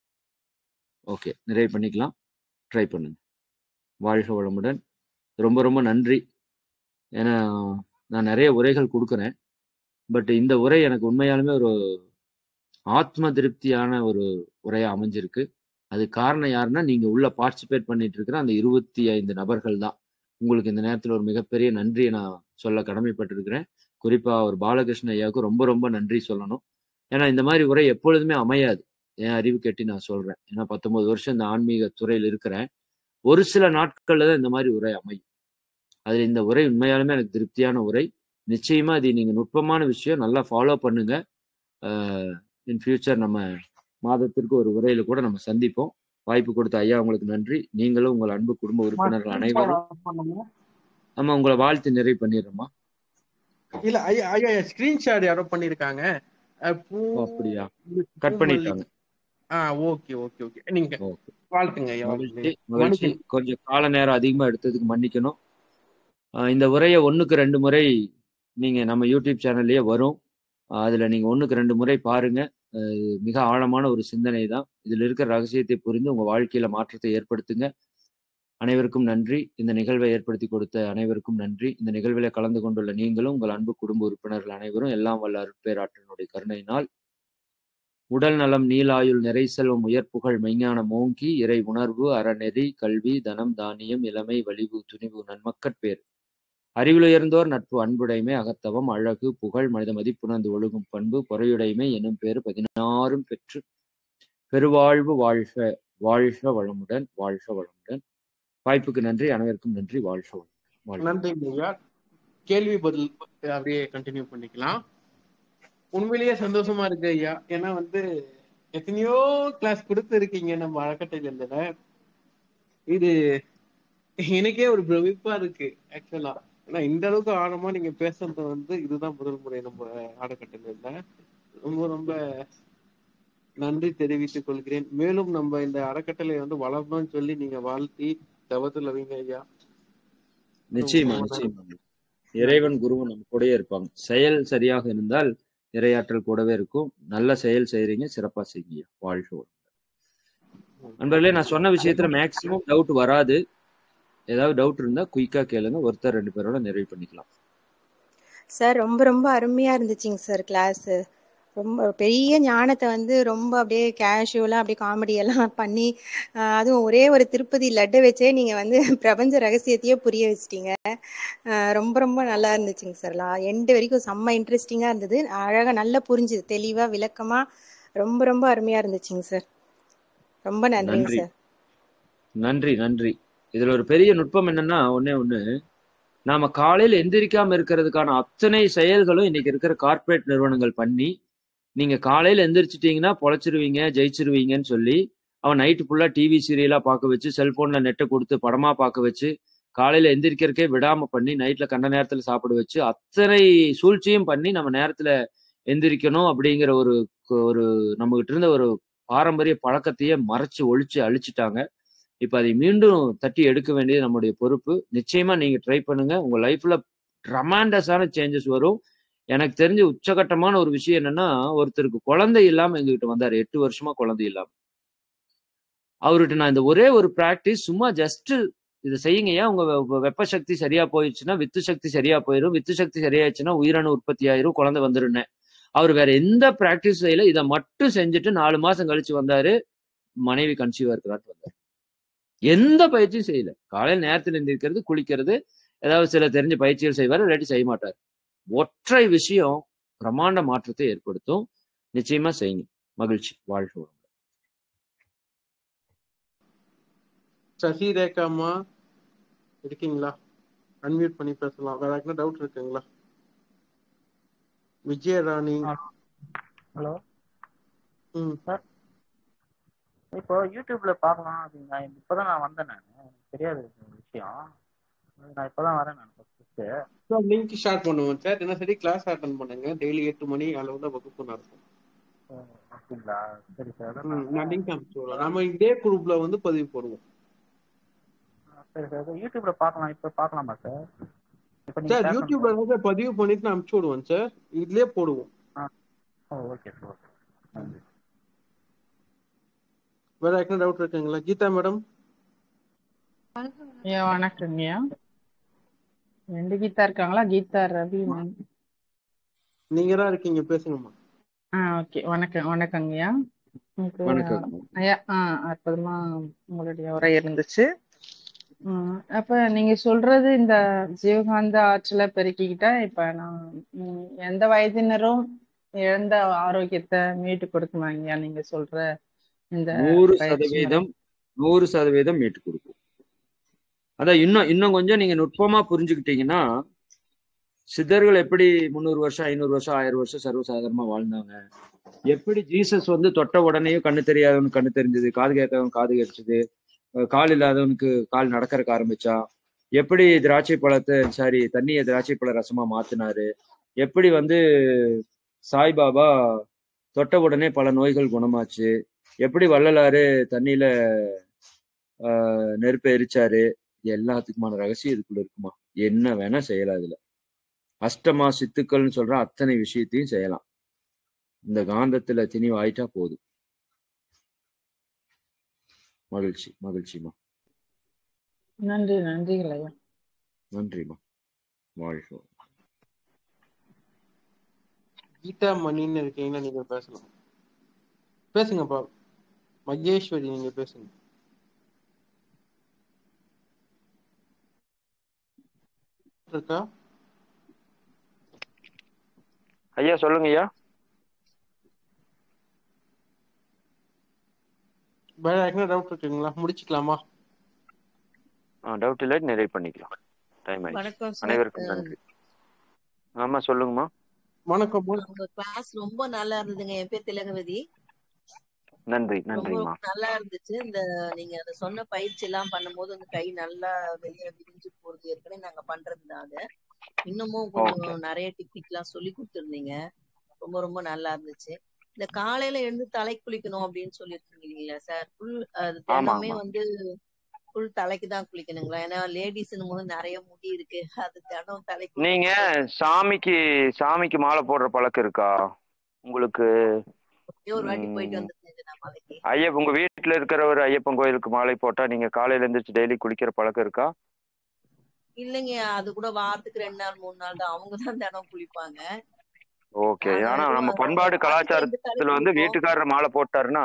ஓகே நிறைவு பண்ணிக்கலாம் ட்ரை பண்ணுங்க வாழ்க வளமுடன் ரொம்ப ரொம்ப நன்றி ஏன்னா நான் நிறைய உரைகள் கொடுக்குறேன் பட் இந்த உரை எனக்கு உண்மையாலுமே ஒரு ஆத்ம திருப்தியான ஒரு உரையா அமைஞ்சிருக்கு அது காரணம் யாருன்னா நீங்க உள்ள பார்ட்டிசிபேட் பண்ணிட்டு இருக்கிற அந்த இருபத்தி ஐந்து நபர்கள் தான் உங்களுக்கு இந்த நேரத்தில் ஒரு மிகப்பெரிய நன்றியை நான் சொல்ல கடமைப்பட்டிருக்கிறேன் குறிப்பா ஒரு பாலகிருஷ்ண ஐயாவுக்கு ரொம்ப ரொம்ப நன்றி சொல்லணும் ஏன்னா இந்த மாதிரி உரை எப்பொழுதுமே அமையாது என் அறிவு கெட்டி நான் சொல்றேன் ஏன்னா பத்தொன்பது வருஷம் இந்த ஆன்மீக துறையில் இருக்கிறேன் ஒரு சில நாட்கள்ல தான் இந்த மாதிரி உரை அமையும் அதுல இந்த உரை உண்மையாலுமே எனக்கு திருப்தியான உரை நிச்சயமா இது நீங்க நுட்பமான விஷயம் நல்லா ஃபாலோ பண்ணுங்க இன் ஃபியூச்சர் நம்ம மாதத்திற்கு ஒரு உரையில கூட நம்ம சந்திப்போம் வாய்ப்பு கொடுத்த ஐயா உங்களுக்கு நன்றி நீங்களும் உங்கள் அன்பு குடும்ப உறுப்பினர்கள் அனைவரும் ஆமா உங்களை வாழ்த்து நிறைவு பண்ணிடுறோமா இல்ல ஐயா ஐயா ஸ்கிரீன்ஷாட் யாரோ பண்ணிருக்காங்க அஹ் பூ ஓ அப்படியா பூ கட் மல்லி பண்ணிட்டாங்க ஆ ஓகே ஓகே ஓகே நீங்க ஓகே வாழ்த்துங்க ஐயா மகிழ்ச்சி வாழ்த்துங்க மகிழ்ச்சி மன்னிக்கணும் கொஞ்சம் கால நேரம் அதிகமா எடுத்ததுக்கு மன்னிக்கணும் ஆஹ் இந்த உரையை ஒண்ணுக்கு ரெண்டு முறை நீங்க நம்ம யூடியூப் சேனல்லயே வரும் ஆஹ் அதுல நீங்க ஒண்ணுக்கு ரெண்டு முறை பாருங்க ஆஹ் இது மிக ஆழமான ஒரு சிந்தனை தான் இதுல இருக்கிற ரகசியத்தை புரிந்து உங்க வாழ்க்கையில மாற்றத்தை ஏற்படுத்துங்க அனைவருக்கும் நன்றி இந்த நிகழ்வை ஏற்படுத்தி கொடுத்த அனைவருக்கும் நன்றி இந்த நிகழ்வில் கலந்து கொண்டுள்ள நீங்களும் உங்கள் அன்பு குடும்ப உறுப்பினர்கள் அனைவரும் எல்லாம் வல்ல அருட்பேராற்றனுடைய கருணையினால் உடல் நலம் நீலாயுள் நிறை செல்வம் உயர்ப்புகழ் மெய்ஞானம் ஓங்கி இறை உணர்வு அறநெறி கல்வி தனம் தானியம் இளமை வலிவு துணிவு நன்மக்கட்பேர் அறிவிலுயர்ந்தோர் நட்பு அன்புடைமை அகத்தவம் அழகு புகழ் மனித மதிப்புணர்ந்து ஒழுகும் பண்பு பொறையுடைமை எனும் பேறு பதினாறும் பெற்று பெருவாழ்வு வாழ்க வாழ்க வளமுடன் வாழ்க வளமுடன் வாய்ப்புக்கு நன்றி அனைவருக்கும் நன்றி வாழ்க வளமுடன் வாழ்க நன்றிங்க ஐயா கேள்வி பதில் அப்படியே கண்டினியூ பண்ணிக்கலாம் உண்மையிலேயே சந்தோஷமா இருக்கு ஐயா ஏன்னா வந்து எத்தனையோ கிளாஸ் கொடுத்து இருக்கீங்க நம்ம அறக்கட்டளையில இது எனக்கே ஒரு பிரமிப்பா இருக்கு ஆக்சுவலா ஏன்னா இந்த அளவுக்கு ஆழமா நீங்க பேசுறது வந்து இதுதான் முதல் முறை நம்ம அறக்கட்டளையில ரொம்ப ரொம்ப நன்றி தெரிவித்துக் கொள்கிறேன் மேலும் நம்ம இந்த அறக்கட்டளை வந்து வளரணும்னு சொல்லி நீங்க வாழ்த்தி தவத்துல வைங்க ஐயா ரொம்ப நிச்சயமா ரொம்ப நன்றி நிச்சயமா இறைவன் குருவும் நம்ம கூடயே இருப்பாங்க செயல் சரியாக இருந்தால் இறையாற்றல் கூடவே இருக்கும் நல்ல செயல் செய்றீங்க சிறப்பா செய்யுங்க வாழ்க வளமுடன். நண்பர்களே நான் சொன்ன விஷயத்துல மேக்சிமம் டவுட் வராது ஏதாவது டவுட் இருந்தா குயிக்கா கேளுங்க ஒருத்தர் ரெண்டு பேரோட நிறைவு பண்ணிக்கலாம் சார் ரொம்ப ரொம்ப அருமையா இருந்துச்சுங்க சார் கிளாஸ் ரொம்ப பெரிய ஞானத்தை வந்து ரொம்ப அப்படியே கேஷுவலா அப்படியே காமெடி எல்லாம் பண்ணி ஆஹ் அதுவும் ஒரே ஒரு திருப்பதி லட்டு வச்சே நீங்க வந்து பிரபஞ்ச ரகசியத்தையே புரிய வச்சிட்டீங்க ஆஹ் ரொம்ப ரொம்ப நல்லா இருந்துச்சுங்க சார் எண்டு வரைக்கும் செம்ம இன்ட்ரெஸ்டிங்கா இருந்தது அழகா நல்லா புரிஞ்சுது தெளிவா விளக்கமா ரொம்ப ரொம்ப அருமையா இருந்துச்சுங்க சார் ரொம்ப நன்றிங்க நன்றி சார் நன்றி நன்றி இதுல ஒரு பெரிய நுட்பம் என்னன்னா ஒண்ணே ஒண்ணு நாம காலையில எந்திரிக்காம இருக்கிறதுக்கான அத்தனை செயல்களும் இன்னைக்கு இருக்கிற கார்ப்பரேட் நிறுவனங்கள் பண்ணி நீங்க காலையில எந்திரிச்சிட்டீங்கன்னா பொழைச்சிருவீங்க ஜெயிச்சிருவீங்கன்னு சொல்லி அவன் நைட்டு ஃபுல்லா டிவி சீரியலா பார்க்க வச்சு செல்போன்ல நெட்டை கொடுத்து படமா பார்க்க வச்சு காலையில எந்திரிக்கிறதுக்கே விடாம பண்ணி நைட்ல கண்ட நேரத்துல சாப்பிட வச்சு அத்தனை சூழ்ச்சியும் பண்ணி நம்ம நேரத்துல எந்திரிக்கணும் அப்படிங்கிற ஒரு ஒரு நம்ம கிட்ட இருந்த ஒரு பாரம்பரிய பழக்கத்தையே மறைச்சு ஒழிச்சு அழிச்சிட்டாங்க இப்ப அதை மீண்டும் தட்டி எடுக்க வேண்டியது நம்முடைய பொறுப்பு நிச்சயமா நீங்க ட்ரை பண்ணுங்க உங்க லைஃப்ல ட்ரமாண்டஸான சேஞ்சஸ் வரும் எனக்கு தெரிஞ்ச உச்சகட்டமான ஒரு விஷயம் என்னன்னா ஒருத்தருக்கு குழந்தை இல்லாம எங்ககிட்ட வந்தாரு எட்டு வருஷமா குழந்தை இல்லாம அவர்கிட்ட நான் இந்த ஒரே ஒரு பிராக்டிஸ் சும்மா ஜஸ்ட் இதை செய்யுங்கய்யா உங்க வெ- வெப்ப சக்தி சரியா போயிடுச்சுன்னா வித்து சக்தி சரியா போயிடும் வித்து சக்தி சரியாயிடுச்சுன்னா உயிரணு உற்பத்தி ஆயிரும் குழந்தை வந்துருன்னேன் அவர் வேற எந்த பிராக்டிஸ் செய்யல இதை மட்டும் செஞ்சுட்டு நாலு மாசம் கழிச்சு வந்தாரு மனைவி கன்சீவா இருக்கிறான்னு வந்தாரு எந்த பயிற்சியும் செய்யல காலையில் நேரத்தில் எந்திரிக்கிறது குளிக்கிறது ஏதாவது சில தெரிஞ்ச பயிற்சிகள் செய்வார் இல்லாட்டி செய்ய மாட்டார் ஒற்றை விஷயம் பிரம்மாண்ட மாற்றத்தை ஏற்படுத்தும் நிச்சயமா செய்யுங்க மகிழ்ச்சி வாழ்க வளமுடன். சசி ரேகாமா இருக்கீங்களா அன்மியூட் பண்ணி பேசலாம் வேற யாருக்குன்னா டவுட் இருக்குங்களா விஜயராணி ஹலோ ம் சார் இப்போ யூடியூப்ல பார்க்கலாம் அப்படின்னா இப்போதான் நான் வந்தேன் நான் எனக்கு தெரியாது இந்த விஷயம் நான் இப்போதான் வரேன் நான் ஃபர்ஸ்ட் சார் லிங்க் ஷேர் பண்ணுவோம் சார் என்ன சரி கிளாஸ் அட்டன் பண்ணுங்க டெய்லி எட்டு மணி அளவுல வகுப்பு நடக்கும் அப்படிங்களா சரி சார் அதான் ம், நான் நான் லிங்க் அனுப்பிச்சு விடுறேன் நம்ம இதே குரூப்ல வந்து பதிவு போடுவோம் சரி சார் இது யூடியூப்ல பார்க்கலாம் இப்போ பார்க்கலாமா சார் இப்போ நீங்க சார் பேசணும் யூடியூப்ல சார் தான் சார் பதிவு பண்ணிட்டு நான் அனுப்பிச்சு விடுவேன் சார் இதுலயே போடுவோம் ஓ ஓகே சார் ஓகே நன்றி வேற யாருக்குன்னா டவுட் இருக்குங்களா கீதா மேடம் ஐயா வணக்கங்கய்யா ரெண்டு கீதா இருக்காங்களா கீதா ரவி மேம் நீங்க தான் இருக்கீங்க பேசுங்கம்மா ஆ ஓகே வணக்கம் வணக்கங்கய்யா எனக்கு வணக்கம் ஐயா ஆ அற்புதமா உங்களுடைய உரை இருந்துச்சு ம், அப்ப நீங்க சொல்றது இந்த ஜீவகாந்த ஆற்றலை பெருக்கிக்கிட்டா இப்ப நான் ம், எந்த வயதினரும் இழந்த ஆரோக்கியத்தை மீட்டு கொடுக்குமாங்கய்யா நீங்க சொல்ற இந்த நூறு பயிற்சி முறை சதவீதம் நூறு சதவீதம் மீட்டு கொடுக்கும் அதான் இன்னும் இன்னும் கொஞ்சம் நீங்க நுட்பமா புரிஞ்சுக்கிட்டீங்கன்னா சித்தர்கள் எப்படி முந்நூறு வருஷம் ஐநூறு வருஷம் ஆயிரம் வருஷம் சர்வசாதாரணமா வாழ்ந்தாங்க எப்படி ஜீசஸ் வந்து தொட்ட உடனேயும் கண்ணு தெரியாதவனுக்கு கண்ணு தெரிஞ்சது காது கேட்காதவன் காது கேட்டுச்சது அஹ் கால் இல்லாதவனுக்கு கால் நடக்கறக்க ஆரம்பிச்சான் எப்படி திராட்சை பழத்தை சாரி தண்ணியை திராட்சை பழ ரசமா மாத்தினாரு எப்படி வந்து சாய்பாபா தொட்ட உடனே பல நோய்கள் குணமாச்சு எப்படி வள்ளலாறு தண்ணியில ஆஹ், நெருப்பை எரிச்சாரு இது எல்லாத்துக்குமான ரகசியம் இதுக்குள்ள இருக்குமா என்ன வேணா செய்யலாம் இதுல அஷ்டமா சித்துக்கள்னு சொல்ற அத்தனை விஷயத்தையும் செய்யலாம் இந்த காந்தத்துல திணிவு ஆயிட்டா போதும் மகிழ்ச்சி மகிழ்ச்சிமா நன்றி நன்றிகள் ஐயா நன்றிமா வாழ்க கீதா மணின்னு இருக்கீங்கன்னா நீங்க பேசலாம் பேசுங்கப்பா மகேஸ்வரி நீங்க பேசுங்க இருக்கா ஐயா சொல்லுங்க ஐயா வேற யாருக்குன்னா டவுட் இருக்குங்களா முடிச்சுக்கலாமா டவுட் இல்லை நிறைவு பண்ணிக்கலாம் டைம் ஆயிடுச்சு வணக்கம் சார் அனைவருக்கும் நன்றி ஆமா சொல்லுங்கம்மா வணக்கம் உங்க கிளாஸ் ரொம்ப நல்லா இருந்ததுங்க என் பேர் திலகவதி நன்றி ரொம்ப நன்றிம்மா நல்லா இருந்துச்சு இந்த நீங்க அந்த சொன்ன பயிற்சி எல்லாம் பண்ணும்போது அந்த கை நல்லா வெளியே விரிஞ்சு போறது ஏற்கனவே நாங்க பண்றதுதான் அது இன்னமும் ஓகே கொஞ்சம் நிறைய டெக்னிக் எல்லாம் சொல்லி கொடுத்துருந்தீங்க ரொம்ப ரொம்ப நல்லா இருந்துச்சு இந்த காலையில எழுந்து தலை குளிக்கணும் அப்படின்னு சொல்லியிருக்கீங்க இல்லைங்களா சார் ஃபுல் அது ஆமா தினமே ஆமா வந்து ஃபுல் தலைக்கு தான் குளிக்கணுங்களா ஏன்னா லேடிஸ்னும் போது நிறைய முடி இருக்கு அது தினம் தலைக்கு நீங்க சாமிக்கு சாமிக்கு மாலை போடுற பழக்கம் இருக்கா உங்களுக்கு ஒரே ஒரு வாட்டி போயிட்டு ம், வந்துருந்தேன் நான் மலைக்கு ஐயப்ப உங்க வீட்டுல இருக்கிற ஒரு ஐயப்பன் கோயிலுக்கு மாலை போட்டா நீங்க காலையில எழுந்திரிச்சு டெய்லி குளிக்கிற பழக்கம் இருக்கா இல்லைங்க அது கூட வாரத்துக்கு ரெண்டு நாள் மூணு நாள் தான் அவங்க தான் தினம் குளிப்பாங்க ஓகே நாங்க ஆனா வெறும் நம்ம அது பண்பாடு வாரத்துக்கு ரெண்டு தலை கலாச்சாரத்துல வந்து குளிப்போம் வீட்டுக்காரர் மாலை போட்டாருன்னா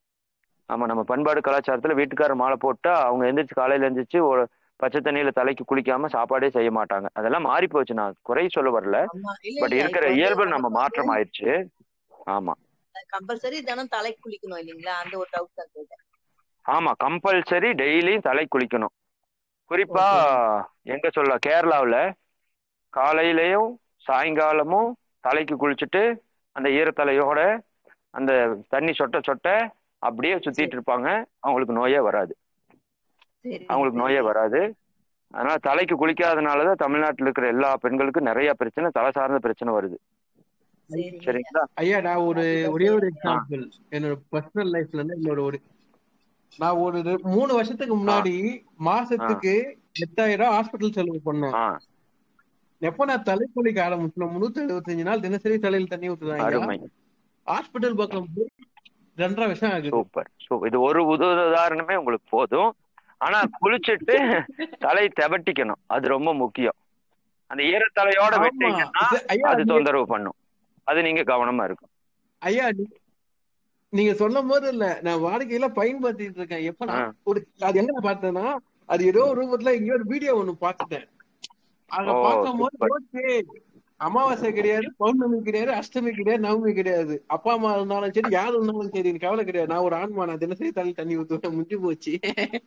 ஆமா நம்ம பண்பாடு கலாச்சாரத்துல வீட்டுக்காரர் மாலை போட்டா அவங்க எந்திரிச்சு காலையில எந்திரிச்சு ஒரு பச்சை தண்ணியில தலைக்கு குளிக்காம சாப்பாடே செய்ய மாட்டாங்க அதெல்லாம் மாறி போச்சு நான் குறை சொல்ல வரல ஆமா இல்ல பட் இல்ல இருக்கிற இப்ப வந்து இயல்பு நம்ம நமக்கு வந்து மாற்றம் ஆயிடுச்சு ஆமா கம்பல்சரி தினம் தலை குளிக்கணும் இல்லைங்களா அந்த ஒரு டவுட் தான் கேட்டேன் ஆமா கம்பல்சரி டெய்லியும் தலை குளிக்கணும் குறிப்பா ஓகே எங்க சொல்ல கேரளாவுல காலையிலயும் சாயங்காலமும் தலைக்கு குளிச்சுட்டு அந்த ஈரத்தலையோட அந்த தண்ணி சொட்ட சொட்ட அப்படியே சுத்திட்டு சரி இருப்பாங்க அவங்களுக்கு நோயே வராது சரிங்க அவங்களுக்கு நோயே சரிங்க வராது அதனால தலைக்கு குளிக்காதனாலதான் தமிழ்நாட்டுல இருக்கிற எல்லா பெண்களுக்கும் நிறைய பிரச்சனை தலை சார்ந்த பிரச்சனை வருது சரிங்க ஐயா சரிங்களா ஐயா நான் ஒரு அப்படிதான் ஒரே ஒரு செய்யறேங்க ஆ எக்ஸாம்பிள் என்னோட பர்சனல் லைஃப்ல இருந்து என்னோட ஒரு நான் ஒரு ரெ- மூணு வருஷத்துக்கு ஆ முன்னாடி ஆ மாசத்துக்கு எட்டாயிரம் ஹாஸ்பிட்டல் செலவு பண்ணேன் ஆ எப்ப நான் தலை குளிக்க ஆரம்பிச்சேன் முன்னூத்தி எழுபத்தஞ்சு நாள் தினசரி தலையில தண்ணி ஊத்துறாங்க அருமை ஹாஸ்பிட்டல் பக்கம் போய் ரெண்டரை வருஷம் ஆகுது சூப்பர் சூப்பர் இது ஒரு உத உதாரணமே உங்களுக்கு போதும் ஆனா குளிச்சுட்டு தலை தெவட்டிக்கணும் அது ரொம்ப முக்கியம் அந்த ஈரத்தலையோட ஆமா விட்டீங்கன்னா இது- ஐயா அது நீங்க தொந்தரவு பண்ணும் அது நீங்க கவனமா இருக்கும் ஐயா நீ- நீங்க சொல்லும் போது இல்ல நான் வாடிக்கையில பயன்படுத்திட்டு இருக்கேன் எப்ப ஆ நான் ஒரு அது எங்க பார்த்தேன்னா அது ஏதோ ஒரு ரூபத்துல எங்கேயோ ஒரு வீடியோ ஒண்ணு பார்த்துட்டேன் அங்க ஓ பார்க்கும்போது சூப்பர் ஓகே அமாவாசை கிடையாது பௌர்ணமி கிடையாது அஷ்டமி கிடையாது நவமி கிடையாது அப்பா அம்மா இருந்தாலும் சரி யார் இருந்தாலும் சரி எனக்கு கவலை கிடையாது நான் ஒரு ஆண்மா நான் தினசரி தண்ணி தண்ணி ஊத்துவேன் முடிஞ்சு போச்சு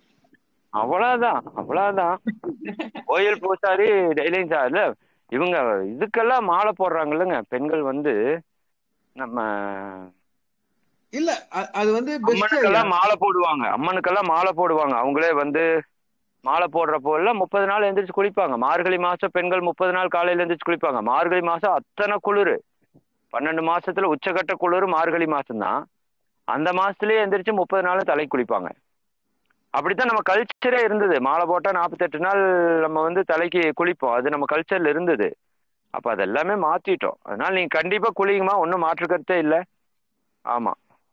அவ்வளவுதான் அவ்வளவுதான் கோயில் பூசாரி டெய்லியும் சா- இல்ல இவங்க இதுக்கெல்லாம் மாலை போடுறாங்கல்லங்க பெண்கள் வந்து நம்ம இல்ல அ- அது வந்து பெஸ்ட் ஐயா அம்மனுக்கெல்லாம் மாலை போடுவாங்க அம்மனுக்கெல்லாம் மாலை போடுவாங்க அவங்களே வந்து மாலை போடுறப்போ எல்லாம் முப்பது நாள் எந்திரிச்சு குளிப்பாங்க மார்கழி மாசம் பெண்கள் முப்பது நாள் காலையில எந்திரிச்சு குளிப்பாங்க மார்கழி மாசம் அத்தனை குளிர் பன்னெண்டு மாசத்துல உச்சக்கட்ட குளிர் மார்கழி மாசம்தான் அந்த மாசத்துலயே எந்திரிச்சு முப்பது நாள் தலை குளிப்பாங்க அப்படித்தான் நம்ம கல்ச்சரே இருந்தது மாலை போட்டா நாற்பத்தெட்டு நாள் நம்ம வந்து தலைக்கு குளிப்போம் அது நம்ம கல்ச்சர்ல இருந்தது அப்ப அதெல்லாமே மாத்திட்டோம் அதனால நீங்க கண்டிப்பா குளிங்கம்மா ஒன்றும் மாற்று கருத்தே இல்லை ஆமா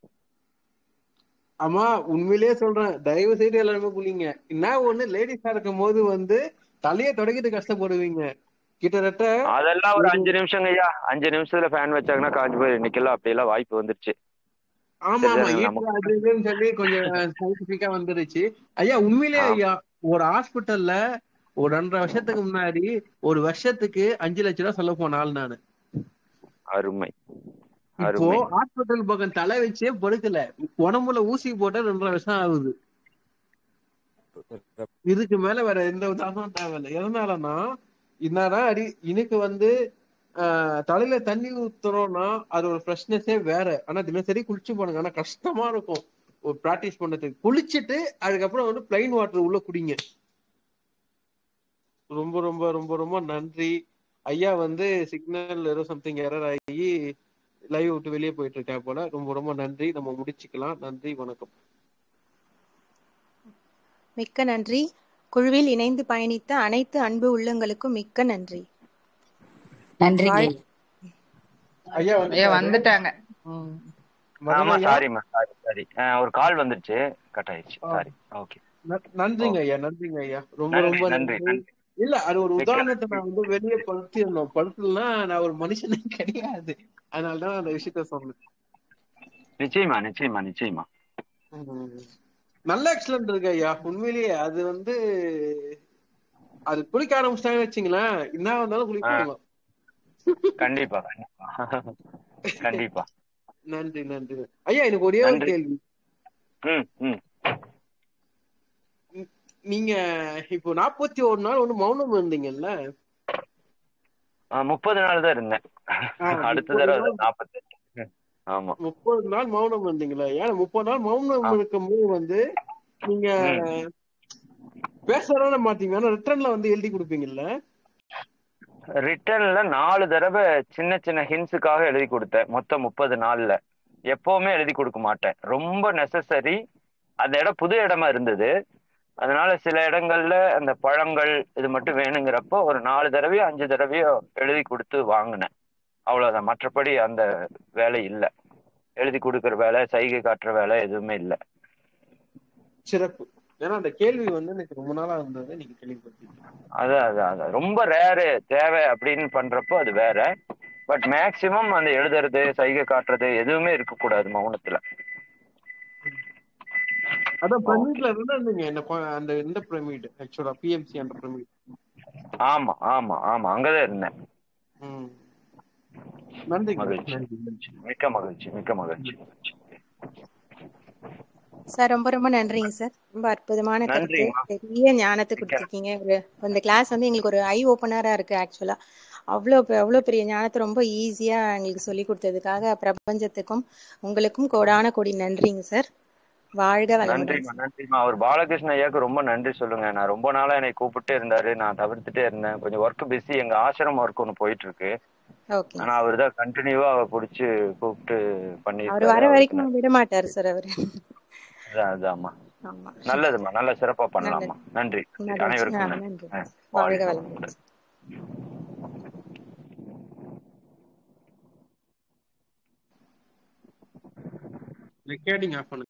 அம்மா உண்மையிலேயே சொல்றேன் தயவு செய்து எல்லாருமே குளிங்க என்ன ஒண்ணு லேடிஸா இருக்கும் போது வந்து தலையை தொடக்கிட்டு கஷ்டப்படுவீங்க கிட்டத்தட்ட அதெல்லாம் ஒரு ஒரு அஞ்சு நிமிஷங்க ஐயா அஞ்சு நிமிஷத்துல ஃபேன் வச்சாங்கன்னா காஞ்சு போய் இன்னைக்கெல்லாம் அப்படியெல்லாம் வாய்ப்பு வந்துருச்சு ஆமா ஆமா சரிதானே ஈட்டு நமக்கு அது இதுன்னு சொல்லி கொஞ்சம் சயின்டிபிக்கா வந்துருச்சு ஐயா உண்மையிலேயே ஆமா ஐயா ஒரு ஹாஸ்பிட்டல்ல ஒரு ரெண்டரை வருஷத்துக்கு முன்னாடி ஒரு வருஷத்துக்கு அஞ்சு லட்ச ரூபா செலவு போன ஆள் நானு அருமை இப்போ அருமை ஹாஸ்பிட்டல் பக்கம் தலை வச்சே படுக்கல உடம்புல ஊசி போட்ட ரெண்டரை வருஷம் ஆகுது இதுக்கு மேல வேற எந்த உதாரணம் தேவையில்லை எதனாலன்னா என்னன்னா அடி எனக்கு வந்து ஆஹ் தலையில தண்ணி ஊத்துறோம்னா அது ஒரு ஃப்ரெஷ்னஸே வேற ஆனா தினசரி குளிச்சு போனுங்க ஆனா கஷ்டமா இருக்கும் ஒரு பிராக்டிஸ் பண்ணதுக்கு குளிச்சுட்டு அதுக்கப்புறம் வந்து பிளைன் வாட்டர் உள்ள குடிங்க ரொம்ப ரொம்ப ரொம்ப ரொம்ப நன்றி ஐயா வந்து சிக்னல் ஏதோ சம்திங் எரர் ஆகி லைவ் விட்டு வெளியே போயிட்டு இருக்கா போல ரொம்ப ரொம்ப நன்றி நம்ம முடிச்சுக்கலாம் நன்றி வணக்கம் மிக்க நன்றி குழுவில் இணைந்து பயணித்த அனைத்து அன்பு உள்ளங்களுக்கும் மிக்க நன்றி நன்றிங்க வாழ்- ஐயா ஐயா வந்துட்டாரு வந்துட்டாங்க ம். ஆமா மதன் ஐயா சாரிம்மா சாரி சாரி ஒரு கால் வந்துருச்சு கட் ஆயிடுச்சு ஆ, சாரி ஓகே ந- நன்றிங்க ஐயா நன்றிங்க ஐயா ரொம்ப நன்றி ரொம்ப நன்றி நன்றி நன்றி இல்ல அது ஒரு மிக்க உதாரணத்தை நான் வந்து வெளியே படுத்திருந்தோம் படுத்தலன்னா நான் ஒரு மனுஷனே கிடையாது அதனாலதான் அந்த விஷயத்த சொன்னேன் நிச்சயமா நிச்சயமா நிச்சயமா ம். நல்ல எக்ஸலண்ட் இருக்கு ஐயா உண்மையிலேயே அது வந்து அது குளிக்க ஆரம்பிச்சிட்டாங்கன்னு வச்சுங்களேன் என்ன வந்தாலும் ஆ, குளிப்பாங்க கண்டிப்பா கண்டிப்பா கண்டிப்பா நன்றி நன்றி ஐயா எனக்கு ஒரே ஒரு நன்றி கேள்வி ம் ம் நீ- நீங்க இப்போ நாற்பத்தி ஒரு நாள் வந்து மௌனம் இருந்தீங்கல்ல முப்பது நாள் தான் இருந்தேன் ஆ, அடுத்த முப்பது தடவை நாள் நாற்பத்தெட்டு ஆமா முப்பது நாள் மௌனம் இருந்தீங்களா ஏன்னா முப்பது நாள் மௌனம் ஆ, இருக்கும்போது வந்து நீங்க ம் பேசுறதான மாட்டீங்க ஆனா ரிட்டர்ன்ல வந்து எழுதி கொடுப்பீங்கல்ல ரிட்டர்ன்ல நாலு தடவை சின்ன சின்ன ஹின்ஸுக்காக எழுதி கொடுத்தேன் மொத்தம் முப்பது நாள்ல எப்பவுமே எழுதி கொடுக்க மாட்டேன் ரொம்ப நெசசரி அந்த இடம் புது இடமா இருந்தது அதனால சில இடங்கள்ல அந்த பழங்கள் இது மட்டும் வேணுங்கிறப்போ ஒரு நாலு தடவையோ அஞ்சு தடவையோ எழுதி கொடுத்து வாங்கினேன் அவ்வளவுதான் மற்றபடி அந்த வேலை இல்லை எழுதி கொடுக்குற வேலை சைகை காட்டுற வேலை எதுவுமே இல்லை சிறப்பு ஏன்னா அந்த கேள்வி வந்து எனக்கு ரொம்ப நாளா இருந்தது நீங்க தெளிவுபடுத்திட்டீங்க அதான் அதான் அதான் ரொம்ப ரேரு தேவை அப்படின்னு பண்றப்போ அது வேற பட் மேக்சிமம் அந்த எழுதுறது சைகை காட்டுறது எதுவுமே இருக்கக்கூடாது மௌனத்துல அதான் பிரமிட்ல இருந்தா இருந்தீங்க என்ன ப- அந்த இந்த பிரமிட் ஆக்சுவலா பிஎம்சி அந்த பிரமிட் ஆமா ஆமா ஆமா அங்கதான் இருந்தேன் ம் நன்றிங்க மகிழ்ச்சி நன்றி நன்றி மிக்க மகிழ்ச்சி மிக்க மகிழ்ச்சி சார் ரொம்ப ரொம்ப நன்றிங்க சார் ரொம்ப அற்புதமான கருத்து நன்றிம்மா பெரிய ஞானத்தை மிக்க கொடுத்துருக்கீங்க ஒரு இந்த கிளாஸ் வந்து எங்களுக்கு ஒரு ஐ ஓப்பனரா இருக்கு ஆக்சுவலா அவ்வளோ பெ- அவ்வளோ பெரிய ஞானத்தை ரொம்ப ஈஸியா எங்களுக்கு சொல்லி கொடுத்ததுக்காக பிரபஞ்சத்துக்கும் உங்களுக்கும் கோடான கோடி நன்றிங்க சார் வாழ்க வளமுடன் நன்றிம்மா சார் நன்றிம்மா அவர் பாலகிருஷ்ண ஐயாக்கு ரொம்ப நன்றி சொல்லுங்க நான் ரொம்ப நாளா என்னை கூப்பிட்டே இருந்தாரு நான் தவிர்த்துட்டே இருந்தேன் கொஞ்சம் ஒர்க் பிஸி எங்க ஆசிரமம் ஒர்க் ஒன்று போயிட்டு இருக்கு ஓகேங்க ஆனா அவர் தான் கண்டினியூவா அவர் பிடிச்சி கூப்பிட்டு அவர் பண்ணியிருக்காரு வர அவருக்கு வரைக்கும் நன்றி விட மாட்டாரு சார் அவரு அதான் அதாம்மா ஆமா நல்லதும்மா நல்ல சிறப்பா நல்லது பண்ணலாம்மா நன்றி மகிழ்ச்சி ஆ அனைவருக்கும் நன்றி நன்றி ஆ, வாழ்க வாழ்க வளமுடன் வளமுடன் ரெக்கார்டிங் ஆஃப் பண்ணுங்க